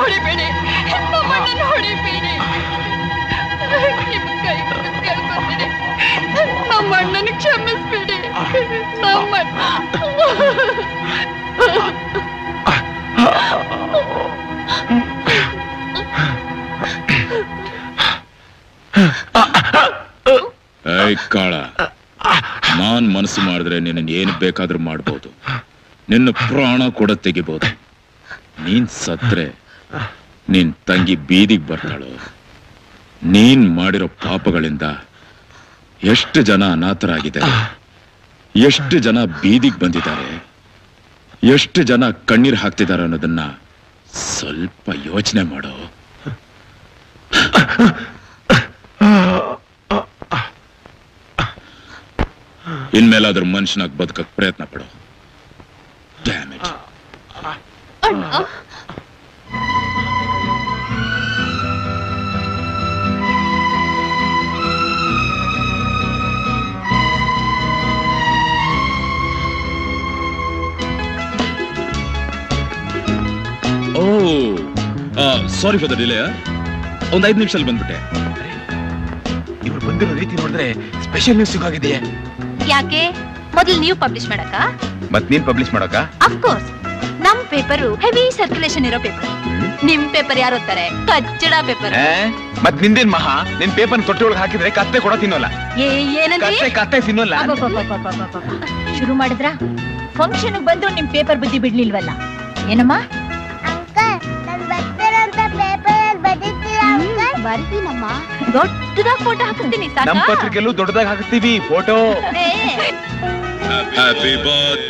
ಹೊಡಿಬೇಡಿ ನಮ್ಮಣ್ಣನ ಹೊಡಿಬೇಡಿ ನಿಮ್ ಕೈ ಮುಗ್ದು ಕೇಳ್ಕೊತೀನಿ ನಮ್ಮ ಅಣ್ಣನ ಕ್ಷಮಿಸ್ಬಿಡಿ ನಮ್ಮಣ್ಣ ಏಯ್ ಕಾಳ ನಾನ್ ಮನಸ್ಸು ಮಾಡಿದ್ರೆ ನಿನ್ನ ಏನ್ ಬೇಕಾದ್ರೂ ಮಾಡ್ಬೋದು ನಿನ್ನ ಪ್ರಾಣ ಕೂಡ ತೆಗಿಬೋದು ನೀನ್ ಸತ್ರೆ ನಿನ್ ತಂಗಿ ಬೀದಿಗೆ ಬರ್ತಾಳು ನೀನ್ ಮಾಡಿರೋ ಪಾಪಗಳಿಂದ ಎಷ್ಟು ಜನ ಅನಾಥರಾಗಿದ್ದಾರೆ ಎಷ್ಟು ಜನ ಬೀದಿಗೆ ಬಂದಿದ್ದಾರೆ ಎಷ್ಟು ಜನ ಕಣ್ಣೀರ್ ಹಾಕ್ತಿದ್ದಾರೆ ಅನ್ನೋದನ್ನ ಸ್ವಲ್ಪ ಯೋಚನೆ ಮಾಡೋ ಇನ್ಮೇಲಾದ್ರೂ ಮನುಷ್ಯನಾಗ್ ಬದುಕಕ್ ಪ್ರಯತ್ನ ಪಡು ಡ್ಯಾಮೇಜ್ ಅಣ್ಣ oh sorry for the delay ಒಂದ್ ಐದು ನಿಮಿಷದಲ್ಲಿ ಬಂದ್ಬಿಟ್ಟೆ ಇವ್ರು ಬಂದಿರೋ ರೀತಿ ನೋಡಿದ್ರೆ ಸ್ಪೆಷಲ್ ನ್ಯೂಸ್ ಸಿಗೋಗಿದೆಯೇ ಯಾಕೆ ಮೊದಲು ನೀವು ಪಬ್ಲಿಷ್ ಮಾಡಕ ಮತ್ ನೀನ್ ಪಬ್ಲಿಷ್ ಮಾಡೋಕ ಅಫ್ಕೋರ್ಸ್ ನಮ್ ಪೇಪರು ಹೆವಿ ಸರ್ಕ್ಯುಲೇಷನ್ ಇರೋ ಪೇಪರ್ ನಿಮ್ ಪೇಪರ್ ಯಾರು ಓದ್ತಾರೆ ಕಚ್ಚಡ ಪೇಪರ್ ಮತ್ ನಿಂದೇನ್ ಮಹಾ ನಿನ್ ಪೇಪರ್ ತೊಟ್ಟಿ ಒಳಗೆ ಹಾಕಿದ್ರೆ ಕತ್ತೆ ಕೂಡ ತಿನ್ನೋಲ್ಲ ಏ ಏನಂದ್ರಿ ಕತ್ತೆ ಕತ್ತೆ ತಿನ್ನೋಲ್ಲ ಅಬ್ಬಬ್ಬಬ್ಬಬ್ಬಬ್ಬಬ್ಬ. ಶುರು ಮಾಡಿದ್ರ ಫಂಕ್ಷನ್ ಬಂದು ನಿಮ್ ಪೇಪರ್ ಬುದ್ಧಿ ಬಿಡ್ಲಿಲ್ವಲ್ಲ ಏನಮ್ಮ ಬರ್ತೀನಮ್ಮ ದೊಡ್ಡದಾಗಿ ಫೋಟೋ ಹಾಕಿಸ್ತೀನಿ ನಮ್ ಸಾಕಾ ಪತ್ರಿಕೆಲ್ಲೂ ದೊಡ್ಡದಾಗಿ ಹಾಕಿಸ್ತೀವಿ ಫೋಟೋ ಏ, ಹ್ಯಾಪಿ ಬರ್ತ್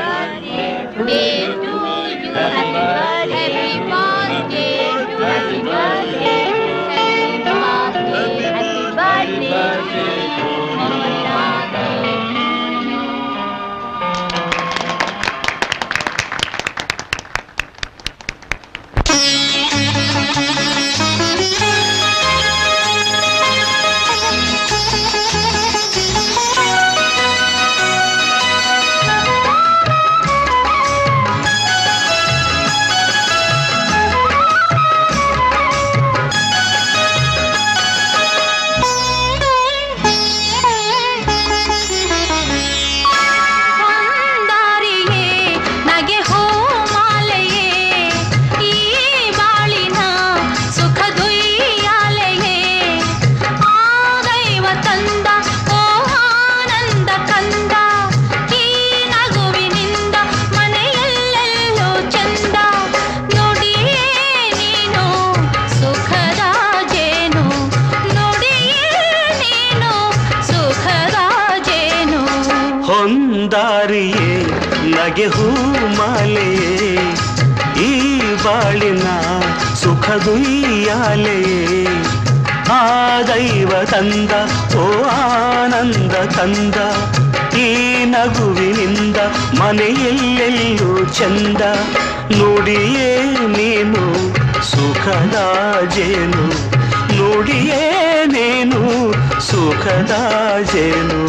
ದಾರಿಯೇ ನಗೆ ಹೋ ಮಾಲೆಯೇ ಈ ಬಾಳಿನ ಸುಖ ದುಯ್ಯಾಲೆಯೇ ಆ ದೈವ ತಂದ ಓ ಆನಂದ ಕಂದ ಈ ನಗುವಿನಿಂದ ಮನೆಯಲ್ಲೆಲ್ಲೋ ಚಂದ ನುಡಿಯೇ ನೀನು ಸುಖದ ಜೇನು ನುಡಿಯೇ ನೀನು ಸುಖದ ಜೇನು ಹೊಂದಾರಿಯೇ ನಗೆ ಹೂ ಮಾಲೆಯೇ ಈ ಬಾಳಿನ ಸುಖದುಯ್ಯಾಲೆಯೇ ಆ ದೈವ ತಂದ ಓ ಆನಂದ ಕಂದ ಈ ನಗುವಿನಿಂದ ಮನೆಯಲ್ಲೆಲ್ಲೂ ಚಂದ ನುಡಿಯೇ ನೀನು ಸುಖದ ಜೇನು ನುಡಿಯೇ ನೀನು ಸುಖದ ಜೇನು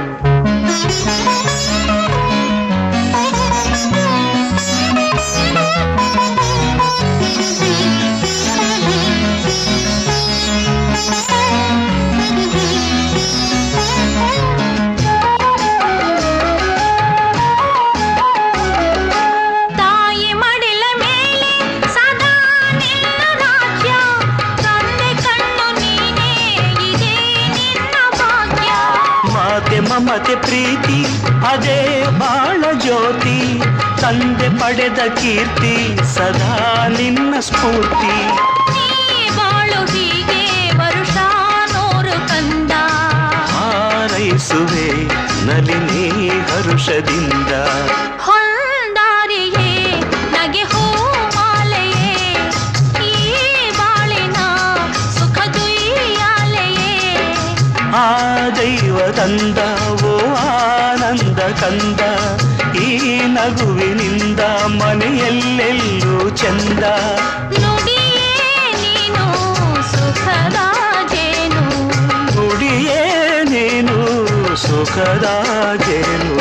ತಾಯಿ ಮಡಿಲ ಮೇಲೆ ಸದಾ ನಿನ್ನ ರಾಜ್ಯ ತಂದೆ ಕಣ್ಣು ನೀನೇ ಇದೇ ನಿನ್ನ ಭಾಗ್ಯ ಮಾತೆ ಮಮತೆ ಪ್ರೀತಿ ಅದೇ ಬಾಳ ಜ್ಯೋತಿ ತಂದೆ ಪಡೆದ ಕೀರ್ತಿ ಸದಾ ನಿನ್ನ ಸ್ಫೂರ್ತಿ ನೀ ಬಾಳು ಹೀಗೆ ವರುಷ ನೂರು ಕಂದ ಹಾರೈಸುವೆ ನಲಿನಿ ಹರುಷದಿಂದ ಹೊಂದಾರಿಯೇ ನಗೆ ಹೂ ಮಾಲೆಯೇ ಈ ಬಾಳಿನ ಸುಖ ದುಯ್ಯಾಲೆಯೇ ಆ ದೈವ ತಂದ ಓ ಆನಂದ ಕಂದ ಈ ನಗುವಿನಿಂದ ಮನೆಯಲ್ಲೆಲ್ಲೂ ಚಂದ ನುಡಿಯೇ ನೀನು ಸುಖದ ಜೇನು ನುಡಿಯೇ ನೀನು ಸುಖದ ಜೇನು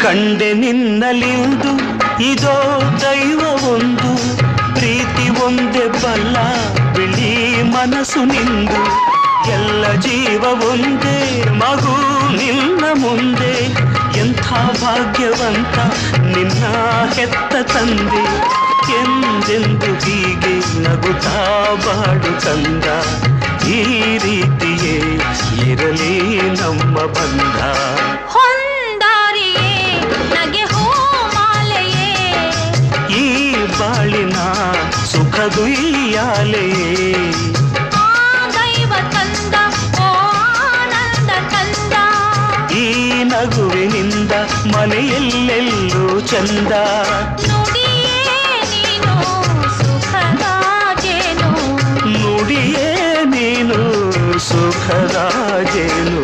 ಕಂಡೆ ನಿನ್ನಲಿಂದು ಇದೋ ದೈವ ಒಂದು ಪ್ರೀತಿ ಒಂದೇ ಬಲ್ಲ ಬಿಳಿ ಮನಸ್ಸು ನಿಂದು ಎಲ್ಲ ಜೀವ ಒಂದೇ ಮಗು ನಿನ್ನ ಮುಂದೆ ಎಂಥ ಭಾಗ್ಯವಂತ ನಿನ್ನ ಹೆತ್ತ ತಂದೆ ಎಂದೆಂದು ಹೀಗೆ ನಗುತ್ತಾ ಬಾಡು ತಂದ ಈ ರೀತಿಯೇ ಇರಲಿ ನಮ್ಮ ಬಂಧ ಹೊಂದಾರಿಯೇ ನಗೆ ಹೂ ಮಾಲೆಯೇ ಈ ಬಾಳಿನ ಸುಖದುಯ್ಯಾಲೆಯೇ ಆ ದೈವ ತಂದ ಓ ಆನಂದ ಕಂದ ಈ ನಗುವಿನಿಂದ ಮನೆಯಲ್ಲೆಲ್ಲೂ ಚಂದ ನುಡಿಯೇ ನೀನು ಸುಖದ ಜೇನು ನುಡಿಯೇ ನೀನು ಸುಖದ ಜೇನು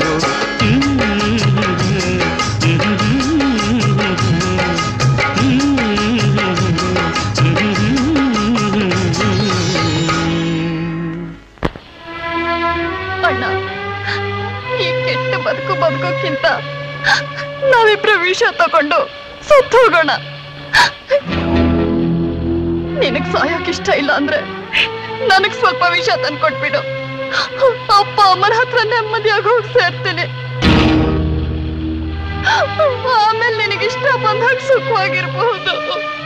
ಅಣ್ಣ ಈ ಕೆಟ್ಟ ಬದುಕು ಬದುಕೋಕ್ಕಿಂತ ನಾವಿಬ್ರು ವಿಷ ತಗೊಂಡು ಸತ್ತು ಹೋಗೋಣ ನಿನಗ್ ಸಾಯಕ್ ಇಷ್ಟ ಇಲ್ಲ ಅಂದ್ರೆ ನನಗ್ ಸ್ವಲ್ಪ ವಿಷ ತಂದ್ಕೊಟ್ಬಿಡು ಅಪ್ಪ ಅಮ್ಮನ ಹತ್ರ ನೆಮ್ಮದಿಯಾಗಿ ಹೋಗಿ ಸೇರ್ತೀನಿ ಆಮೇಲೆ ನಿನಗೆ ಇಷ್ಟ ಬಂದಾಗ ಸುಖವಾಗಿರ್ಬಹುದು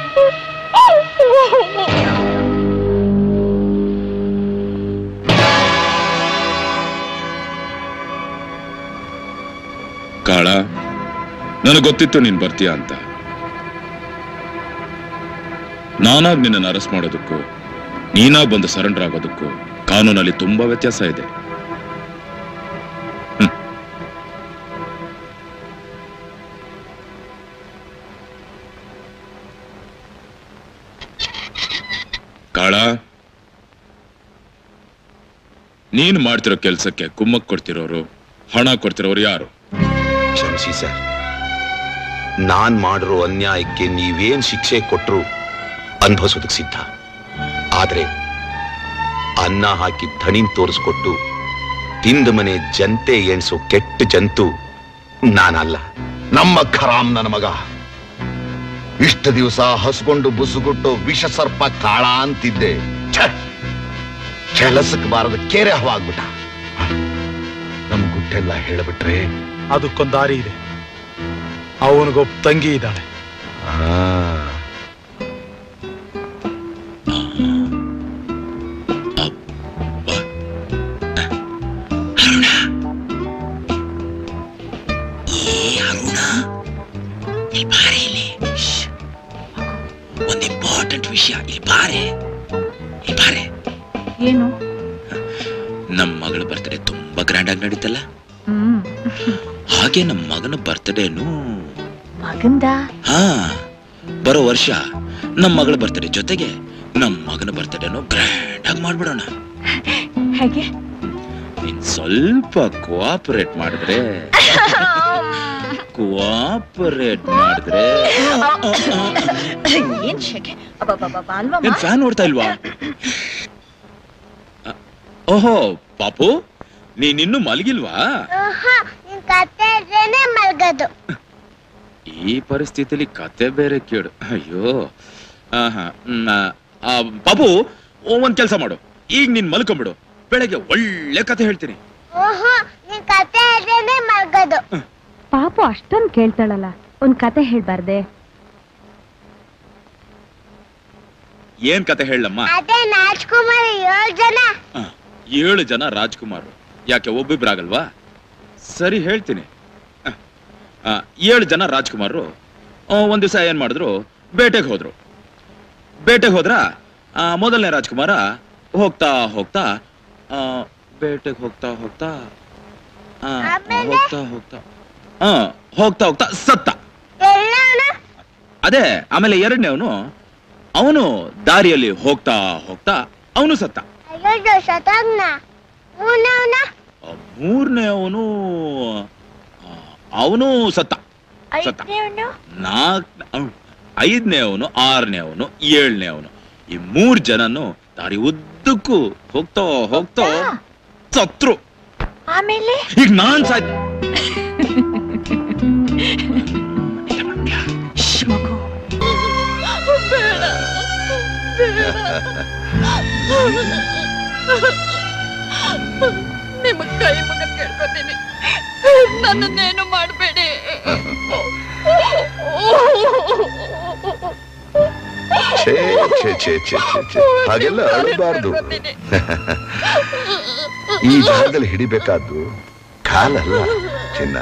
ಕಾಳ ನನಗೆ ಗೊತ್ತಿತ್ತು ನೀನ್ ಬರ್ತೀಯ ಅಂತ ನಾನಾಗ್ ನಿನ್ನನ್ನು ಅರೆಸ್ಟ್ ಮಾಡೋದಕ್ಕೂ ನೀನಾಗ್ ಬಂದು ಸರೆಂಡರ್ ಆಗೋದಕ್ಕೂ ಕಾನೂನಲ್ಲಿ ತುಂಬಾ ವ್ಯತ್ಯಾಸ ಇದೆ ಹ್ಮ್. ಕಾಳ ನೀನ್ ಮಾಡ್ತಿರೋ ಕೆಲ್ಸಕ್ಕೆ ಕುಮ್ಮಕ್ ಕೊಡ್ತಿರೋರು ಹಣ ಕೊಡ್ತಿರೋರು ಯಾರು ಕ್ಷಮಿಸಿ ಸರ್ ನಾನ್ ಮಾಡಿರೋ ಅನ್ಯಾಯಕ್ಕೆ ನೀವೇನ್ ಶಿಕ್ಷೆ ಕೊಟ್ರು ಅನುಭವಿಸೋದಕ್ಕೆ ಸಿದ್ಧ ಆದ್ರೆ ಅನ್ನ ಹಾಕಿ ಧಣಿನ್ ತೋರಿಸ್ಕೊಟ್ಟು ತಿಂದ ಮನೆ ಜನತೆ ಎಣಿಸೋ ಕೆಟ್ಟ ಜಂತು ನಾನಲ್ಲ ನಮ್ಮ ಖರಾಮ್ ನನ್ನ ಮಗ ಇಷ್ಟ ದಿವಸ ಹಸ್ಕೊಂಡು ಬುಸುಗುಟ್ಟು ವಿಷ ಸರ್ಪ ಕಾಳ ಅಂತಿದ್ದೆ ಛೆ! ಕೆಲಸಕ್ಕೆ ಬಾರದ ಕೇರೆ ಹವಾಗ್ಬಿಟ್ಟ ನಮ್ ಗುಟ್ಟೆಲ್ಲ ಹೇಳ್ಬಿಟ್ರೆ ಅದಕ್ಕೊಂದು ದಾರಿ ಇದೆ ಅವನಿಗೊಬ್ಬ ತಂಗಿ ಇದ್ದಾಳೆ ಒಂದು ಇಂಪಾರ್ಟೆಂಟ್ ವಿಷಯ ಇಲ್ಲಿ ಬಾರೆ ಇಲ್ಲಿ ಬಾರೆ ಏನು ನಮ್ಮ ಮಗಳ ಬರ್ತ್ಡೇ ತುಂಬಾ ಗ್ರ್ಯಾಂಡ್ ಆಗಿ ನಡೀತಲ್ಲ ಹ್ಮ್ ಹಾಗೆ ನಮ್ಮ ಮಗನ ಬರ್ತ್ಡೇನು ಮಗಂದ ಹಾ ಬರೋ ವರ್ಷ ನಮ್ಮ ಮಗಳ ಬರ್ತ್ಡೇ ಜೊತೆಗೆ ನಮ್ಮ ಮಗನ ಬರ್ತ್ಡೇನು ಗ್ರ್ಯಾಂಡ್ ಆಗಿ ಮಾಡ್ಬಿಡೋಣ ಹೇಗೆ ನೀನ್ ಸ್ವಲ್ಪ ಕೋಆಪರೇಟ್ ಮಾಡಿದ್ರೆ ಕೋಆಪರೇಟ್ ಮಾಡಿದ್ರೆ ಏನ್ ಶೆಕೆ ಅಬ್ಬಬ್ಬಬ್ಬ ಅಲ್ವಾ ಏನ್ ಫ್ಯಾನ್ ನೋಡ್ತಾ ಇಲ್ವಾ ಅ, ಓಹೋ ಪಾಪು ನೀನಿನ್ನು ಮಲಗಿಲ್ವಾ ನಿನ್ ಕತೆ ಇದ್ರೇನೆ ಮಲ್ಗೋದು ಈ ಪರಿಸ್ಥಿತಿಲಿ ಕತೆ ಬೇರೆ ಕೇಳು ಅಯ್ಯೋ ಆಹಾ, ಹ್ಮ್, ಆ, ಆ, ಪಾಪು ಒಂದ್ ಕೆಲಸ ಮಾಡು ಈಗ ನೀನ್ ಮಲ್ಕೊಂಬಿಡು ಬೆಳಗ್ಗೆ ಒಳ್ಳೆ ಕತೆ ಹೇಳ್ತೀನಿ ಓಹೋ ನಿನ್ ಕತೆ ಇದ್ರೇನೆ ಮಲ್ಗೋದು ಪಾಪು ಅಷ್ಟೊಂದು ಕೇಳ್ತಾಳಲ್ಲ ಒಂದ್ ಕತೆ ಹೇಳ್ಬಾರ್ದೆ ಏನ್ ಕತೆ ಹೇಳಮ್ಮ ಅದೇ ರಾಜ್ಕುಮಾರ್ ಏಳು ಜನ ಏಳು ಜನ ರಾಜ್ಕುಮಾರ್ ಯಾಕೆ ಒಬ್ಬಿಬ್ರಾಗಲ್ವಾ ಸರಿ ಹೇಳ್ತೀನಿ ಆ, ಆ, ಏಳು ಜನ ರಾಜ್ಕುಮಾರರು ಒಂದ್ ದಿವಸ ಏನ್ ಮಾಡಿದ್ರು ಬೇಟೆಗೆ ಹೋದ್ರು ಬೇಟೆಗೆ ಹೋದ್ರ ಆ, ಮೊದಲನೇ ರಾಜ್ಕುಮಾರ ಹೋಗ್ತಾ ಹೋಗ್ತಾ ಆ, ಬೇಟೆಗೆ ಹೋಗ್ತಾ ಹೋಗ್ತಾ ಆ, ಹೋಗ್ತಾ ಹೋಗ್ತಾ ಆ, ಹೋಗ್ತಾ ಹೋಗ್ತಾ ಸತ್ತ ಅದೇ ಆಮೇಲೆ ಎರಡನೇವನು ಅವನು ದಾರಿಯಲ್ಲಿ ಹೋಗ್ತಾ ಹೋಗ್ತಾ ಅವನು ಸತ್ತ ಅಯ್ಯೋ ಶತಾಗ್ನ ಮೂನವನ ಮೂರನೇ ಅವನು ಅವನು ಸತ್ತ ಸತ್ತ ಐದನೇವನು ನಾಲ್ಕ ಐದನೇ ಅವನು ಆರನೇ ಅವನು ಏಳನೇ ಅವನು ಈ ಮೂರ್ ಜನನು ದಾರಿ ಉದ್ದಕ್ಕೂ ಹೋಗ್ತಾ ಹೋಗ್ತಾ ಸತ್ರು ಆಮೇಲೆ ಈಗ ನಾನ್ ಸಾಯ್ತು ನಿಮ್ಮ ಕೈ ಮುಗ ಕೇಳ್ಕೊತೀನಿ ನನ್ನನ್ನೇನು ಮಾಡಬೇಡಿ ಛೇ ಛೇ ಛೇ ಛೇ ಛೇ ಛೇ ಹಾಗೆಲ್ಲ ಅಳಬಾರ್ದು ಈ ಜಾಗದಲ್ಲಿ ಹಿಡಿಬೇಕಾದ್ದು ಕಾಲಲ್ಲ ಚಿನ್ನ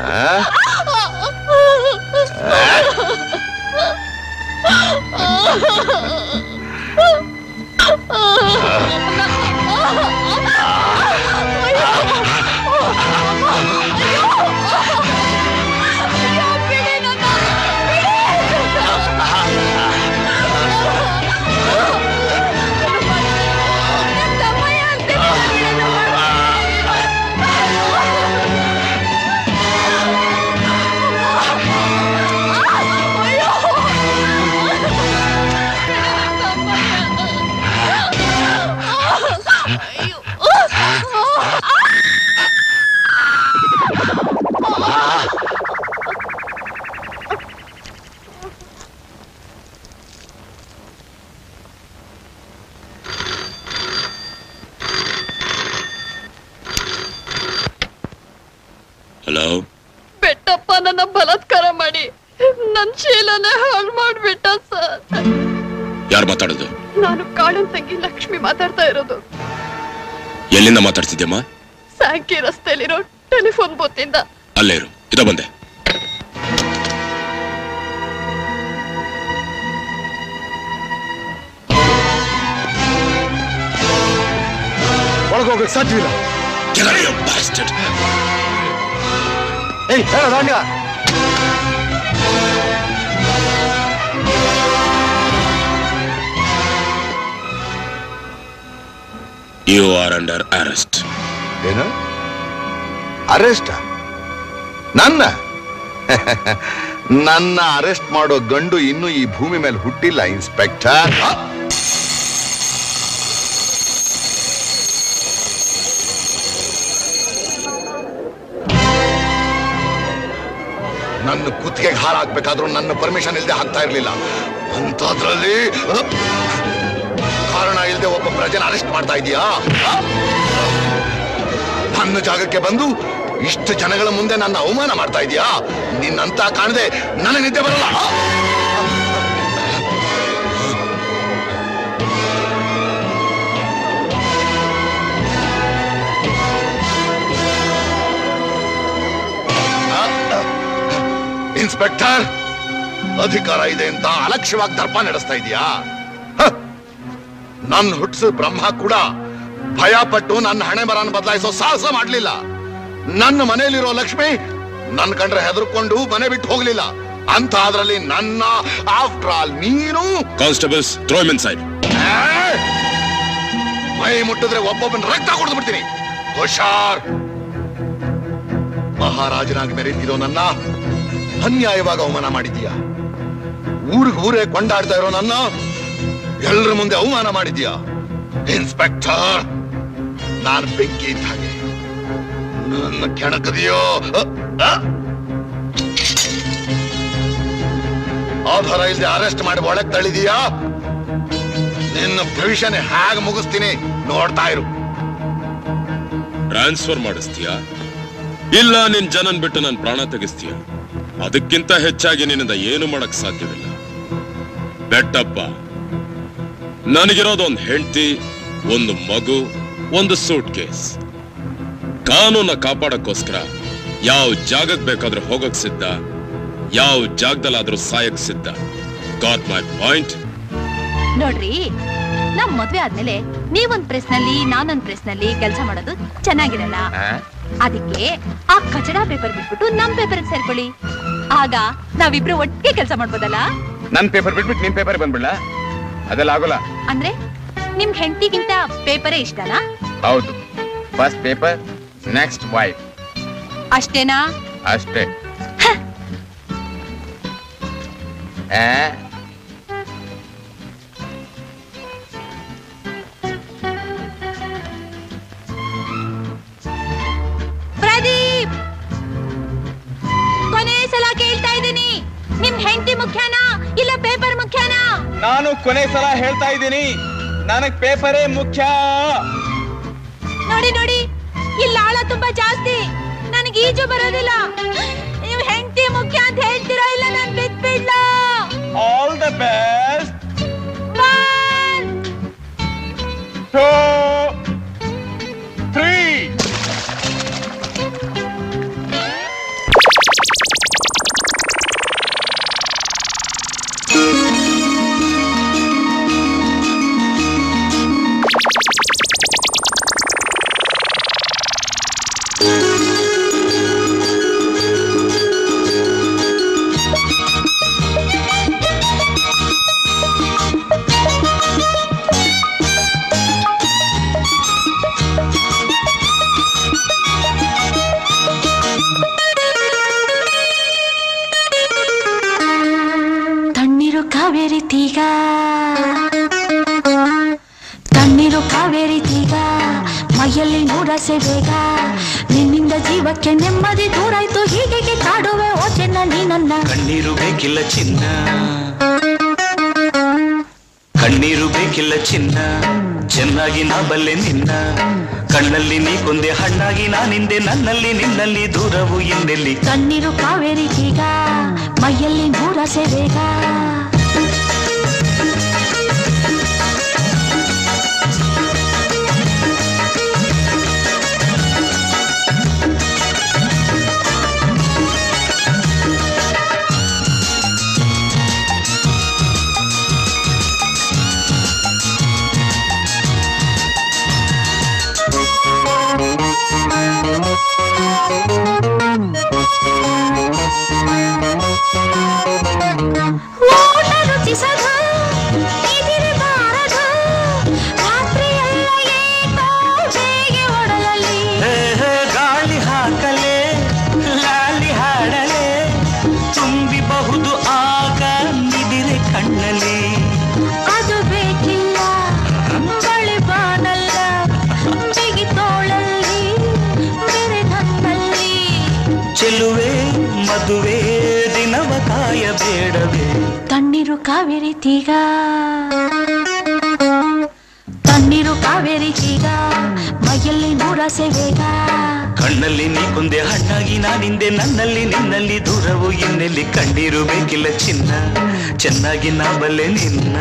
ಹಲೋ ಬೆಟ್ಟಪ್ಪ ನನ್ನ ಬಲಾತ್ಕಾರ ಮಾಡಿ ನನ್ ಶೀಲನೇ ಹಾಳು ಮಾಡ್ಬಿಟ್ಟ ಸರ್ ಯಾರು ಮಾತಾಡೋದು ನಾನು ಕಾಳನ್ ತಂಗಿ ಲಕ್ಷ್ಮಿ ಮಾತಾಡ್ತಾ ಇರೋದು ಎಲ್ಲಿಂದ ಮಾತಾಡ್ತಿದ್ಯಮ್ಮ ಸ್ಯಾಂಕಿ ರಸ್ತೆಯಲ್ಲಿರೋ ಟೆಲಿಫೋನ್ ಬೂತಿಂದ ಅಲ್ಲೇ ಇರು ಇದ ಬಂದೆ ಒಳಗೋಗಕ್ಕೆ ಸಾಧ್ಯವಿಲ್ಲ ಏಯ್ ಹೇಳ ದಾಂಡ್ಯ ಯು ಆರ್ ಅಂಡರ್ ಅರೆಸ್ಟ್ ಏನು ಅರೆಸ್ಟ್ ನನ್ನ ನನ್ನ ಅರೆಸ್ಟ್ ಮಾಡೋ ಗಂಡು ಇನ್ನೂ ಈ ಭೂಮಿ ಮೇಲೆ ಹುಟ್ಟಿಲ್ಲ ಇನ್ಸ್ಪೆಕ್ಟರ್ ನನ್ನ ಕುತ್ತಿಗೆಗೆ ಹಾರ ಹಾಕ್ಬೇಕಾದ್ರೂ ನನ್ನ ಪರ್ಮಿಷನ್ ಇಲ್ಲದೆ ಹಾಕ್ತಾ ಇರ್ಲಿಲ್ಲ ಅಂತದ್ರಲ್ಲಿ ಅಹ್, ಕಾರಣ ಇಲ್ಲದೆ ಒಬ್ಬ ಪ್ರಜೆನ ಅರೆಸ್ಟ್ ಮಾಡ್ತಾ ಇದೀಯಾ ನನ್ನ ಜಾಗಕ್ಕೆ ಬಂದು ಇಷ್ಟು ಜನಗಳ ಮುಂದೆ ನನ್ನ ಅವಮಾನ ಮಾಡ್ತಾ ಇದೀಯಾ ನಿನ್ನಂತ ಕಾಣದೆ ನನಗೆ ನಿದ್ದೆ ಬರಲ್ಲ ಇನ್ಸ್ಪೆಕ್ಟರ್ ಅಧಿಕಾರ ಇದೆ ಅಂತ ಅಲಕ್ಷ್ಯವಾಗಿ ದರ್ಪ ನಡೆಸ್ತಾ ಇದೀಯಾ ಹ! ನನ್ ಹುಟ್ಟಿಸ ಬ್ರಹ್ಮ ಕೂಡ ಭಯ ಪಟ್ಟು ನನ್ನ ಹಣೆ ಬರನ ಬದಲಾಯಿಸೋ ಸಾಹಸ ಮಾಡ್ಲಿಲ್ಲ ನನ್ನ ಮನೆಯಲ್ಲಿರೋ ಲಕ್ಷ್ಮಿ ನನ್ ಕಂಡ್ರೆ ಹೆದರ್ಕೊಂಡು ಮನೆ ಬಿಟ್ಟು ಹೋಗ್ಲಿಲ್ಲ ಅಂತ ಅದ್ರಲ್ಲಿ ನನ್ನ ಆಫ್ಟರ್ ಆಲ್ ನೀನು ಕಾನ್ಸ್ಟೇಬಲ್ಸ್ ಥ್ರೋ ಇನ್ ಸೈಡ್ ಏ! ಮೈ ಮುಟ್ಟಿದ್ರೆ ಒಬ್ಬೊಬ್ಬನ ರಕ್ತ ಕುಡಿದು ಬಿಡ್ತೀನಿ ಹುಷಾರ್ ಮಹಾರಾಜನಾಗಿ ಮೆರೀತಿರೋ ನನ್ನ ಅನ್ಯಾಯವಾಗಿ ಅವಮಾನ ಮಾಡಿದೀಯ ಊರಿಗೆ ಊರೇ ಕೊಂಡಾಡ್ತಾ ಇರೋ ನನ್ನ ಎಲ್ಲರ ಮುಂದೆ ಅವಮಾನ ಮಾಡಿದ್ಯಾ ಇನ್ಸ್ಪೆಕ್ಟರ್ ನಾನು ಬೆಂಕಿ ಇದ್ದ ಹಾಗೆ ನನ್ನ ಕೆಣಕದಿಯೋ ಅ, ಅ. ಆಧಾರ ಇಲ್ಲದೆ ಅರೆಸ್ಟ್ ಮಾಡಿ ಒಳಗ್ ತಳ್ಳಿದೀಯಾ ನಿನ್ನ ಭವಿಷ್ಯನೇ ಹೇಗೆ ಮುಗಿಸ್ತೀನಿ ನೋಡ್ತಾ ಇರು ಟ್ರಾನ್ಸ್ಫರ್ ಮಾಡಿಸ್ತೀಯಾ ಇಲ್ಲ ನಿನ್ ಜನನ್ ಬಿಟ್ಟು ನನ್ ಪ್ರಾಣ ತೆಗಿಸ್ತೀಯ ಅದಕ್ಕಿಂತ ಹೆಚ್ಚಾಗಿ ನಿನ್ನಿಂದ ಏನು ಮಾಡಕ್ ಸಾಧ್ಯವಿಲ್ಲ ಬೆಟ್ಟಪ್ಪ ನನಗಿರೋದು ಒಂದು ಹೆಂಡತಿ ಒಂದು ಮಗು ಒಂದು ಸೂಟ್ ಕೇಸ್ ಕಾನೂನ ಕಾಪಾಡಕ್ಕೋಸ್ಕರ ಯಾವ ಜಾಗಕ್ ಬೇಕಾದ್ರೂ ಹೋಗಕ್ ಸಿದ್ಧ ಯಾವ ಜಾಗದಲ್ಲಾದ್ರೂ ಸಾಯಕ್ ಸಿದ್ಧ ಗಾಟ್ ಮೈ ಪಾಯಿಂಟ್ ನೋಡ್ರಿ ನಮ್ ಮದ್ವೆ ಆದ್ಮೇಲೆ ನೀವೊಂದ್ ಪ್ರೆಸ್ ನಲ್ಲಿ ನಾನೊಂದ್ ಪ್ರೆಸ್ ನಲ್ಲಿ ಕೆಲಸ ಮಾಡೋದು ಚೆನ್ನಾಗಿರಲ್ಲ ಅದಕ್ಕೆ ಆ ಕಚಡ ಪೇಪರ್ ಬಿಟ್ಬಿಟ್ಟು ನಮ್ ಪೇಪರ್ ಸೇರ್ಕೊಳ್ಳಿ ಆಗ ನಾವಿಬ್ರು ಒಟ್ಟಿಗೆ ಕೆಲಸ ಮಾಡ್ಬೋದಲ್ಲ ನನ್ ಪೇಪರ್ ಬಿಟ್ಬಿಟ್ಟು ನಿಮ್ ಪೇಪರ್ ಬಂದ್ಬಿಡ್ಲ ಅದೆಲ್ಲ ಆಗೋಲ್ಲ ಅಂದ್ರೆ ನಿಮ್ ಹೆಂಡತಿಗಿಂತ ಪೇಪರೇ ಇಷ್ಟನಾ ಹೌದು ಫಸ್ಟ್ ಪೇಪರ್ ನೆಕ್ಸ್ಟ್ ವೈಫ್ ಅಷ್ಟೇನಾ ಅಷ್ಟೇ ಆ, ಪ್ರದೀಪ್ ಕೊನೆ ಸಲ ಕೇಳ್ತಾ ಇದ್ದೀನಿ ನಿಮ್ ಹೆಂಡತಿ ಮುಖ್ಯನಾ ಇಲ್ಲ ಪೇಪರ್ ಮುಖ್ಯನಾ ನಾನು ಕೊನೆ ಸಲ ಹೇಳ್ತಾ ಇದ್ದೀನಿ ನನಗ್ ಪೇಪರೇ ಮುಖ್ಯ ನೋಡಿ ನೋಡಿ ಇಲ್ಲಿ ಆಳ ತುಂಬಾ ಜಾಸ್ತಿ ನನಗೆ ಈಜು ಬರೋದಿಲ್ಲ ನೀವು ಹೆಂಡತಿ ಮುಖ್ಯ ಅಂತ ಹೇಳ್ತೀರಾ ಇಲ್ಲ ನಾನು ಬಿದ್ಬಿಡ್ಲ all the best one two three ತಣ್ಣೀರು ಕಾವೇರಿ ತೀಗ ತಣ್ಣೀರು ಕಾವೇರಿ ತೀಗ ಮೈಯಲ್ಲಿ ನೂರಸೆ ಬೇಗ ನಿನ್ನಿಂದ ಜೀವಕ್ಕೆ ನೆಮ್ಮದಿ ದೂರಾಯ್ತು ಹೀಗೆ ಕಾಡುವೆ ಓ ಚೆನ್ನ ನೀ ನನ್ನ ಕಣ್ಣೀರು ಬೇಕಿಲ್ಲ ಚಿನ್ನ ಕಣ್ಣೀರು ಬೇಕಿಲ್ಲ ಚಿನ್ನ ಚೆನ್ನಾಗಿ ನಾ ಬಲ್ಲೆ ನಿನ್ನ ಕಣ್ಣಲ್ಲಿ ನೀ ಕೊಂದೆ ಹಣ್ಣಾಗಿ ನಾನಿಂದೆ ನನ್ನಲ್ಲಿ ನಿನ್ನಲ್ಲಿ ದೂರವು ಇನ್ನೆಲ್ಲಿ ತಣ್ಣೀರು ಕಾವೇರಿ ತೀಗ ಮೈಯಲ್ಲಿ ನೂರಸೆ ಬೇಗ ಊಟ ರುಚಿಸದು ಇದಿರಬಾರದು ರಾತ್ರಿಯೆಲ್ಲ ಏಕೋ ಬೇಗೆ ಒಡಲಲ್ಲಿ ಹೇ, ಹೇ, ಗಾಳಿ ಹಾಕಲೆ ಲಾಲಿ ಹಾಡಲೆ ತುಂಬಿಬಹುದು ಆಗ ನಿದಿರೆ ಕಣ್ಣಲ್ಲಿ ಅದು ಬೇಕಿಲ್ಲ ಬಳಿ ಬಾನಲ್ಲ ಬಿಗಿ ತೋಳಲ್ಲಿ ಬೇರೆ ನನ್ನಲ್ಲಿ ಚೆಲುವೆ ಮದುವೆ ದಿನವ ಕಾಯಬೇಡವೇ ತಣ್ಣೀರು ಕಾವೇರಿ ತೀಗ ತಣ್ಣೀರು ಕಾವೇರಿ ತೀಗ ಮೈಯಲ್ಲಿ ನೂರಸೆ ಬೇಗ ಕಣ್ಣಲ್ಲಿ ನೀ ಕೊಂದೆ ಹಣ್ಣಾಗಿ ನಾನಿಂದೆ ನನ್ನಲ್ಲಿ ನಿನ್ನಲ್ಲಿ ದೂರವು ಇನ್ನೆಲ್ಲಿ ಕಣ್ಣೀರು ಬೇಕಿಲ್ಲ ಚಿನ್ನ ಚೆನ್ನಾಗಿ ನಾ ಬಲ್ಲೆ ನಿನ್ನ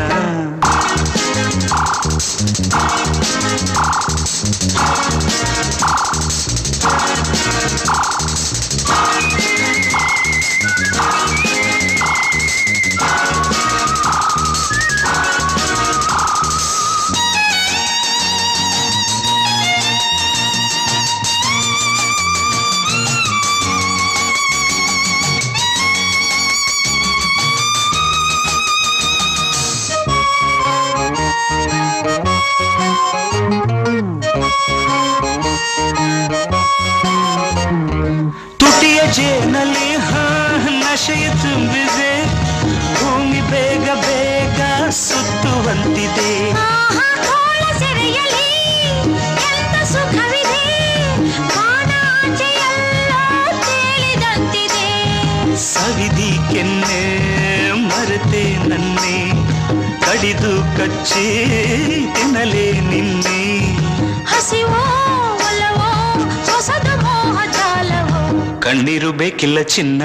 ತುಟಿಯ ಜೇನಲ್ಲಿ ಹಾ ನಶೆಯ ತುಂಬಿದೆ ಭೂಮಿ ಬೇಗ ಬೇಗ ಸುತ್ತುವಂತಿದೆ ಆಹಾ, ಕೋಳ ಸೆರೆಯಲಿ ಎಂತ ಸುಖವಿದೆ ಬಾಣಾಚೆಯೆಲ್ಲ ತೇಲಿದಂತಿದೆ ಸವಿದಿ ಕೆನ್ನೆ ಮರೆತೆ ನನ್ನೆ ಕಡಿದು ಕಚ್ಚಿ ತಿನ್ನಲೇ ನಿನ್ನೆ ಹಸಿವೋ ಒಲವೋ ಹೊಸದ ಮೋಹ ಜಾಲವೋ ಕಣ್ಣೀರು ಬೇಕಿಲ್ಲ ಚಿನ್ನ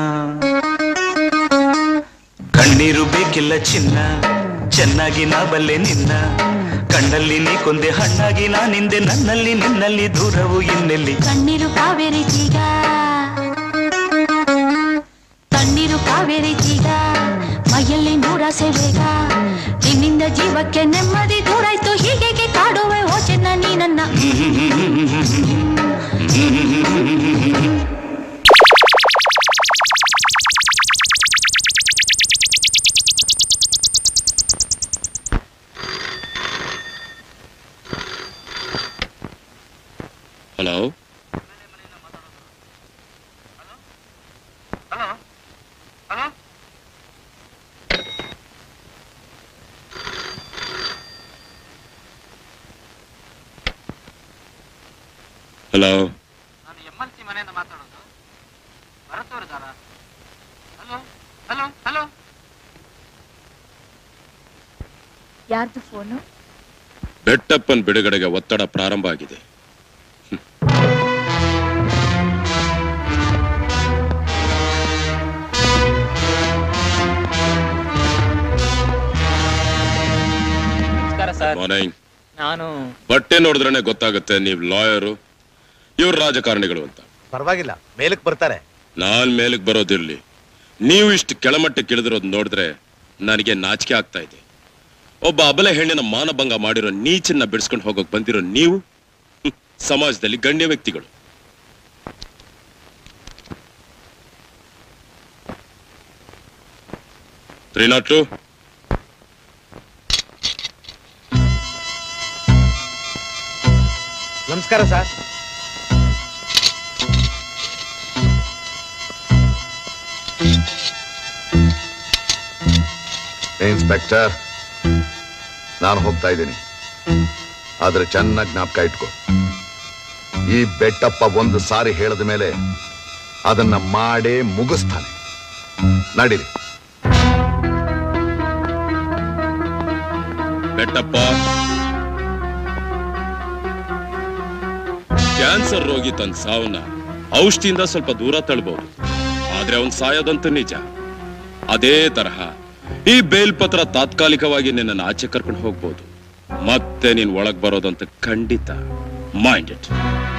ಕಣ್ಣೀರು ಬೇಕಿಲ್ಲ ಚಿನ್ನ ಚೆನ್ನಾಗಿ ನಾ ಬಲ್ಲೆ ನಿನ್ನ ಕಣ್ಣಲ್ಲಿ ನೀ ಕೊಂದೆ ಹಣ್ಣಾಗಿ ನಾನಿಂದೆ ನನ್ನಲ್ಲಿ ನಿನ್ನಲ್ಲಿ ದೂರವು ಇನ್ನೆಲ್ಲಿ ತಣ್ಣೀರು ಕಾವೇರಿ ತೀಗ ತಣ್ಣೀರು ಕಾವೇರಿ ತೀಗ ಮೈಯಲ್ಲಿ ನೂರಸೆ ಬೇಗ ನಿನ್ನಿಂದ ಜೀವಕ್ಕೆ ನೆಮ್ಮದಿ ದೂರಾಯ್ತು ಹೀಗೆ ಕಾಡುವೆ ಓ ಚೆನ್ನ ನೀ ನನ್ನ ಹಲೋ ಹಲೋ ನಾನು ಎಂ ಎಲ್ ಸಿ ಮನೆಯಿಂದ ಮಾತಾಡೋದು ಭರತ್ ಅವ್ರಿದಾರ ಹಲೋ ಹಲೋ ಹಲೋ ಯಾರ್ದು ಫೋನು ಬೆಟ್ಟಪ್ಪನ್ ಬಿಡುಗಡೆಗೆ ಒತ್ತಡ ಪ್ರಾರಂಭ ಆಗಿದೆ ನಮಸ್ಕಾರ ಸರ್ ಮಾರ್ನಿಂಗ್ ನಾನು ಬಟ್ಟೆ ನೋಡಿದ್ರೇನೆ ಗೊತ್ತಾಗುತ್ತೆ ನೀವು ಲಾಯರು ಇವ್ರು ರಾಜಕಾರಣಿಗಳು ಅಂತ ಪರವಾಗಿಲ್ಲ ಮೇಲಕ್ಕೆ ಬರ್ತಾರೆ ನಾನ್ ಮೇಲಕ್ ಬರೋದಿರ್ಲಿ ನೀವು ಇಷ್ಟು ಕೆಳಮಟ್ಟಕ್ಕೆ ಇಳಿದಿರೋದು ನೋಡಿದ್ರೆ ನನಗೆ ನಾಚಿಕೆ ಆಗ್ತಾ ಇದೆ ಒಬ್ಬ ಅಬಲೆ ಹೆಣ್ಣಿನ ಮಾನಭಂಗ ಮಾಡಿರೋ ನೀಚನ್ನ ಬಿಡಿಸ್ಕೊಂಡು ಹೋಗೋಕ್ ಬಂದಿರೋ ನೀವು ಹ್ಮ್, ಸಮಾಜದಲ್ಲಿ ಗಣ್ಯ ವ್ಯಕ್ತಿಗಳು ತ್ರೀ ನಾಟ್ ಟು ನಮಸ್ಕಾರ ಸರ್ ಇನ್ಸ್ಪೆಕ್ಟರ್ ನಾನು ಹೋಗ್ತಾ ಇದ್ದೀನಿ ಆದ್ರೆ ಚೆನ್ನಾಗಿ ಜ್ಞಾಪಕ ಇಟ್ಕೋ ಈ ಬೆಟ್ಟಪ್ಪ ಒಂದು ಸಾರಿ ಹೇಳಿದ ಮೇಲೆ ಅದನ್ನ ಮಾಡೇ ಮುಗಿಸ್ತಾನೆ ನಡೀರಿ ಬೆಟ್ಟಪ್ಪ ಕ್ಯಾನ್ಸರ್ ರೋಗಿ ತನ್ನ ಸಾವನ್ನ ಔಷಧಿಯಿಂದ ಸ್ವಲ್ಪ ದೂರ ತಳ್ಬಹುದು ಆದ್ರೆ ಅವನ್ ಸಾಯೋದಂತೂ ನಿಜ ಅದೇ ತರಹ ಈ ಬೇಲ್ ಪತ್ರ ತಾತ್ಕಾಲಿಕವಾಗಿ ನಿನ್ನನ್ನು ಆಚೆ ಕರ್ಕೊಂಡು ಹೋಗ್ಬೋದು ಮತ್ತೆ ನೀನ್ ಒಳಗ್ ಬರೋದಂತ ಖಂಡಿತ ಮೈಂಡ್ ಇಟ್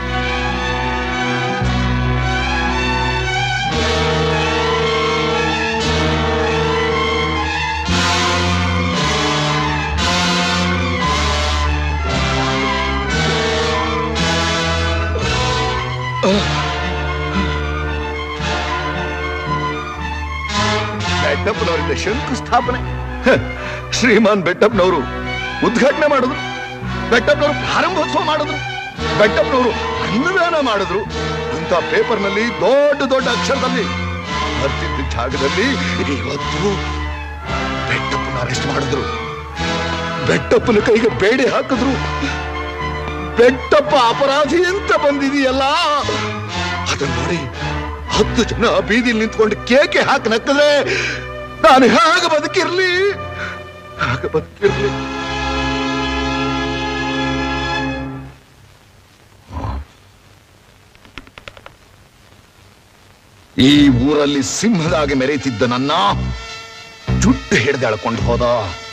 ಬೆಟ್ಟಪ್ಪನವರಿಂದ ಶಂಕುಸ್ಥಾಪನೆ ಹ, ಶ್ರೀಮಾನ್ ಬೆಟ್ಟಪ್ಪನವರು ಉದ್ಘಾಟನೆ ಮಾಡಿದ್ರು ಬೆಟ್ಟಪ್ಪನವರು ಪ್ರಾರಂಭೋತ್ಸವ ಮಾಡಿದ್ರು ಬೆಟ್ಟಪ್ಪನವರು ಅನ್ನದಾನ ಮಾಡಿದ್ರು ಇಂಥ ಪೇಪರ್ನಲ್ಲಿ ದೊಡ್ಡ ದೊಡ್ಡ ಅಕ್ಷರದಲ್ಲಿ ಬರ್ತಿದ್ದ ಜಾಗದಲ್ಲಿ ಇವತ್ತು ಬೆಟ್ಟಪ್ಪನ ಅರೆಸ್ಟ್ ಮಾಡಿದ್ರು ಬೆಟ್ಟಪ್ಪನ ಕೈಗೆ ಬೇಡಿ ಹಾಕಿದ್ರು ಬೆಟ್ಟಪ್ಪ ಅಪರಾಧಿ ಅಂತ ಬಂದಿದೆಯಲ್ಲ ಅದನ್ನ ನೋಡಿ ಹತ್ತು ಜನ ಬೀದಿಲಿ ನಿಂತ್ಕೊಂಡು ಕೇಕೆ ಹಾಕಿ ನಕ್ಕಿದ್ರೆ ನಾನು ಹೇಗೆ ಬದುಕಿರ್ಲಿ ಹೇಗೆ ಬದುಕಿರ್ಲಿ ಈ ಊರಲ್ಲಿ ಸಿಂಹದಾಗಿ ಮೆರೆಯುತ್ತಿದ್ದ ನನ್ನ ಜುಟ್ಟು ಹಿಡಿದು ಎಳ್ಕೊಂಡು ಹೋದ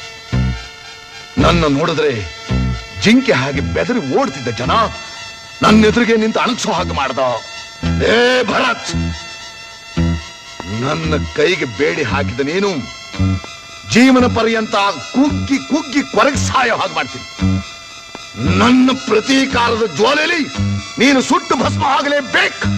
ನನ್ನ ನೋಡಿದ್ರೆ ಜಿಂಕೆ ಹಾಗೆ ಬೆದರಿ ಓಡ್ತಿದ್ದ ಜನ ನನ್ನ ಎದುರಿಗೆ ನಿಂತು ಅಣಗ್ಸೋ ಹಾಗೆ ಮಾಡ್ದ ಏ ಭರತ್ ನನ್ನ ಕೈಗೆ ಬೇಡಿ ಹಾಕಿದ ನೀನು ಜೀವನ ಪರ್ಯಂತ ಕುಗ್ಗಿ ಕುಗ್ಗಿ ಕೊರಗಿ ಸಾಯೋ ಹಾಗೆ ಮಾಡ್ತೀನಿ ನನ್ನ ಪ್ರತೀಕಾರದ ಜ್ವಾಲೆಯಲ್ಲಿ ನೀನು ಸುಟ್ಟು ಭಸ್ಮ ಆಗಲೇಬೇಕು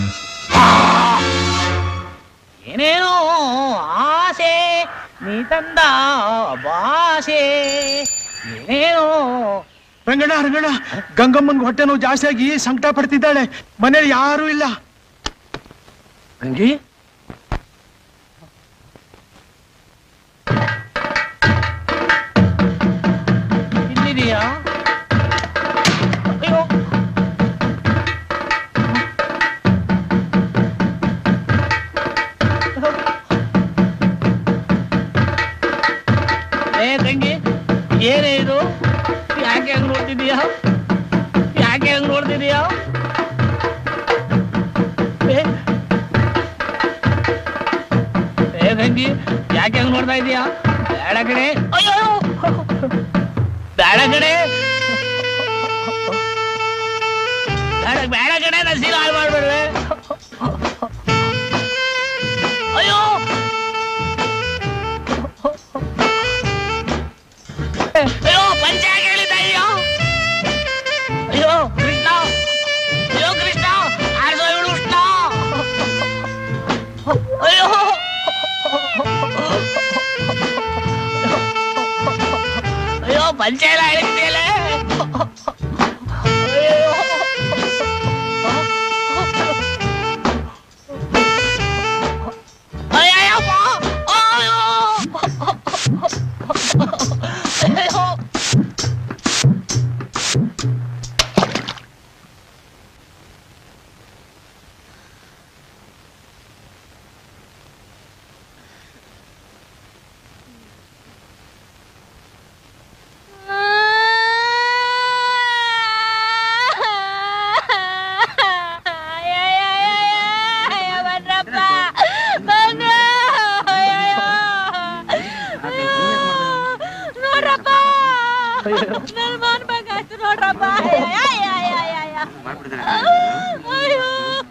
ಏನೇನೋ ಆಸೆ ನೀ ತಂದ ಭಾಷೆ ಏನೇನೋ ರಂಗಣ್ಣ ರಂಗಣ್ಣ ಗಂಗಮ್ಮನ್ಗೆ ಹೊಟ್ಟೆ ನೋವು ಜಾಸ್ತಿ ಆಗಿ ಸಂಕಟ ಪಡ್ತಿದ್ದಾಳೆ ಮನೇಲಿ ಯಾರೂ ಇಲ್ಲ ಗಂಗಿ ಇಲ್ಲಿದೆಯಾ ಅಯ್ಯೋ ಏ ತಂಗಿ ಏನೇ ಇದು ಯಾಕೆ ಹಂಗ್ ನೋಡ್ತಿದೀಯಾ ಯಾಕೆ ಹಂಗ್ ನೋಡ್ತಿದೀಯಾ ಏ ಏ ತಂಗಿ ಯಾಕೆ ಹಂಗ್ ನೋಡ್ತಾ ಇದೀಯಾ ಬೇಡ ಕಡೆ ಅಯ್ಯೋ ಬೇಡ ಕಡೆ ಬೇಡ ಬೇಡ ಕಡೆ ನಸೀಲ್ ಹಾಳು ಮಾಡ್ಬೇಡ್ವೆ ಅಯ್ಯೋ ಅಯ್ಯೋ ಪಂಚಾಯತ್ ಹೇಳಿದ್ದ ಅಯ್ಯೋ ಅಯ್ಯೋ ಕೃಷ್ಣ ಅಯ್ಯೋ ಕೃಷ್ಣ ಆರ್ಸೋ ಇವಳು ಉಷ್ಣ ಅಯ್ಯೋ ಅಯ್ಯೋ ಪಂಚಾಯತ್ ಹೇಳಿದ್ಯಲ್ಲ ಅಯ್ಯೋ ನೋಡ್ರಪ್ಪ ಅಯ್ಯ, ಅಯ್ಯ, ಅಯ್ಯ, ಅಯ್ಯ, ಅಯ್ಯ. ಅಯ್ಯೋ.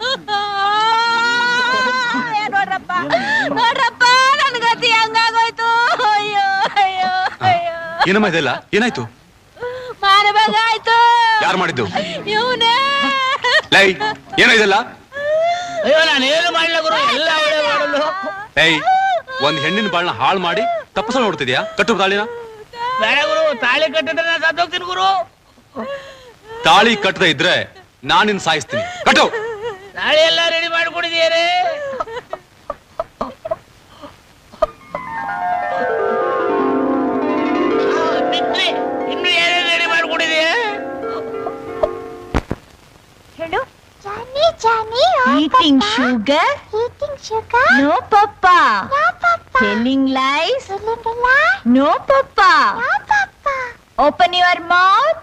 ಅಯ್ಯ, ನೋಡ್ರಪ್ಪ ನೋಡ್ರಪ್ಪ ನನ್ ಗತಿ ಹಂಗಾಗೋಯ್ತು ಅಯ್ಯೋ ಅಯ್ಯೋ ಅಯ್ಯೋ ಏನಮ್ಮ ಇದೆಲ್ಲ ಏನಾಯ್ತು ಮಾನಭಂಗ ಆಯ್ತು ಯಾರು ಮಾಡಿದ್ದು ಇವನೇ ಲೈ ಏನೋ ಇದೆಲ್ಲ ಅಯ್ಯೋ ನಾನು ಏನು ಮಾಡಿಲ್ಲ ಗುರು ಎಲ್ಲ ಒಳ್ಳೆ ಮಾಡಲು ಏಯ್ ಒಂದ್ ಹೆಣ್ಣಿನ ಬಾಳ್ನ ಹಾಳು ಮಾಡಿ ತಪ್ಪಸ ನೋಡ್ತಿದ್ಯಾ ಕಟ್ಟು ತಾಳಿನ ಬೇಡ ಗುರು ತಾಳಿ ಕಟ್ಟಿದ್ರೆ ನಾನು ಸತ್ತೋಗ್ತೀನಿ ಗುರು ತಾಳಿ ಕಟ್ಟದೆ ಇದ್ರೆ ನಾನಿನ್ ಸಾಯಿಸ್ತೀನಿ ಕಟ್ಟು ತಾಳಿ ಎಲ್ಲ ರೆಡಿ ಮಾಡ್ಕೊಂಡಿದ್ದೀರಿ ಇನ್ನು ಏನೇನು ರೆಡಿ ಮಾಡ್ಕೊಂಡಿದೀಯ ಹೇಳು Johnny Johnny eating sugar eating sugar no papa no papa telling lies telling no papa no papa open your mouth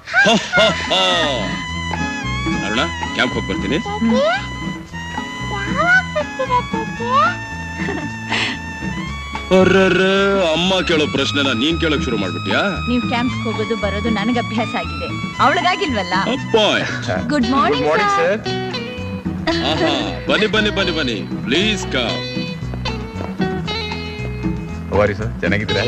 Aruna camp ಹೋಗಿ ಬರ್ತೀನಿ ಯಾವಾಗ ಬರ್ತೀರಾ ದೊಡ್ಡ ಅರ್ರರ್ರೆ, ಅಮ್ಮ ಕೇಳೋ ಪ್ರಶ್ನೆನ ನೀನ್ ಕೇಳಕ್ ಶುರು ಮಾಡ್ಬಿಟ್ಯಾ ನೀವು ಕ್ಯಾಂಪ್ಸ್ ಹೋಗೋದು ಬರೋದು ನನಗೆ ಅಭ್ಯಾಸ ಆಗಿದೆ ಅವಳಿಗಾಗಿಲ್ವಲ್ಲ ಪಾಯಿಂಟ್ ಗುಡ್ ಮಾರ್ನಿಂಗ್ ಸರ್ ಆಹಾ ಬನ್ನಿ ಬನ್ನಿ ಬನ್ನಿ ಬನ್ನಿ ಪ್ಲೀಸ್ ಕಾ ವಾರಿ ಸರ್ ಚೆನ್ನಾಗಿದ್ದೀರಾ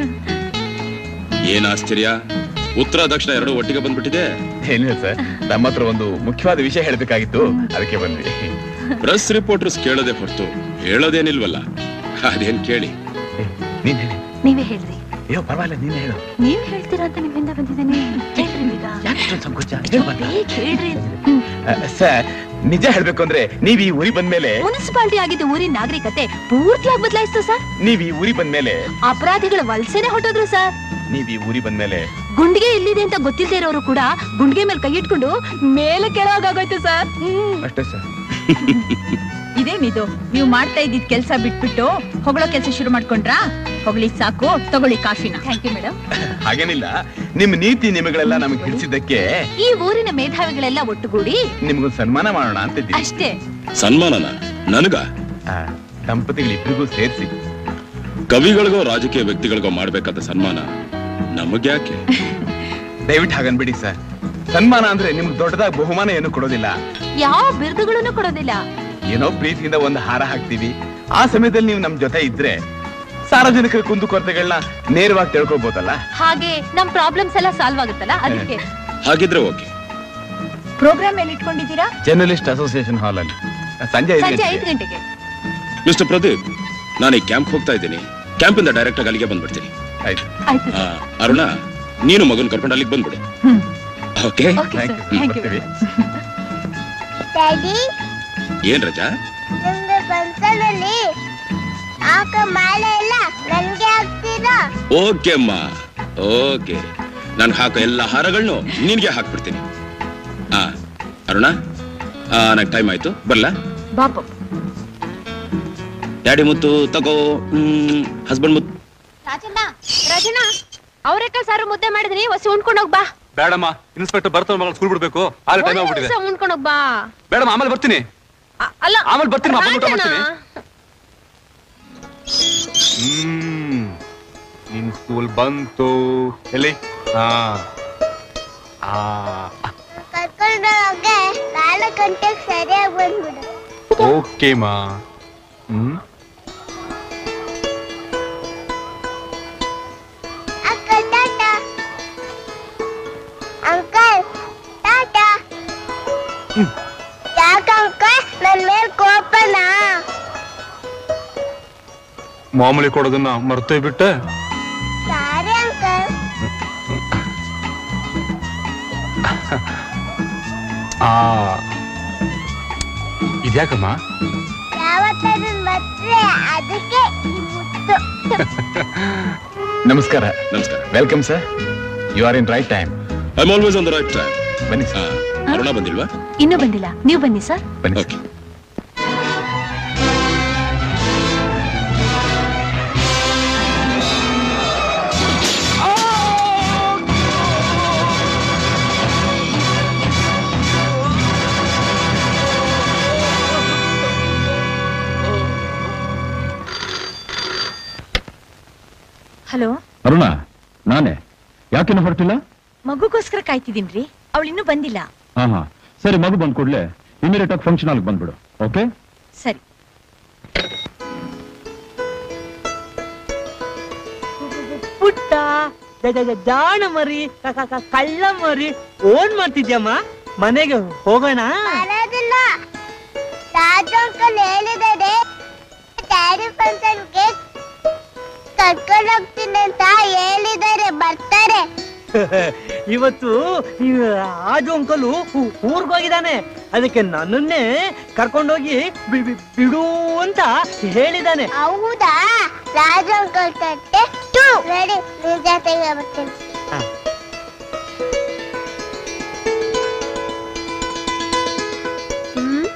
ಏನ್ ಆಶ್ಚರ್ಯ ಉತ್ತರ ದಕ್ಷಿಣ ಎರಡು ಒಟ್ಟಿಗೆ ಬಂದ್ಬಿಟ್ಟಿದೆ ಏನಿಲ್ಲ ಸರ್ ನಮ್ಮ ಹತ್ರ ಒಂದು ಮುಖ್ಯವಾದ ವಿಷಯ ಹೇಳಬೇಕಾಗಿತ್ತು ಅದಕ್ಕೆ ಬಂದ್ವಿ ಪ್ರೆಸ್ ರಿಪೋರ್ಟರ್ಸ್ ಕೇಳದೆ ಹೊರತು ಹೇಳೋದೇನಿಲ್ವಲ್ಲ ಅದೇನ್ ಕೇಳಿ ನೀನ್ ಹೇಳಿ ನೀವೇ ಹೇಳ್ರಿ ಅಯ್ಯೋ ಪರವಾಗಿಲ್ಲ ನೀನ್ ಹೇಳು ನೀವ್ ಹೇಳ್ತೀರಾ ಅಂತ ನಿಮ್ಮಿಂದ ಬಂದಿದ್ದೇನೆ ಹೇಳ್ರಿ ಬೇಗ ಯಾಕೆ ಸಂಕೋಚ ಹೇಳು ಬರ್ತಾ? ಬೇಗ ಹೇಳ್ರಿ ಆ, ಸರ್ ನಿಜ ಹೇಳ್ಬೇಕು ಅಂದ್ರೆ ನೀವ್ ಈ ಊರಿ ಬಂದ್ಮೇಲೆ ಮುನ್ಸಿಪಾಲಿಟಿ ಆಗಿದ್ದ ಊರಿನ ನಾಗರಿಕತೆ ಪೂರ್ತಿಯಾಗಿ ಬದಲಾಯಿಸ್ತು ಸರ್ ನೀವ್ ಈ ಊರಿ ಬಂದ್ಮೇಲೆ ಅಪರಾಧಿಗಳ ವಲಸೆನೆ ಹೊಟ್ಟೋದ್ರು ಸರ್ ನೀವ್ ಈ ಊರಿ ಬಂದ್ಮೇಲೆ ಗುಂಡಿಗೆ ಎಲ್ಲಿದೆ ಅಂತ ಗೊತ್ತಿಲ್ಲದೆ ಇರೋರು ಕೂಡ ಗುಂಡಿಗೆ ಮೇಲೆ ಕೈ ಇಟ್ಕೊಂಡು ಮೇಲೆ ಕೆಳಗಾಗೋಯ್ತು ಸರ್ ಹ್ಮ್ ಅಷ್ಟೇ ಸರ್ ಇದೇನಿದು ನೀವು ಮಾಡ್ತಾ ಇದ್ದಿದ್ ಕೆಲಸ ಬಿಟ್ಬಿಟ್ಟು ಹೊಗಳೋ ಕೆಲಸ ಶುರು ಮಾಡ್ಕೊಂಡ್ರಾ ಹೊಗಳಿ ಸಾಕು ತಗೊಳ್ಳಿ ಕಾಫಿನ ಥ್ಯಾಂಕ್ ಯು ಮೇಡಮ್ ಹಾಗೇನಿಲ್ಲ ನಿಮ್ ನೀತಿ ನಿಮಗಳೆಲ್ಲ ನಮಗೆ ತಿಳಿಸಿದ್ದಕ್ಕೆ ಈ ಊರಿನ ಮೇಧಾವಿಗಳೆಲ್ಲ ಒಟ್ಟುಗೂಡಿ ನಿಮ್ಗೊಂದು ಸನ್ಮಾನ ಮಾಡೋಣ ಅಂತಿದ್ದೀವಿ ಅಷ್ಟೇ ಸನ್ಮಾನನ ನನಗ ಆ, ದಂಪತಿಗಳಿಬ್ರಿಗೂ ಸೇರಿಸಿ ಕವಿಗಳಿಗೋ ರಾಜಕೀಯ ವ್ಯಕ್ತಿಗಳಿಗೋ ಮಾಡ್ಬೇಕಾದ ಸನ್ಮಾನ ನಮಗ್ಯಾಕೆ ದಯವಿಟ್ಟು ಹಾಗನ್ಬಿಡಿ ಸರ್ ಸನ್ಮಾನ ಅಂದ್ರೆ ನಿಮ್ಗೆ ದೊಡ್ಡದಾಗಿ ಬಹುಮಾನ ಏನು ಕೊಡೋದಿಲ್ಲ ಯಾವ ಬಿರುದುಗಳನ್ನು ಕೊಡೋದಿಲ್ಲ ಏನೋ ಪ್ರೀತಿಯಿಂದ ಒಂದು ಹಾರ ಹಾಕ್ತೀವಿ ಆ ಸಮಯದಲ್ಲಿ ನೀವು ನಮ್ ಜೊತೆ ಇದ್ರೆ ಸಾರ್ವಜನಿಕರ ಕುಂದುಕೊರತೆಗಳನ್ನ ನೇರವಾಗಿ ತಿಳ್ಕೊಬೋದಲ್ಲ ಹಾಗೆ ನಮ್ ಪ್ರಾಬ್ಲಮ್ಸ್ ಎಲ್ಲ ಸಾಲ್ವ್ ಆಗುತ್ತಲ್ಲ ಅದಕ್ಕೆ ಹಾಗಿದ್ರೆ ಓಕೆ ಪ್ರೋಗ್ರಾಮ್ ಎಲ್ಲಿ ಇಟ್ಕೊಂಡಿದ್ದೀರಾ ಜರ್ನಲಿಸ್ಟ್ ಅಸೋಸಿಯೇಷನ್ ಹಾಲ್ ಅಲ್ಲಿ ಸಂಜೆ ಐದು ಸಂಜೆ ಗಂಟೆಗೆ. ಐದು ಗಂಟೆಗೆ ಮಿಸ್ಟರ್ ಪ್ರದೀಪ್ ನಾನು ಈ ಕ್ಯಾಂಪ್ ಹೋಗ್ತಾ ಇದ್ದೀನಿ ಕ್ಯಾಂಪಿಂದ ಡೈರೆಕ್ಟ್ ಆಗಿ ಅಲ್ಲಿಗೆ ಬಂದ್ಬಿಡ್ತೀನಿ ಆಯ್ತು ಆಯ್ತು ಆ, ಅರುಣ ನೀನು ಮಗನ್ ಕರ್ಕೊಂಡು ಅಲ್ಲಿಗೆ ಬಂದ್ಬಿಡು ಓಕೆ ಬರ್ತೀವಿ. ಡ್ಯಾಡಿ ಏನ್ ರಜಾ ನಿಮ್ಗೆ ಪೆನ್ಸಲಲ್ಲಿ ಹಾಕೋ ಮಾಲೆ ಇಲ್ಲ ನನ್ಗೆ ಹಾಕ್ತೀರಾ ಓಕೆ ಅಮ್ಮ ಓಕೆ ನಾನು ಹಾಕೋ ಎಲ್ಲ ಹಾರಗಳನ್ನು ನಿನ್ಗೆ ಹಾಕ್ಬಿಡ್ತೀನಿ ಆ ಅರುಣ ನಂಗೆ ಟೈಮ್ ಆಯ್ತು ಬರ್ಲಾ ಬಾಪ ಡ್ಯಾಡಿ ಮುತ್ತು ತಗೋ ಹಸ್ಬೆಂಡ್ ಮುತ್ತು ರಾಜಣ್ಣ ರಾಜಣ್ಣ ಅವ್ರೆಕಾಳು ಸಾರು ಮುದ್ದೆ ಮಾಡಿದ್ರಿ ಹೊಸಿ ಉಣ್ಕೊಂಡ್ ಹೋಗ್ ಬಾ ಬೇಡಮ್ಮ ಇನ್ಸ್ಪೆಕ್ಟರ್ ಬರ್ತಾವ ಮಗಳು ಸ್ಕೂಲ್ ಬಿಡ್ಬೇಕು ಆದ್ರೆ ಟೈಮ್ ಆಗ್ಬಿಟ್ಟಿದೆ ಉಣ್ಕೊಂಡ್ ಹೋಗ್ ಬಾ ಬೇಡಮ್ಮ ಆಮೇಲೆ ಬರ್ತೀನಿ ಅ- ಅಲ್ಲ ಆಮೇಲೆ ಬರ್ತೀನಿ ಅಪ್ಪ ಊಟ ರಾಜಣ್ಣ. ಮಾಡ್ತೀನಿ ಹ್ಮ್ ನಿನ್ ಸ್ಕೂಲ್ ಬಂತು ಎಲ್ಲಿ ಹಾ ಆ ಕರ್ಕೊಂಡು ಹೋಗೆ ನಾಲ್ಕು ಗಂಟೆಗೆ ಸರಿಯಾಗಿ ಬಂದ್ಬಿಡು ಓಕೆ ಮಾ ಹ್ಮ್ ಅಂಕಲ್ ಟಾಟಾ ಅಂಕಲ್ ಟಾಟಾ ಯಾಕೆ ಅಂಕಲ್ ನನ್ನ ಮೇಲೆ ಕೋಪನಾ ಮಾಮೂಲಿ ಕೊಡೋದನ್ನ ಮರ್ತೇ ಬಿಟ್ಟೆ ಸಾರಿ ಅಂಕಲ್ ಆ ಇದ್ಯಾಕಮ್ಮ ಯಾವತ್ತಾದ್ರೂ ಮತ್ತೆ ಅದಕ್ಕೆ ಈ ಮುತ್ತು ನಮಸ್ಕಾರ ನಮಸ್ಕಾರ welcome sir you are in right time I always on the right time ಬನ್ನಿ ಅರುಣ ಬಂದಿಲ್ವಾ ಇನ್ನೂ ಬಂದಿಲ್ಲ ನೀವು ಬನ್ನಿ ಸರ್ ಬನ್ನಿ ಓಕೆ ಹಲೋ ಅರುಣ ನಾನೇ ಯಾಕಿನ್ನು ಹೊರಟಿಲ್ಲ ಮಗುಗೋಸ್ಕರ ಕಾಯ್ತಿದ್ದೀನ್ರಿ ಅವಳು ಇನ್ನೂ ಬಂದಿಲ್ಲ ಹಾ ಹಾ ಸರಿ ಮಗು ಬಂದ್ ಕೂಡ್ಲೆ ಇಮಿಡಿಯೇಟ್ ಆಗಿ ಫಂಕ್ಷನ್ ಹಾಲ್ಗೆ ಬಂದ್ಬಿಡು ಓಕೆ ಸರಿ ಪುಟ್ಟ ದ- ದ- ದ- ಜಾಣ ಮರಿ ಕ- ಕ- ಕ- ಕಳ್ಳ ಮರಿ ಓನ್ ಮಾಡ್ತಿದ್ಯಮ್ಮ ಮನೆಗೆ ಹೋಗೋಣ ಬರೋದಿಲ್ಲ ರಾಜು ಅಂಕಲ್ ಹೇಳಿದ್ದಾರೆ ಡ್ಯಾಡಿ ಫಂಕ್ಷನ್ಗೆ ಕರ್ಕೊಂಡು ಹೋಗ್ತೀನಿ ಅಂತ ಹೇಳಿದ್ದಾರೆ ಬರ್ತಾರೆ ಇವತ್ತು ಈ ರಾಜು ಅಂಕಲು ಊರ್ಗ್ ಹೋಗಿದ್ದಾನೆ ಅದಕ್ಕೆ ನನ್ನನ್ನೇ ಕರ್ಕೊಂಡೋಗಿ ಬಿ- ಬಿ- ಬಿಡು ಅಂತ ಹೇಳಿದಾನೆ ಹೌದಾ ರಾಜು ಅಂಕಲ್ ತಟ್ಟೆ ಟೂ ರೆಡಿ ನಿನ್ ಜೊತೆಗೆ ಬರ್ತೀನಿ ಹ್ಮ್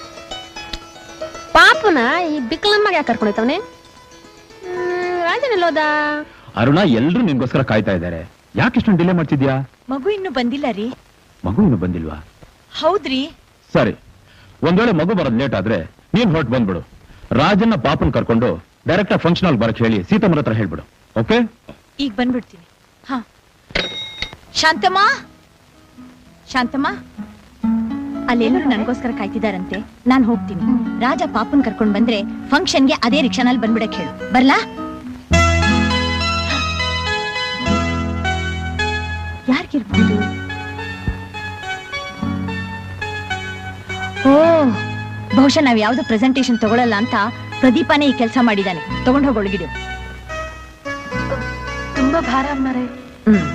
ಪಾಪನ ಈ ಬಿಕ್ಲಮ್ಮಗೆ ಯಾಕೆ ಕರ್ಕೊಂಡೋಯ್ತವನೆ ರಾಜನೆಲ್ಲೋದ ಅರುಣ ಎಲ್ರು ನಿನ್ಗೋಸ್ಕರ ಕಾಯ್ತಾ ಇದ್ದಾರೆ ಯಾಕೆ ಇಷ್ಟೊಂದು ಡಿಲೇ ಮಾಡ್ತಿದ್ಯಾ ಮಗು ಇನ್ನೂ ಬಂದಿಲ್ಲ ರೀ ಮಗು ಇನ್ನು ಬಂದಿಲ್ವಾ ಹೌದ್ರಿ ಸರಿ ಒಂದ್ ವೇಳೆ ಮಗು ಬರೋದ್ ಲೇಟ್ ಆದ್ರೆ ನೀನ್ ಹೊರಟ್ ಬಂದ್ಬಿಡು ರಾಜನ್ನ ಪಾಪನ್ ಕರ್ಕೊಂಡು ಡೈರೆಕ್ಟ್ ಆಗಿ ಫಂಕ್ಷನ್ ಹಾಲ್ ಬರಕ್ ಹೇಳಿ ಸೀತಮ್ಮನ ಹತ್ರ ಹೇಳ್ಬಿಡು ಓಕೆ ಈಗ ಬಂದ್ಬಿಡ್ತೀನಿ ಹಾ ಶಾಂತಮ್ಮ ಶಾಂತಮ್ಮ ಅಲ್ಲೆಲ್ಲರೂ ನನಗೋಸ್ಕರ ಕಾಯ್ತಿದಾರಂತೆ ನಾನ್ ಹೋಗ್ತೀನಿ ರಾಜ ಪಾಪನ್ ಕರ್ಕೊಂಡ್ ಬಂದ್ರೆ ಫಂಕ್ಷನ್ಗೆ ಅದೇ ರಿಕ್ಷಾನಲ್ಲಿ ಬಂದ್ಬಿಡಕ್ ಹೇಳು ಬರ್ಲಾ ಯಾರಿಗಿರ್ಬೋದು ಓ ಬಹುಶಃ ನಾವ್ ಯಾವ್ದು ಪ್ರೆಸೆಂಟೇಶನ್ ತಗೊಳಲ್ಲ ಅಂತ ಪ್ರದೀಪನೇ ಈ ಕೆಲಸ ಮಾಡಿದಾನೆ ತಗೊಂಡ್ ಹೋಗಿ ಒಳಗಿಡು ತುಂಬಾ ಭಾರ ಅಮ್ಮರೇ ಹ್ಮ್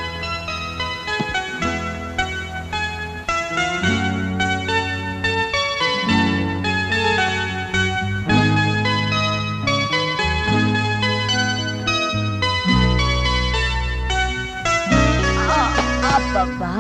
ಅಬ್ಬಬ್ಬಾ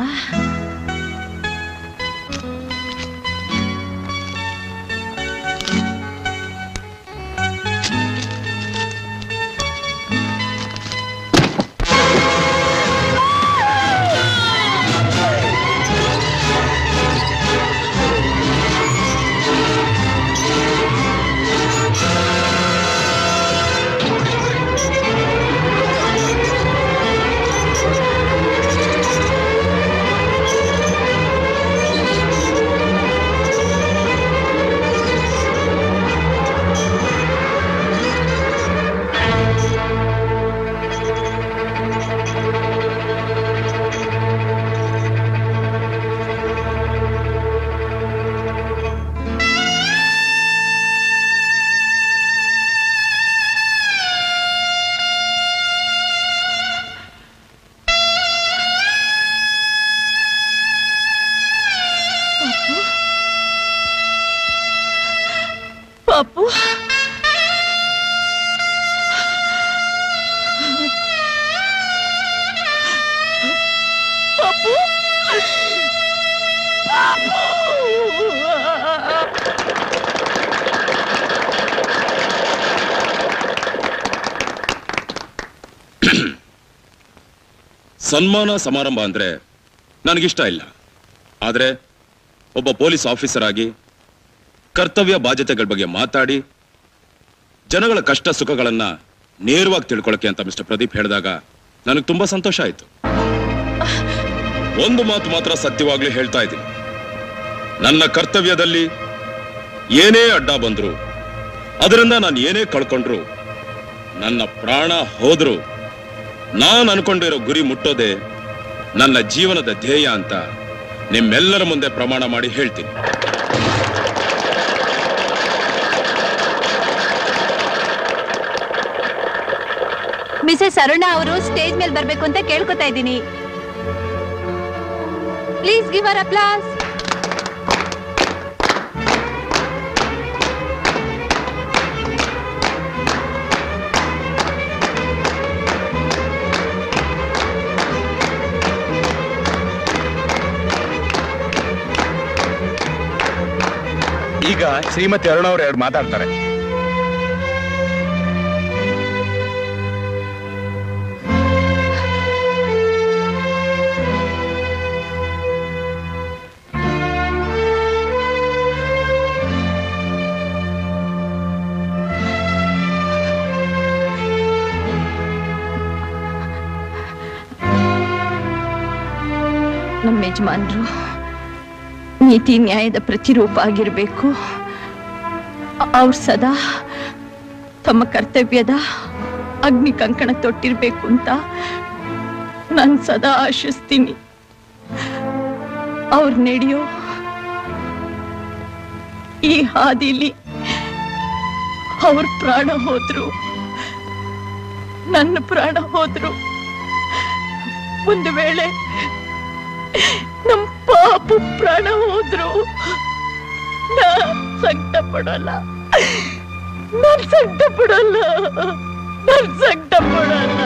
ಪಾಪು ಪಾಪು ಸನ್ಮಾನ ಸಮಾರಂಭ ಅಂದ್ರೆ ನನಗಿಷ್ಟ ಇಲ್ಲ ಆದ್ರೆ ಒಬ್ಬ ಪೊಲೀಸ್ ಆಫೀಸರ್ ಆಗಿ ಕರ್ತವ್ಯ ಬಾಧ್ಯತೆಗಳ ಬಗ್ಗೆ ಮಾತಾಡಿ ಜನಗಳ ಕಷ್ಟ ಸುಖಗಳನ್ನ ನೇರವಾಗಿ ತಿಳ್ಕೊಳಕ್ಕೆ ಅಂತ ಮಿಸ್ಟರ್ ಪ್ರದೀಪ್ ಹೇಳಿದಾಗ ನನಗೆ ತುಂಬಾ ಸಂತೋಷ ಆಯ್ತು ಒಂದು ಮಾತು ಮಾತ್ರ ಸತ್ಯವಾಗ್ಲೂ ಹೇಳ್ತಾ ಇದ್ದೀನಿ ನನ್ನ ಕರ್ತವ್ಯದಲ್ಲಿ ಏನೇ ಅಡ್ಡ ಬಂದ್ರು ಅದರಿಂದ ನಾನು ಏನೇ ಕಳ್ಕೊಂಡ್ರು ನನ್ನ ಪ್ರಾಣ ಹೋದ್ರು ನಾನು ಅನ್ಕೊಂಡಿರೋ ಗುರಿ ಮುಟ್ಟೋದೇ ನನ್ನ ಜೀವನದ ಧ್ಯೇಯ ಅಂತ ನಿಮ್ಮೆಲ್ಲರ ಮುಂದೆ ಪ್ರಮಾಣ ಮಾಡಿ ಹೇಳ್ತೀನಿ ಮಿಸೆಸ್ ಅರುಣ ಅವರು ಸ್ಟೇಜ್ ಮೇಲೆ ಬರ್ಬೇಕು ಅಂತ ಕೇಳ್ಕೊತಾ ಇದ್ದೀನಿ ಪ್ಲೀಸ್ ಗಿವ್ ಅರ್ ಅಪ್ಲಾಸ್ ಈಗ ಶ್ರೀಮತಿ ಅರುಣ ಅವ್ರು ಎರಡು ಮಾತಾಡ್ತಾರೆ ನಮ್ಮ ಯಜಮಾನ್ರು ನೀತಿ ನ್ಯಾಯದ ಪ್ರತಿರೂಪ ಆಗಿರ್ಬೇಕು ಅವ್ರು ಸದಾ ತಮ್ಮ ಕರ್ತವ್ಯದ ಅಗ್ನಿ ಕಂಕಣ ತೊಟ್ಟಿರ್ಬೇಕು ಅಂತ ನಾನು ಸದಾ ಆಶಿಸ್ತೀನಿ ಅವ್ರು ನಡೆಯೋ ಈ ಹಾದಿಲಿ ಅವ್ರ ಪ್ರಾಣ ಹೋದ್ರು ನನ್ನ ಪ್ರಾಣ ಹೋದ್ರು ಒಂದು ವೇಳೆ ನಮ್ ಪಾಪು ಪ್ರಾಣ ಹೋದ್ರು ನಾ ಸಂಕಟ ಪಡಲ್ಲ ನಾನ್ ಸಂಕಟ ಪಡಲ್ಲ ನಾನ್ ಸಂಕಟ ಪಡಲ್ಲ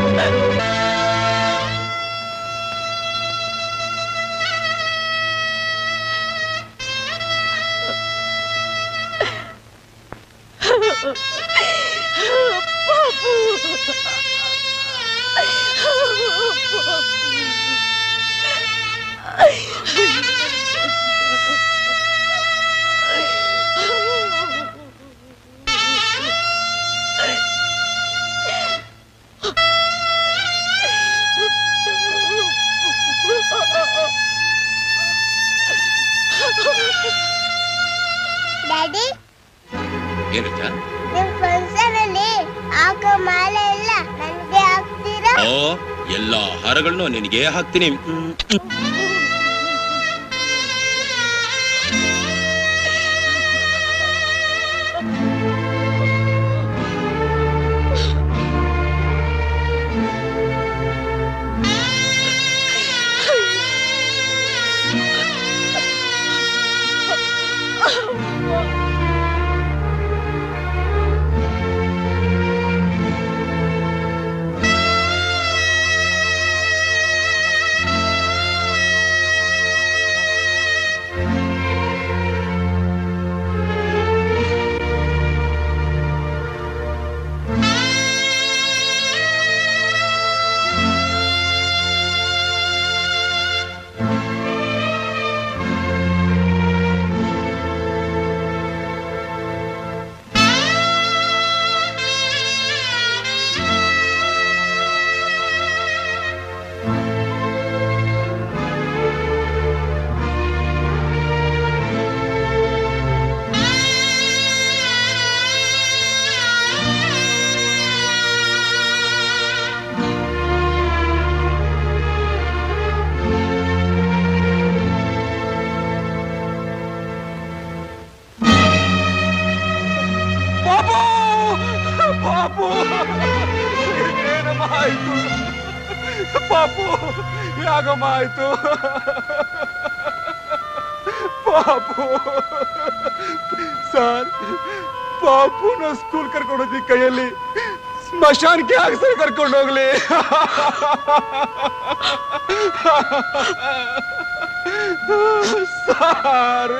ಡ್ಯಾಡಿ ಏನಕ್ಕ ನಿಮ್ ಫಂಕ್ಷನ್ ಅಲ್ಲಿ ಹಾಕೋ ಮಾಲೆ ಎಲ್ಲ ನನ್ಗೆ ಹಾಕ್ತೀರಾ ಓ ಎಲ್ಲಾ ಹಾರಗಳನ್ನು ನಿನಗೆ ಹಾಕ್ತೀನಿ ಹ್ಮ್. ಪಾಪು ಪಾಪು ಏನಮ್ಮ ಆಯ್ತು ಪಾಪು ಯಾಗಮ್ಮ ಆಯ್ತು ಪಾಪು ಸರ್ ಪಾಪುನ ಸ್ಕೂಲ್ ಕರ್ಕೊಂಡು ಹೋಗಿ ಕೈಯಲ್ಲಿ ಸ್ಮಶಾನಕ್ಕೆ ಯಾಕೆ ಸರ್ ಕರ್ಕೊಂಡು ಹೋಗ್ಲಿ ಸರ್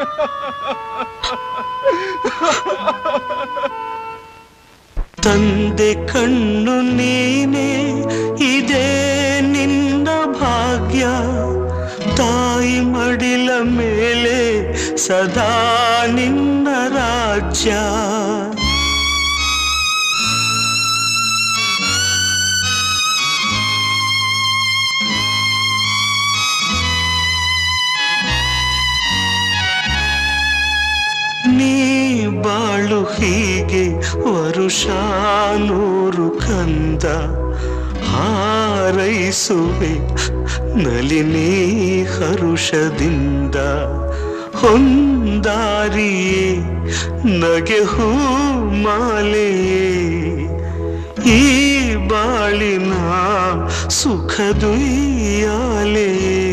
ತಂದೆ ಕಣ್ಣು ನೀನೆ ಇದೇ ನಿನ್ನ ಭಾಗ್ಯ ತಾಯಿ ಮಡಿಲ ಮೇಲೆ ಸದಾ ನಿನ್ನ ರಾಜ್ಯ ನೀ ಬಾಳು ಹೀಗೆ ವರುಷ ನೂರು ಕಂದ ಹಾರೈಸುವೆ ನಲಿನಿ ಹರುಷದಿಂದ ಹೊಂದಾರಿಯೇ ನಗೆ ಹೂ ಮಾಲೆಯೇ ಈ ಬಾಳಿನ ಸುಖ ದುಯ್ಯಾಲೆ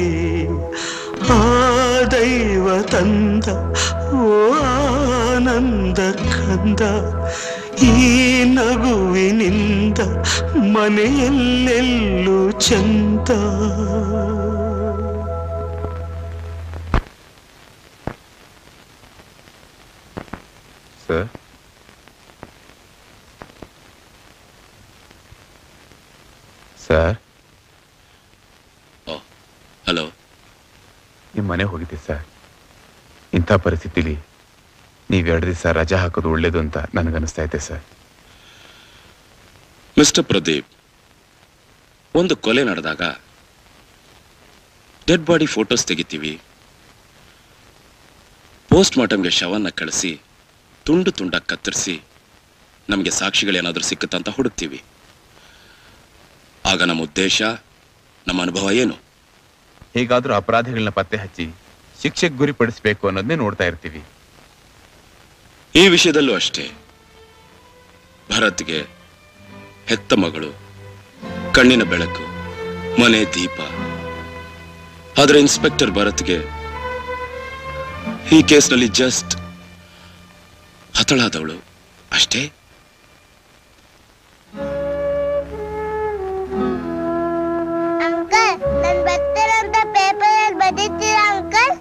ಆ ದೈವ ತಂದ ಓ ಆನಂದ ಕಂದ ಈ ನಗುವಿನಿಂದ ಮನೆಯಲ್ಲೆಲ್ಲೂ ಚಂದ ಸರ್ ಸರ್ ಹಲೋ ನಿಮ್ಮ ಮನೆ ಹೋಗಿದ್ದೆ ಸರ್ ಇಂಥ ಪರಿಸ್ಥಿತಿಲಿ ನೀವು ಎರಡು ದಿವಸ ರಜಾ ಹಾಕೋದು ಒಳ್ಳೇದು ಅಂತ ನನಗನ್ನಿಸ್ತಾ ಇದೆ ಸರ್ ಮಿಸ್ಟರ್ ಪ್ರದೀಪ್ ಒಂದು ಕೊಲೆ ನಡೆದಾಗ ಡೆಡ್ ಬಾಡಿ ಫೋಟೋಸ್ ತೆಗಿತೀವಿ ಪೋಸ್ಟ್ ಮಾರ್ಟಮ್ಗೆ ಶವನ್ನ ಕಳಿಸಿ ತುಂಡು ತುಂಡಾಗಿ ಕತ್ತರಿಸಿ ನಮಗೆ ಸಾಕ್ಷಿಗಳೇನಾದ್ರೂ ಸಿಕ್ಕುತ್ತಾ ಅಂತ ಹುಡುಕ್ತೀವಿ ಆಗ ನಮ್ಮ ಉದ್ದೇಶ ನಮ್ಮ ಅನುಭವ ಏನು ಹೇಗಾದ್ರೂ ಅಪರಾಧಿಗಳನ್ನ ಪತ್ತೆ ಹಚ್ಚಿ ಶಿಕ್ಷೆಗೆ ಗುರಿಪಡಿಸಬೇಕು ಅನ್ನೋದನ್ನೇ ನೋಡ್ತಾ ಇರ್ತೀವಿ ಈ ವಿಷಯದಲ್ಲೂ ಅಷ್ಟೇ ಭರತ್ಗೆ ಹೆತ್ತ ಮಗಳು ಕಣ್ಣಿನ ಬೆಳಕು ಮನೆ ದೀಪ ಆದ್ರೆ ಇನ್ಸ್ಪೆಕ್ಟರ್ ಭರತ್ಗೆ ಈ ಕೇಸ್ನಲ್ಲಿ ಜಸ್ಟ್ ಹತಳಾದವಳು ಅಷ್ಟೇ ಅಂಕಲ್ ನನ್ ಬರ್ತಾರಂತ ಪೇಪರ್ ಅಲ್ಲಿ ಬರೀತೀರಾ ಅಂಕಲ್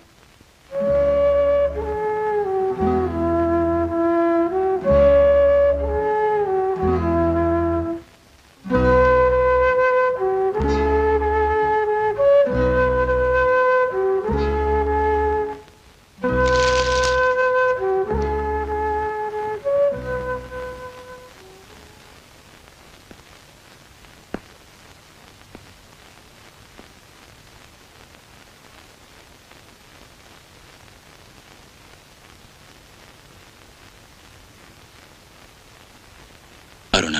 ಅರುಣ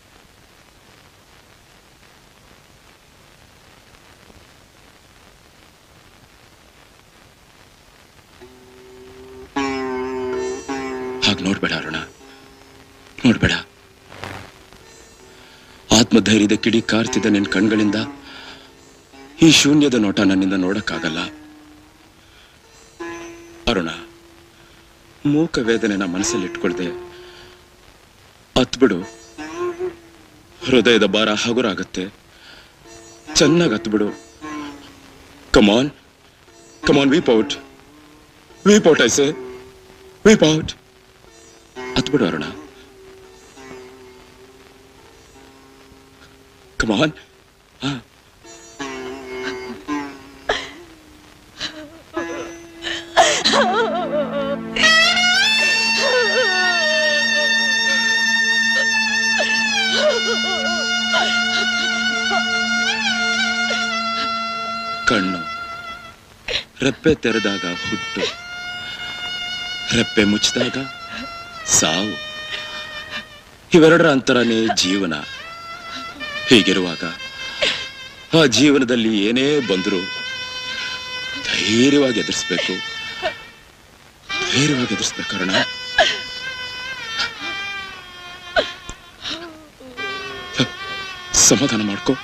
ಹಾಗೆ ನೋಡ್ಬೇಡ ಅರುಣ ನೋಡ್ಬೇಡ ಆತ್ಮಧೈರ್ಯದ ಕಿಡಿ ಕಾರ್ತಿದ್ದ ನಿನ್ನ ಕಣ್ಗಳಿಂದ ಈ ಶೂನ್ಯದ ನೋಟ ನನ್ನಿಂದ ನೋಡಕ್ಕಾಗಲ್ಲ ಅರುಣ ಮೂಕ ವೇದನೆನ ಮನಸ್ಸಲ್ಲಿ ಇಟ್ಕೊಳ್ದೆ ಹತ್ಬಿಡು ಹೃದಯದ ಭಾರ ಹಗುರಾಗತ್ತೆ ಚೆನ್ನಾಗಿ ಹತ್ಬಿಡು come on come on weep out weep out ಐಸೆ ವೀಪ್ ಔಟ್ ಹತ್ಬಿಡು ಅರುಣ ಕಮಾನ್ ಕಣ್ಣು ರೆಪ್ಪೆ ತೆರೆದಾಗ ಹುಟ್ಟು ರೆಪ್ಪೆ ಮುಚ್ಚಿದಾಗ ಸಾವು ಇವೆರಡರ ಅಂತರನೇ ಜೀವನ ಹೀಗಿರುವಾಗ ಆ ಜೀವನದಲ್ಲಿ ಏನೇ ಬಂದರೂ ಧೈರ್ಯವಾಗಿ ಎದುರಿಸ್ಬೇಕು ಧೈರ್ಯವಾಗಿ ಎದುರಿಸ್ಬೇಕು ಅರುಣ ಸಮಾಧಾನ ಮಾಡ್ಕೋ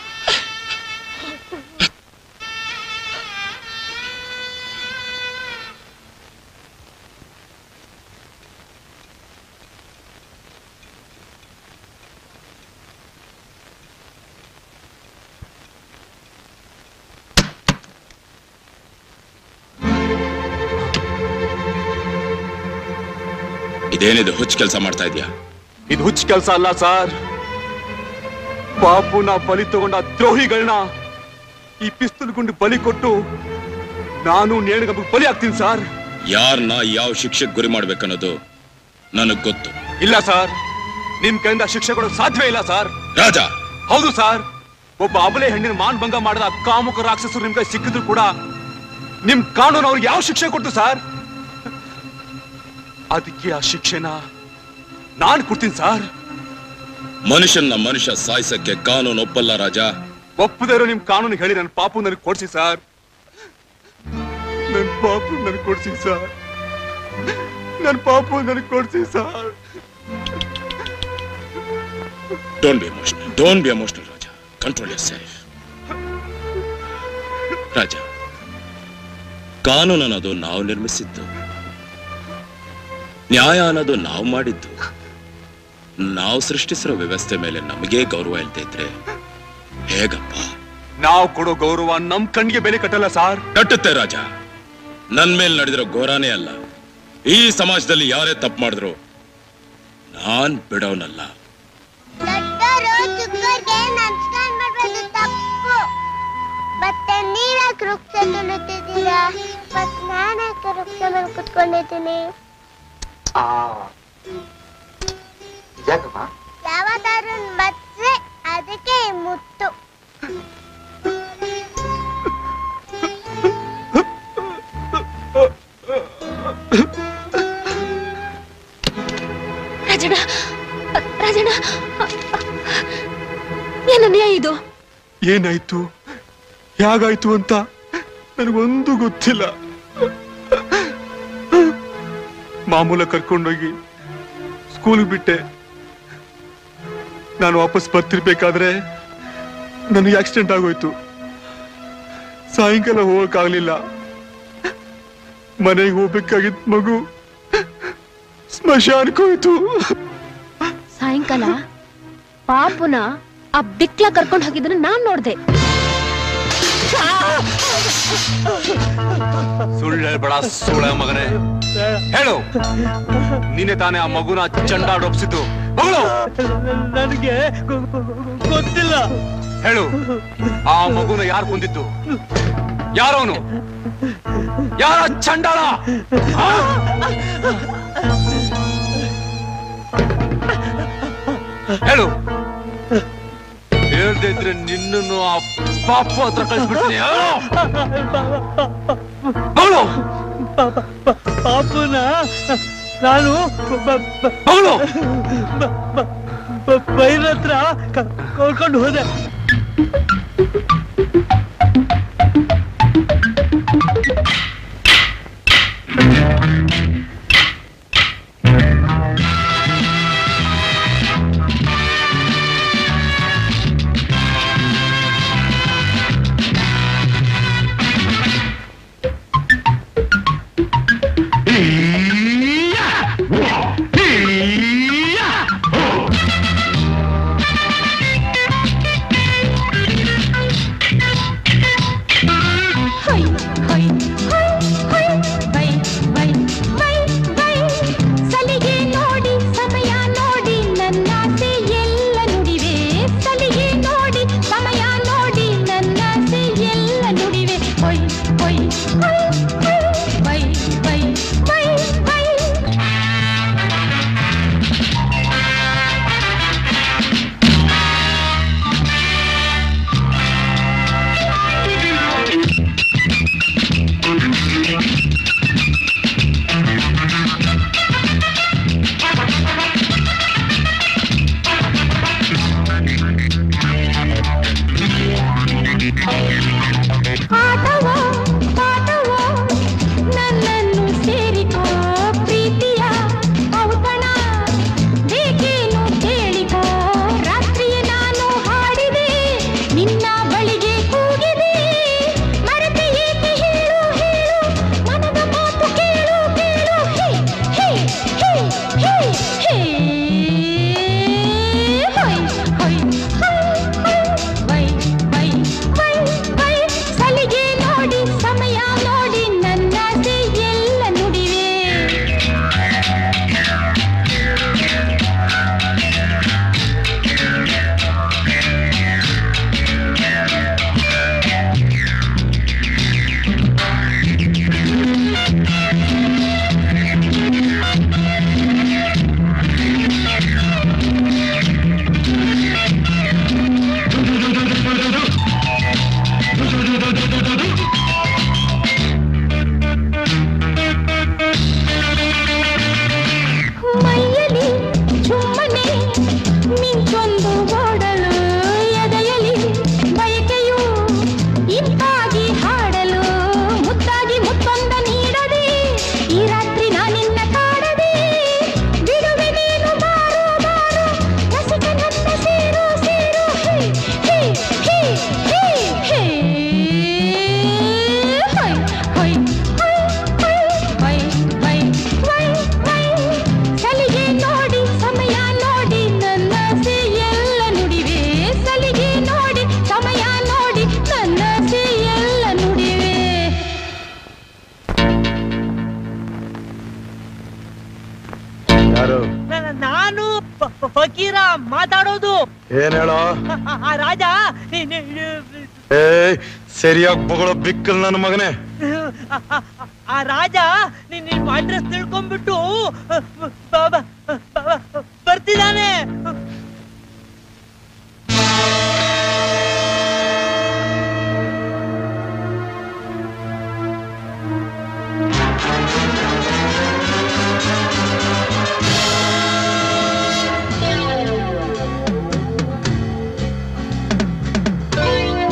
ಇದೇನಿದು ಹುಚ್ಚು ಕೆಲಸ ಮಾಡ್ತಾ ಇದೀಯಾ ಇದು ಹುಚ್ಚ ಕೆಲಸ ಅಲ್ಲ ಸರ್ ಪಾಪುನ ಬಲಿ ತಗೊಂಡ ದ್ರೋಹಿಗಳನ್ನ ಈ ಪಿಸ್ತೂಲ್ ಗುಂಡು ಬಲಿ ಕೊಟ್ಟು ನಾನು ನೇಣಿಗಂಬ ಬಲಿ ಆಗ್ತೀನಿ ಸರ್ ಯಾರನ್ನ ಯಾವ ಶಿಕ್ಷೆಗೆ ಗುರಿ ಮಾಡ್ಬೇಕನ್ನೋದು ನನಗ್ ಗೊತ್ತು ಇಲ್ಲ ಸರ್ ನಿಮ್ ಕೈಯಿಂದ ಶಿಕ್ಷೆ ಕೊಡೋಕ್ ಸಾಧ್ಯವೇ ಇಲ್ಲ ಸರ್ ರಾಜ ಹೌದು ಸರ್ ಒಬ್ಬ ಅಬಲೆ ಹೆಣ್ಣಿನ ಮಾನಭಂಗ ಮಾಡಿದ ಕಾಮುಕ ರಾಕ್ಷಸರು ನಿಮ್ ಕೈ ಸಿಕ್ಕಿದ್ರು ಕೂಡ ನಿಮ್ ಕಾನೂನು ಅವ್ರಿಗೆ ಯಾವ ಶಿಕ್ಷೆ ಕೊಡ್ತು ಸರ್ ಅದಕ್ಕೆ ಆ ಶಿಕ್ಷೆನ ನಾನ್ ಕೊಡ್ತೀನಿ ಸರ್ ಮನುಷ್ಯನ್ನ ಮನುಷ್ಯ ಸಾಯಿಸಕ್ಕೆ ಕಾನೂನು ಒಪ್ಪಲ್ಲ ರಾಜ ಒಪ್ಪದೇ ಇರೋ ನಿಮ್ ಕಾನೂನು ಹೇಳಿ ನನ್ನ ಪಾಪು ನನಗೆ ಕೊಡ್ಸಿ ಸರ್ ನನ್ ಪಾಪು ನನಗೆ ಕೊಡ್ಸಿ ಸರ್ ನನ್ ಪಾಪು ನನಗೆ ಕೊಡ್ಸಿ sir don't be emotional don't be emotional Raja control yourself Raja ಕಾನೂನು ಅನ್ನೋದು ನಾವು ನಿರ್ಮಿಸಿದ್ದು ನ್ಯಾಯ ಅನ್ನೋದು ನಾವು ಮಾಡಿದ್ದು ನಾವು ಸೃಷ್ಟಿಸಿರೋ ವ್ಯವಸ್ಥೆ ಮೇಲೆ ನಮಗೇ ಗೌರವ ಇಲ್ದೇ ಇದ್ರೆ ಹೇಗಪ್ಪ ನಾವು ಕೊಡೋ ಗೌರವ ನಮ್ ಕಣ್ಣಿಗೆ ಬೆಲೆ ಕಟ್ಟಲ್ಲ ಸರ್ ಕಟ್ಟುತ್ತೆ ರಾಜ ನನ್ ಮೇಲೆ ನಡೆದಿರೋ ಘೋರಾನೇ ಅಲ್ಲ ಈ ಸಮಾಜದಲ್ಲಿ ಯಾರೇ ತಪ್ಪು ಮಾಡಿದ್ರು ನಾನ್ ಬಿಡೋನಲ್ಲ ದೊಡ್ಡೋರು ಚಿಕ್ಕವ್ರಿಗೆ ನಮಸ್ಕಾರ ಮಾಡೋದು ತಪ್ಪು ಮತ್ತೆ ನೀವ್ಯಾಕೆ ವೃಕ್ಷ ತುಳಿತಿದ್ದೀರಾ ಮತ್ ನಾನ್ಯಾಕೆ ವೃಕ್ಷ ಮೇಲೆ ಕುತ್ಕೊಂಡಿದ್ದೀನಿ ಯಾಕಮ್ಮ ಯಾವತ್ತಾದ್ರೂ ಮತ್ತೆ ಅದಕ್ಕೆ ಈ ಮುತ್ತು ಏನಾಯ್ತು ಹೇಗಾಯ್ತು ಅಂತ ನನಗೊಂದು ಗೊತ್ತಿಲ್ಲ ಮಾಮೂಲ ಕರ್ಕೊಂಡೋಗಿ ಸ್ಕೂಲ್ ಬಿಟ್ಟೆ ನಾನು ವಾಪಸ್ ಬರ್ತಿರ್ಬೇಕಾದ್ರೆ ನನಗೆ ಆಕ್ಸಿಡೆಂಟ್ ಆಗೋಯ್ತು ಸಾಯಂಕಾಲ ಹೋಗಕ್ಕಾಗ್ಲಿಲ್ಲ ಮನೆಗೆ ಹೋಗ್ಬೇಕಾಗಿದ್ದ ಮಗು ಸ್ಮಶಾನಕ್ಕೆ ಹೋಯ್ತು ಸಾಯಂಕಾಲ ಪಾಪುನ ಆ ಬಿಕ್ಲ ಕರ್ಕೊಂಡು ಹೋಗಿದ್ದನ್ನ ನಾನ್ ನೋಡ್ದೆ ಸುಳ್ಳು ಹೇಳ್ಬೇಡ ಸುಳ್ಳ ಮಗನೇ ಹೇಳು ನೀನೆ ತಾನೇ ಆ ಮಗುನ ಚಂಡಾಡ್ ಒಪ್ಸಿದ್ದು ಮಗಳು ನನಗೆ ಗೊತ್ತಿಲ್ಲ ಹೇಳು ಆ ಮಗುನ ಯಾರು ಕೊಂದಿದ್ದು ಯಾರವನು ಯಾರ ಚಂಡಾಳ ಆ? ಹೇಳು ಹೇಳ್ದೆ ಇದ್ರೆ ನಿನ್ನನ್ನು ಆ ಪಾಪ ಹತ್ರ ಕಳಿಸ್ಬಿಡ್ತೀನಿ ಹೇಳು. ಮಗಳು ಪಾಪುನ ನಾನು ಬ- ಬ- ಮಗಳು ಬ- ಬ- ಬ- ಬೈರ ಹತ್ರ ಕ- ಕರ್ಕೊಂಡು ಹೋದೆ hi hi hi hi bye bye bye bye ಸಲಿಗೆ ನೋಡಿ ಸಮಯ ನೋಡಿ ನನ್ನಾಸೆ ಎಲ್ಲ ನುಡಿವೆ ಸಲಿಗೆ ನೋಡಿ ಸಮಯ ನೋಡಿ ನನ್ನಾಸೆ ಎಲ್ಲ ನುಡಿವೆ ಹೊಯ್ ಹೊಯ್ ಹೊಯ್ ಹೊಯ್ ಬೈ ಬೈ ಬೈ ಬೈ ಆಟವೋ ಪಾಠವೋ ನನ್ನನ್ನು ಸೇರಿಕೋ ಪ್ರೀತಿಯ ಔತಣ ಬೇಕೇನು ಕೇಳಿಕೋ ರಾತ್ರಿಯೇ ನಾನು ಹಾಡಿದೆ ನಿನ್ನ ಬಳಿಗೆ ಕೂಗಿದೆ ಮರೆತೆ ಏಕೆ ಹೇಳು ಹೇಳು ಮನದ ಮಾತು ಕೇಳು ಕೇಳು ಹೇ ಹೇ ಹೇ ಹೇ ಹೇ ಹೊಯ್ ಹೊಯ್ ಹೊಯ್ ಹೊಯ್ ವೈ ವೈ ವೈ ವೈ ಸಲಿಗೆ ನೋಡಿ ಸಮಯ ನೋಡಿ ನನ್ನಾಸೆ ಎಲ್ಲ ನುಡಿವೆ ಮೈಯಲಿ ಚುಮ್ಮನೆ ಮಿಂಚೊಂದು ಓಡಲು ಎದೆಯಲಿ ಬಯಕೆಯು ಇಂಪಾಗಿ ಹಾಡಲು ಮುದ್ದಾಗಿ ಮುತ್ತೊಂದ ನೀಡದೆ ಈ ರಾತ್ರಿ ನಾನಿನ್ನ ಕಾಡದೆ ಬಿಡುವೆ ನೀನು ಬಾರೋ ಬಾರೋ ರಸಿಕ ನನ್ನ ಸೇರು ಸೇರು ಹೇ ಹೇ ಹೇ ಹೇ ಹೇ ಹೊಯ್ ಹೊಯ್ ಹೊಯ್ ಹೊಯ್ ವೈ ವೈ ವೈ ಸಲಿಗೆ ನೋಡಿ ಸಮಯ ನೋಡಿ ನನ್ನಾಸೆ ಎಲ್ಲ ನುಡಿವೆ ಸಲಿಗೆ ನೋಡಿ ಸಮಯ ನೋಡಿ ನನ್ನಾಸೆ ಎಲ್ಲ ನುಡಿವೆ ಯಾರು ನ- ನಾನು ಫ- ಫ- ಫಕೀರ ಮಾತಾಡೋದು ಏನ್ ಹೇಳೋ ಆ- ಆ ರಾಜ ನಿ- ನಿ- ನಿ- ಏ ಸರಿಯಾಗಿ ಬೊಗಳೋ ಬಿಕ್ಕಲ್ ನನ್ನ ಮಗನೇ ಆ- ಆ- ಆ ರಾಜ ನೀನ್ ನಿಮ್ ಅಡ್ರೆಸ್ ತಿಳ್ಕೊಂಡ್ಬಿಟ್ಟು ಬ- ಬ- ಬ- ಬರ್ತಿದ್ದಾನೆ Thank you.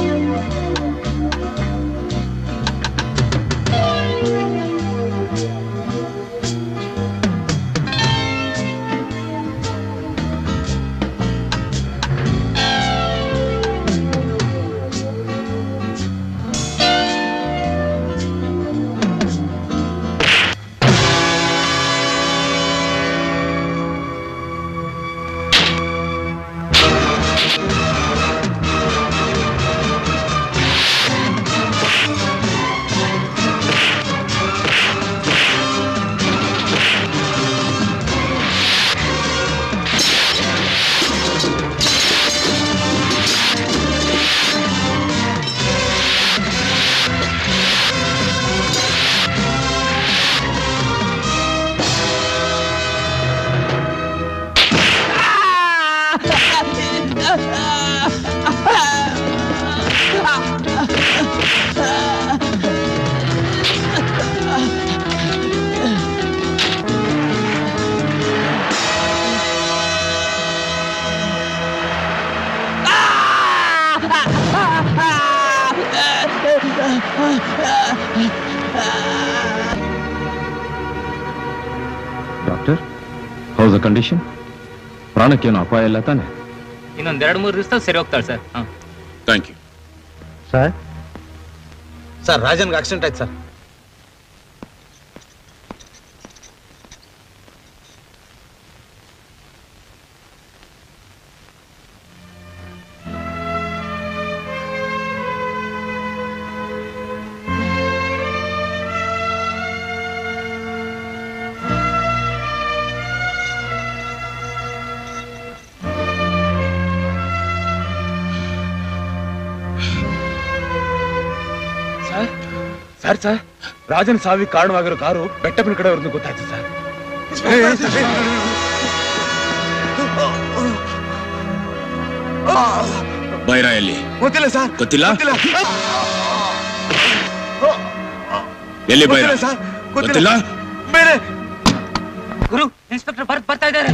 How's the condition ಪ್ರಾಣಕ್ಕೇನು ಅಪಾಯ ಇಲ್ಲ ತಾನೆ ಇನ್ನೊಂದ್ ಎರಡ್ ಮೂರು ದಿವಸ ಸರಿ ಹೋಗ್ತಾಳೆ sir thank you sir sir ರಾಜನ್ಗೆ ಆಕ್ಸಿಡೆಂಟ್ ಆಯ್ತು sir sir sir sir Rajan ಸಾವಿಗೆ ಕಾರಣವಾಗಿರೋ ಕಾರು ಬೆಟ್ಟಪ್ಪನ ಕಡೆ ಅವ್ರದ್ದು ಗೊತ್ತಾಯ್ತು ಸರ್ ಬೈರ ಎಲ್ಲಿ ಗೊತ್ತಿಲ್ಲ ಸರ್ ಗೊತ್ತಿಲ್ಲ ಗೊತ್ತಿಲ್ಲ ಎಲ್ಲಿ ಬೈರ ಗೊತ್ತಿಲ್ಲ ಸರ್ ಗೊತ್ತಿಲ್ಲ ಬೇರೆ ಗುರು ಇನ್ಸ್ಪೆಕ್ಟರ್ ಬರ್ತ್ ಬರ್ತಾ ಇದ್ದಾರೆ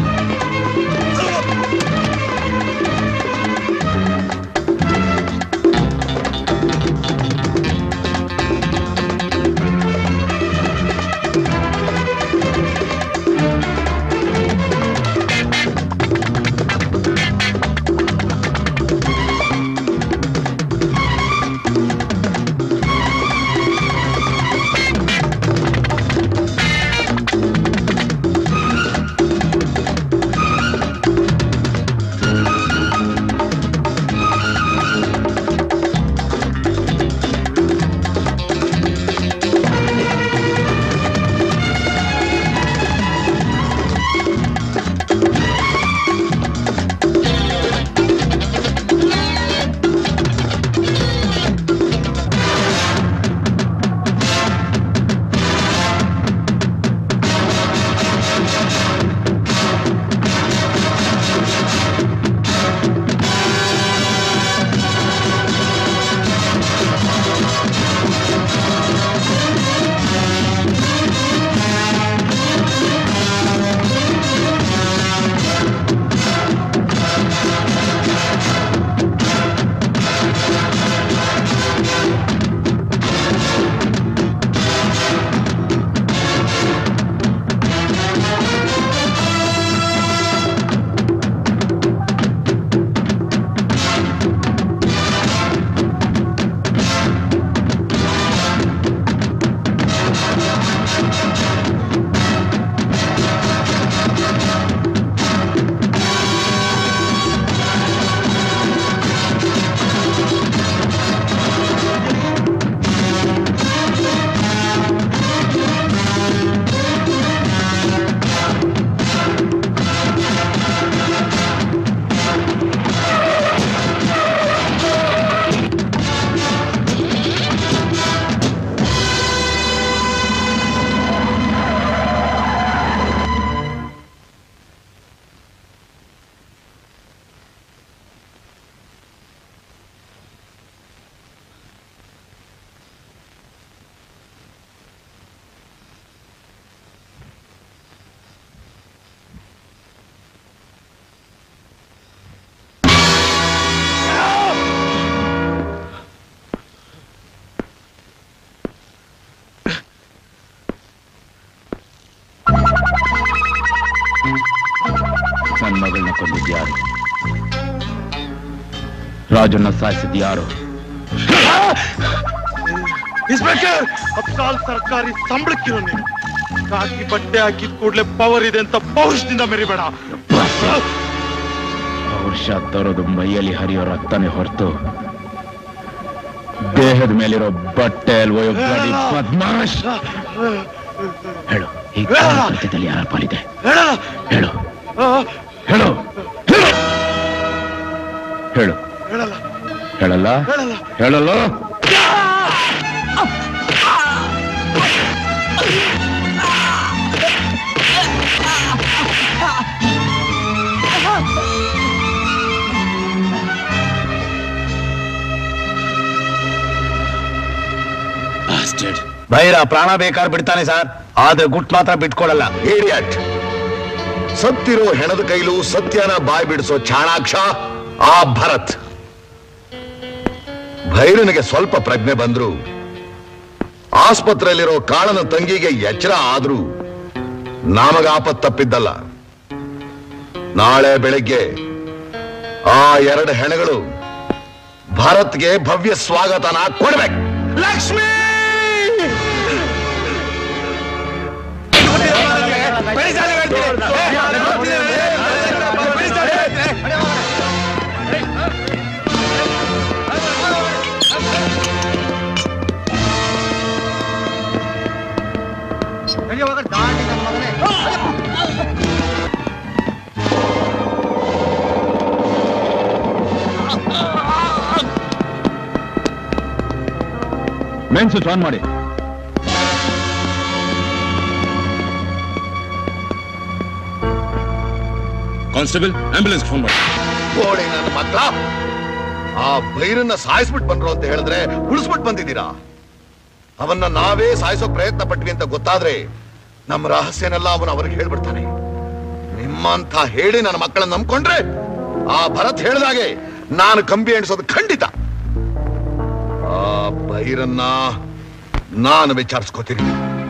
ನನ್ನ ಮಗಳನ್ನ ಕೊಂದಿದ್ ಯಾರು ರಾಜನ್ನ ಸಾಯಿಸಿದ್ ಯಾರು ಇನ್ಸ್ಪೆಕ್ಟರ್ ಅಬ್ಕಾಲ್ ಸರ್ಕಾರಿ ಸಂಬಳಕ್ಕಿರೋ ನೀನು ಕಾಕಿ ಬಟ್ಟೆ ಹಾಕಿದ ಕೂಡ್ಲೆ ಪವರ್ ಇದೆ ಅಂತ ಪೌರುಷದಿಂದ ಮೆರಿಬೇಡ ಪೌರುಷ ತರೋದು ಮೈಯಲ್ಲಿ ಹರಿಯೋ ರಕ್ತನೇ ಹೊರತು ದೇಹದ ಮೇಲಿರೋ ಬಟ್ಟೆ ಅಲ್ವೋ bloody ಬದ್ಮಾಶ್ ಹೇಳು ಈ ಕೃತ್ಯದಲ್ಲಿ ಯಾರ ಪಾಲಿದೆ ಹೇಳು ಹೇಳು ಹೇಳು ಹೇಳಲ್ಲ ಹೇಳಲ್ಲ ಭೈರ ಪ್ರಾಣ ಬೇಕಾದ್ರೆ ಬಿಡ್ತಾನೆ ಸರ್ ಆದ್ರೆ ಗುಟ್ ಮಾತ್ರ ಬಿಟ್ಕೊಡಲ್ಲ ಇಡಿಯಟ್ ಸತ್ತಿರೋ ಹೆಣದ ಕೈಲು ಸತ್ಯನ ಬಾಯ್ ಬಿಡಿಸೋ ಚಾಣಾಕ್ಷ ಆ ಭರತ್ ಭೈರನಿಗೆ ಸ್ವಲ್ಪ ಪ್ರಜ್ಞೆ ಬಂದ್ರು ಆಸ್ಪತ್ರೆಯಲ್ಲಿರೋ ಕಾಳನ ತಂಗಿಗೆ ಎಚ್ಚರ ಆದ್ರೂ ನಮಗ ಆಪತ್ ತಪ್ಪಿದ್ದಲ್ಲ ನಾಳೆ ಬೆಳಗ್ಗೆ ಆ ಎರಡು ಹೆಣಗಳು ಭಾರತ್ಗೆ ಭವ್ಯ ಸ್ವಾಗತನ ಕೊಡ್ಬೇಕು ಲಕ್ಷ್ಮಿ ಮೇನ್ ಸ್ವಿಚ್ ಆನ್ ಮಾಡಿ ಕಾನ್ಸ್ಟೇಬಲ್ ಆಂಬ್ಯುಲೆನ್ಸ್ ಫೋನ್ ಮಾಡಿ ಗೋಡೆ ನನ್ನ ಮಕ್ಕಳ ಆ ಬೈರನ್ನ ಸಾಯಿಸ್ಬಿಟ್ ಬಂದ್ರು ಅಂತ ಹೇಳಿದ್ರೆ ಉಳಿಸ್ಬಿಟ್ ಬಂದಿದ್ದೀರಾ ಅವನ್ನ ನಾವೇ ಸಾಯಿಸೋ ಪ್ರಯತ್ನ ಪಟ್ವಿ ಅಂತ ಗೊತ್ತಾದ್ರೆ ನಮ್ಮ ರಹಸ್ಯನೆಲ್ಲ ಅವನು ಅವ್ರಿಗೆ ಹೇಳ್ಬಿಡ್ತಾನೆ ನಿಮ್ಮಂತ ಹೇಳಿ ನನ್ನ ಮಕ್ಕಳನ್ನ ನಂಬ್ಕೊಂಡ್ರೆ ಆ ಭರತ್ ಹೇಳ್ದಾಗೆ ನಾನು ಕಂಬಿ ಎಣಿಸೋದು ಖಂಡಿತ ಆ ಬೈರನ್ನ ನಾನು ವಿಚಾರಿಸ್ಕೋತೀನಿ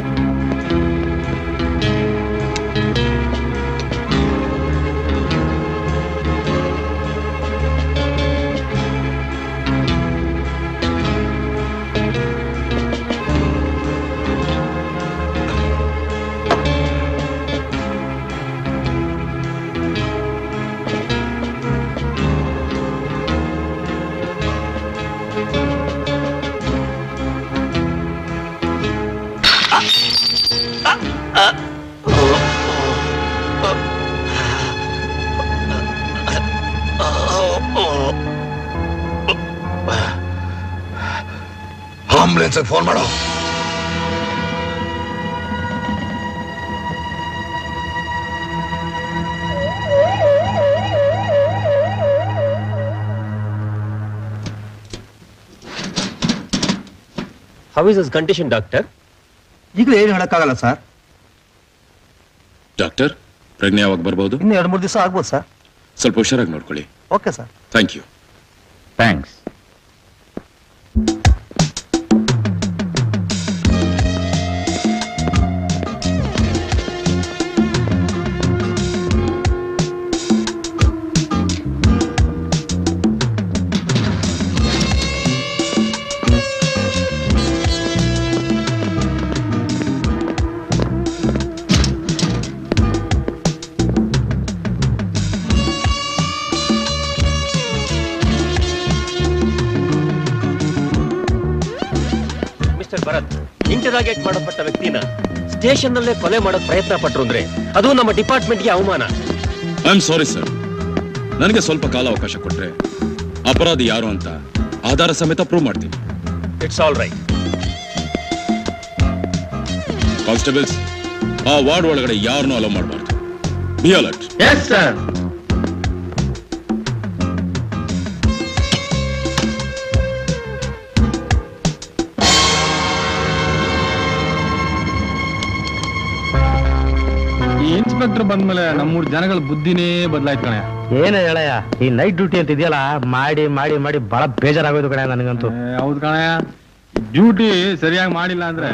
ಆಂಬುಲೆನ್ಸ್ ಫೋನ್ ಮಾಡೋ ಹೌ ಇಸ್ ಕಂಡೀಷನ್ ಡಾಕ್ಟರ್ ಈಗಲೇ ಏನು ಹೇಳಕ್ಕಾಗಲ್ಲ ಸರ್ ಡಾಕ್ಟರ್ ಪ್ರಜ್ಞೆ ಯಾವಾಗ ಬರ್ಬೋದು ಇನ್ನು ಎರಡು ಮೂರು ದಿವಸ ಆಗ್ಬೋದು ಸರ್ ಸ್ವಲ್ಪ ಹುಷಾರಾಗಿ ನೋಡ್ಕೊಳ್ಳಿ okay sir thank you thanks mister Bharat interrogate ಮಾಡಲ್ಪಟ್ಟ ವ್ಯಕ್ತಿನ ಸ್ಟೇಷನ್ ನಲ್ಲೇ ಕೊಲೆ ಮಾಡೋಕ್ ಪ್ರಯತ್ನ ಪಟ್ರು ಅಂದ್ರೆ ಅದು ನಮ್ಮ ಡಿಪಾರ್ಟ್ಮೆಂಟ್ಗೆ ಅವಮಾನ ಐ ಆಮ್ ಸಾರಿ ಸರ್ ನನಗೆ ಸ್ವಲ್ಪ ಕಾಲ ಅವಕಾಶ ಕೊಟ್ರೆ ಅಪರಾಧಿ ಯಾರು ಅಂತ ಆಧಾರ ಸಮೇತ ಪ್ರೂವ್ ಮಾಡ್ತೀನಿ ಇಟ್ಸ್ ಆಲ್ ರೈಟ್ ಕಾನ್ಸ್ಟೇಬಲ್ಸ್ ಆ ವಾರ್ಡ್ ಒಳಗಡೆ ಯಾರನ್ನೂ ಅಲೋ ಮಾಡಬಾರ್ದು ಬಿ ಅಲರ್ಟ್ ಎಸ್ ಸರ್ ಈ ಇನ್ಸ್ಪೆಕ್ಟರ್ ಬಂದ್ಮೇಲೆ ನಮ್ಮೂರ್ ಜನಗಳ ಬುದ್ಧಿನೇ ಬದಲಾಯ್ತು ಕಣೆ ಏನು ಹೇಳಯ್ಯ ಈ ನೈಟ್ ಡ್ಯೂಟಿ ಅಂತ ಇದೆಯಲ್ಲ ಮಾಡಿ ಮಾಡಿ ಮಾಡಿ ಬಹಳ ಬೇಜಾರಾಗೋಯ್ತು ಕಣೆ ನನಗಂತೂ ಹೌದು ಕಣೆ ಡ್ಯೂಟಿ ಸರಿಯಾಗಿ ಮಾಡಿಲ್ಲ ಅಂದ್ರೆ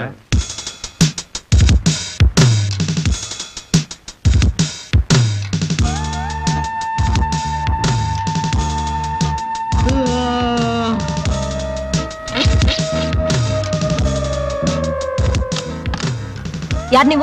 ಯಾರ್ ನೀವು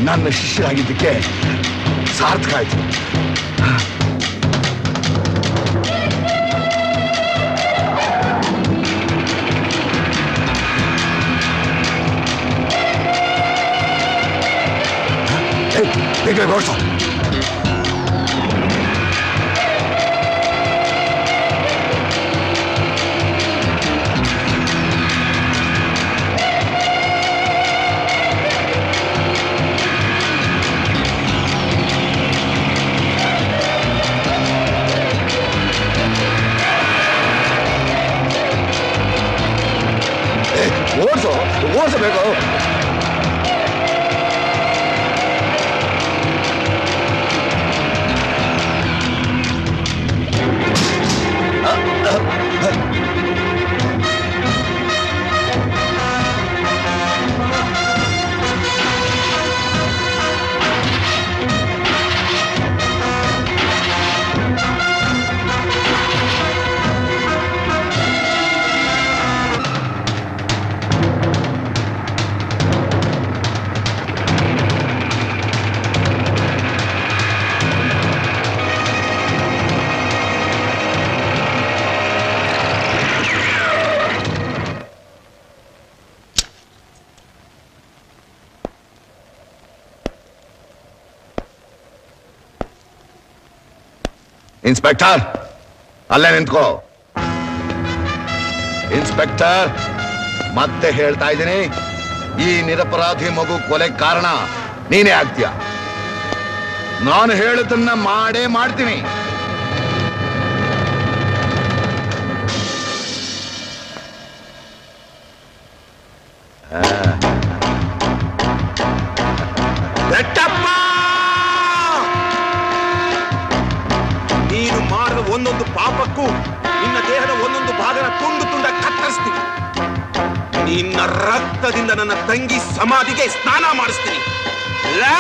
ನನ್ನ ಶಿಷ್ಯರಾಗಿದ್ದಕ್ಕೆ ಸಾರ್ಥಕ ಆಯ್ತು ಏಯ್, ಬೇಗ ಬೇಗ ಓಡ್ಸು. ಏಯ್, ಓಡ್ಸು ಓಡಿಸಬೇಕು ಇನ್ಸ್ಪೆಕ್ಟರ್ ಅಲ್ಲೇ ನಿಂತ್ಕೋ ಇನ್ಸ್ಪೆಕ್ಟರ್ ಮತ್ತೆ ಹೇಳ್ತಾ ಇದ್ದೀನಿ ಈ ನಿರಪರಾಧಿ ಮಗು ಕೊಲೆ ಕಾರಣ ನೀನೇ ಆಗ್ತೀಯ ನಾನು ಹೇಳಿದ್ದನ್ನ ಮಾಡೇ ಮಾಡ್ತೀನಿ ಆ. ಬೆಟ್ಟಪ್ಪ ನೀನು ಮಾಡಿದ ಒಂದೊಂದು ಪಾಪಕ್ಕೂ ನಿನ್ನ ದೇಹದ ಒಂದೊಂದು ಭಾಗನ ತುಂಡು ತುಂಡ ಕತ್ತರಿಸ್ತೀನಿ ನಿನ್ನ ರಕ್ತದಿಂದ ನನ್ನ ತಂಗಿ ಸಮಾಧಿಗೆ ಸ್ನಾನ ಮಾಡಿಸ್ತೀನಿ ಲಾ!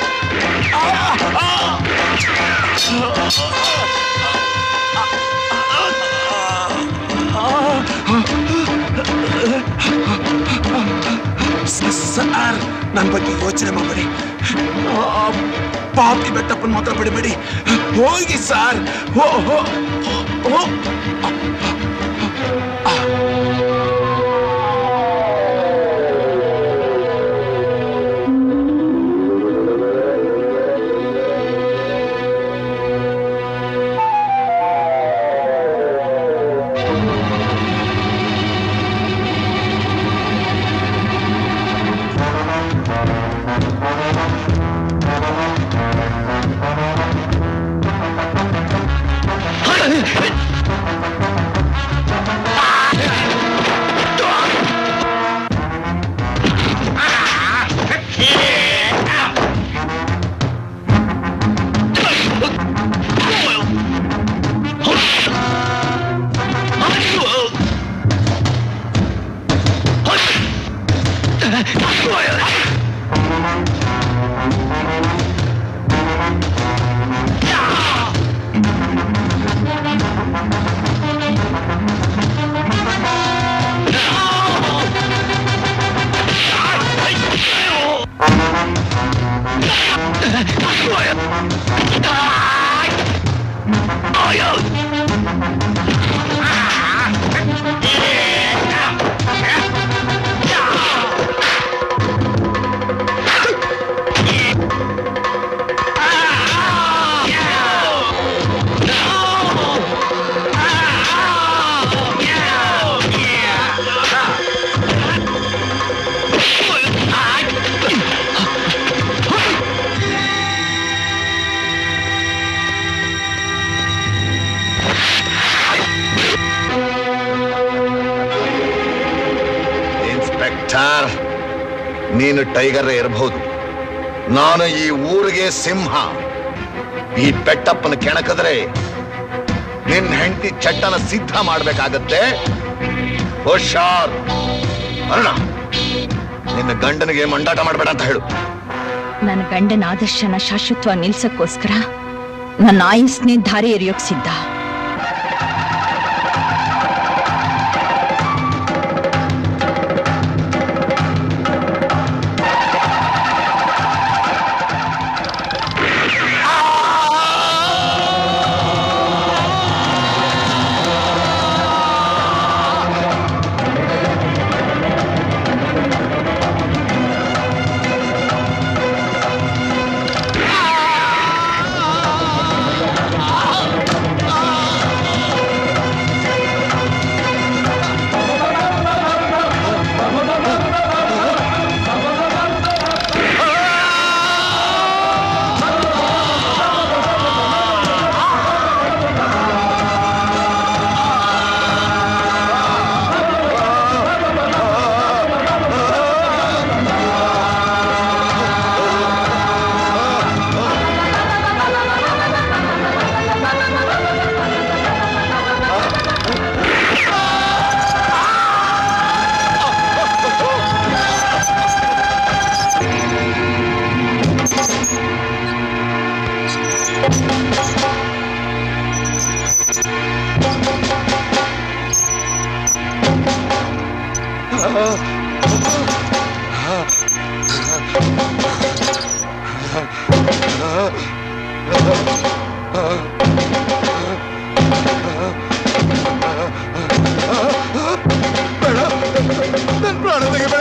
ಸರ್ ನನ್ನ ಬಗ್ಗೆ ಯೋಚನೆ ಮಾಡಬೇಡಿ ಆ ಪಾಪಿ ಬೆಟ್ಟಪ್ಪನ ಮಾತ್ರ ಬಿಡಬೇಡಿ ಹೋಗಿ ಸರ್ ಹೋ ಹೋ ಹೋ ಇನ್ಸ್ಪೆಕ್ಟರ್ ನೀನು ಟೈಗರ್ ಇರಬಹುದು ನಾನು ಈ ಊರಿಗೆ ಸಿಂಹ ಈ ಬೆಟ್ಟಪ್ಪನ ಕೆಣಕಿದ್ರೆ ನಿನ್ ಹೆಂಡತಿ ಚಟ್ಟನ ಸಿದ್ಧ ಮಾಡ್ಬೇಕಾಗತ್ತೆ ಹುಷಾರ್ ಅರುಣ ನಿನ್ನ ಗಂಡನಿಗೆ ಮಂಡಾಟ ಮಾಡ್ಬೇಡ ಅಂತ ಹೇಳು ನನ್ನ ಗಂಡನ ಆದರ್ಶನ ಶಾಶ್ವತವಾಗಿ ನಿಲ್ಸಕ್ಕೋಸ್ಕರ ನನ್ನ ಆಯುಸ್ನೇ ಧಾರೆ ಎರಿಯೋಕ್ ಸಿದ್ಧ ನನ್ ಪ್ರಾಣ ತೆಗಿಬೇಡ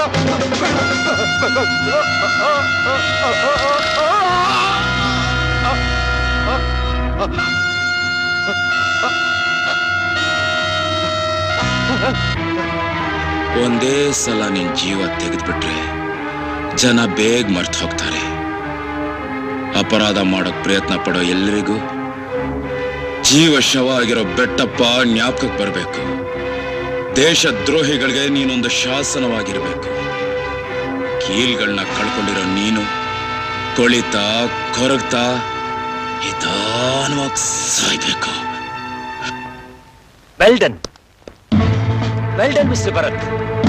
ಒಂದೇ ಸಲ ನಿನ್ ಜೀವ ತೆಗೆದ್ಬಿಟ್ರೆ ಜನ ಬೇಗ ಮರ್ತು ಹೋಗ್ತಾರೆ ಅಪರಾಧ ಮಾಡೋಕ್ ಪ್ರಯತ್ನ ಪಡೋ ಎಲ್ಲರಿಗೂ ಜೀವ ಶವ ಆಗಿರೋ ಬೆಟ್ಟಪ್ಪ ಜ್ಞಾಪಕಕ್ಕೆ ಬರಬೇಕು ದೇಶ ದ್ರೋಹಿಗಳಿಗೆ ನೀನೊಂದು ಶಾಸನವಾಗಿರ್ಬೇಕು ಕೀಲ್ಗಳನ್ನ ಕಳ್ಕೊಂಡಿರೋ ನೀನು ಕೊಳಿತಾ ಕೊರಗ್ತಾ ನಿಧಾನವಾಗಿ ಸಾಯ್ಬೇಕು well done well done mister Bharat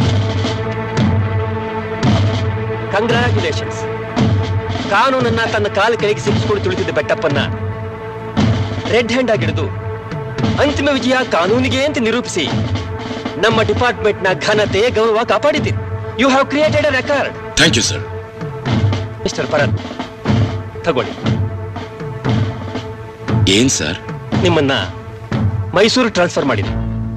congratulations ಕಾನೂನನ್ನ ತನ್ನ ಕಾಲ ಕೈಗೆ ಸಿಕ್ಕಿಸ್ಕೊಂಡು ತುಳಿತಿದ್ದ ಬೆಟ್ಟಪ್ಪನ್ನ ರೆಡ್ ಹ್ಯಾಂಡ್ ಆಗಿಡಿದು ಅಂತಿಮ ವಿಜಯ ಕಾನೂನಿಗೆ ಅಂತ ನಿರೂಪಿಸಿ ನಮ್ಮ ಡಿಪಾರ್ಟ್ಮೆಂಟ್ ನ ಘನತೆ ಗೌರವ ಕಾಪಾಡಿದ್ದೀರಿ you have created a record thank you sir mister Bharat ತಗೊಳ್ಳಿ ಏನ್ ಸರ್ ನಿಮ್ಮನ್ನ ಮೈಸೂರು ಟ್ರಾನ್ಸ್ಫರ್ ಮಾಡಿದೆ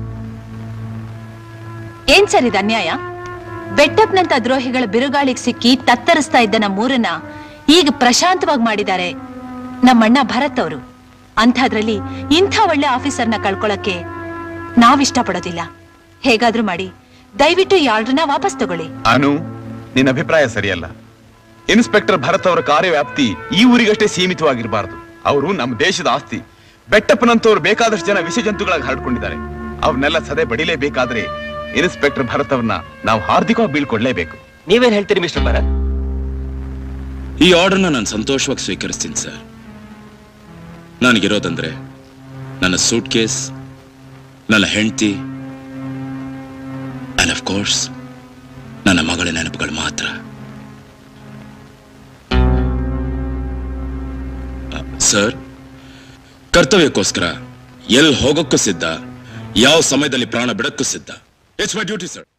ಏನ್ ಸರ್ ಇದು ಅನ್ಯಾಯ ಬೆಟ್ಟಪ್ನಂತ ದ್ರೋಹಿಗಳ ಬಿರುಗಾಳಿಗೆ ಸಿಕ್ಕಿ ತತ್ತರಿಸ್ತಾ ಇದ್ದ ನಮ್ಮೂರನ್ನ ಈಗ ಪ್ರಶಾಂತವಾಗಿ ಮಾಡಿದ್ದಾರೆ ನಮ್ಮಣ್ಣ ಭರತ್ ಅವರು ಅಂಥದ್ರಲ್ಲಿ ಇಂಥ ಒಳ್ಳೆ ಆಫೀಸರ್ನ ಕಳ್ಕೊಳಕ್ಕೆ ನಾವಿಷ್ಟಪಡೋದಿಲ್ಲ ಹೇಗಾದ್ರೂ ಮಾಡಿ ದಯವಿಟ್ಟು ಈ ಆರ್ಡರ್ನ ವಾಪಸ್ ತಗೊಳ್ಳಿ ಅನು ನಿನ್ನ ಅಭಿಪ್ರಾಯ ಸರಿಯಲ್ಲ ಇನ್ಸ್ಪೆಕ್ಟರ್ ಭರತ್ ಅವರ ಕಾರ್ಯವ್ಯಾಪ್ತಿ ಈ ಊರಿಗಷ್ಟೇ ಸೀಮಿತವಾಗಿರಬಾರದು ಅವರು ನಮ್ಮ ದೇಶದ ಆಸ್ತಿ ಬೆಟ್ಟಪ್ಪನಂತವ್ರು ಬೇಕಾದಷ್ಟು ಜನ ವಿಷ ಜಂತುಗಳಾಗಿ ಹರಡ್ಕೊಂಡಿದ್ದಾರೆ ಅವ್ರನ್ನೆಲ್ಲ ಸದೆ ಬಡಿಲೇಬೇಕಾದ್ರೆ ಇನ್ಸ್ಪೆಕ್ಟರ್ ಭರತ್ ಅವ್ರನ್ನ ನಾವು ಹಾರ್ದಿಕವಾಗಿ ಬೀಳ್ಕೊಡ್ಲೇಬೇಕು ನೀವೇನ್ ಹೇಳ್ತೀರಿ ಮಿಸ್ಟರ್ ಭರತ್ ಈ ಆರ್ಡರ್ನ ನಾನು ಸಂತೋಷವಾಗಿ ಸ್ವೀಕರಿಸ್ತೀನಿ ಸರ್ ನನಗಿರೋದಂದ್ರೆ ನನ್ನ ಸೂಟ್ ಕೇಸ್ ನನ್ನ ಹೆಂಡತಿ ಅಂಡ್ ಆಫ್ ಕೋರ್ಸ್ ನನ್ನ ಮಗಳ ನೆನಪುಗಳು ಮಾತ್ರ ಸರ್ ಕರ್ತವ್ಯಕ್ಕೋಸ್ಕರ ಎಲ್ಲಿ ಹೋಗೋಕ್ಕೂ ಸಿದ್ಧ ಯಾವ ಸಮಯದಲ್ಲಿ ಪ್ರಾಣ ಬಿಡಕ್ಕೂ ಸಿದ್ಧ ಇಟ್ಸ್ ಮೈ ಡ್ಯೂಟಿ ಸರ್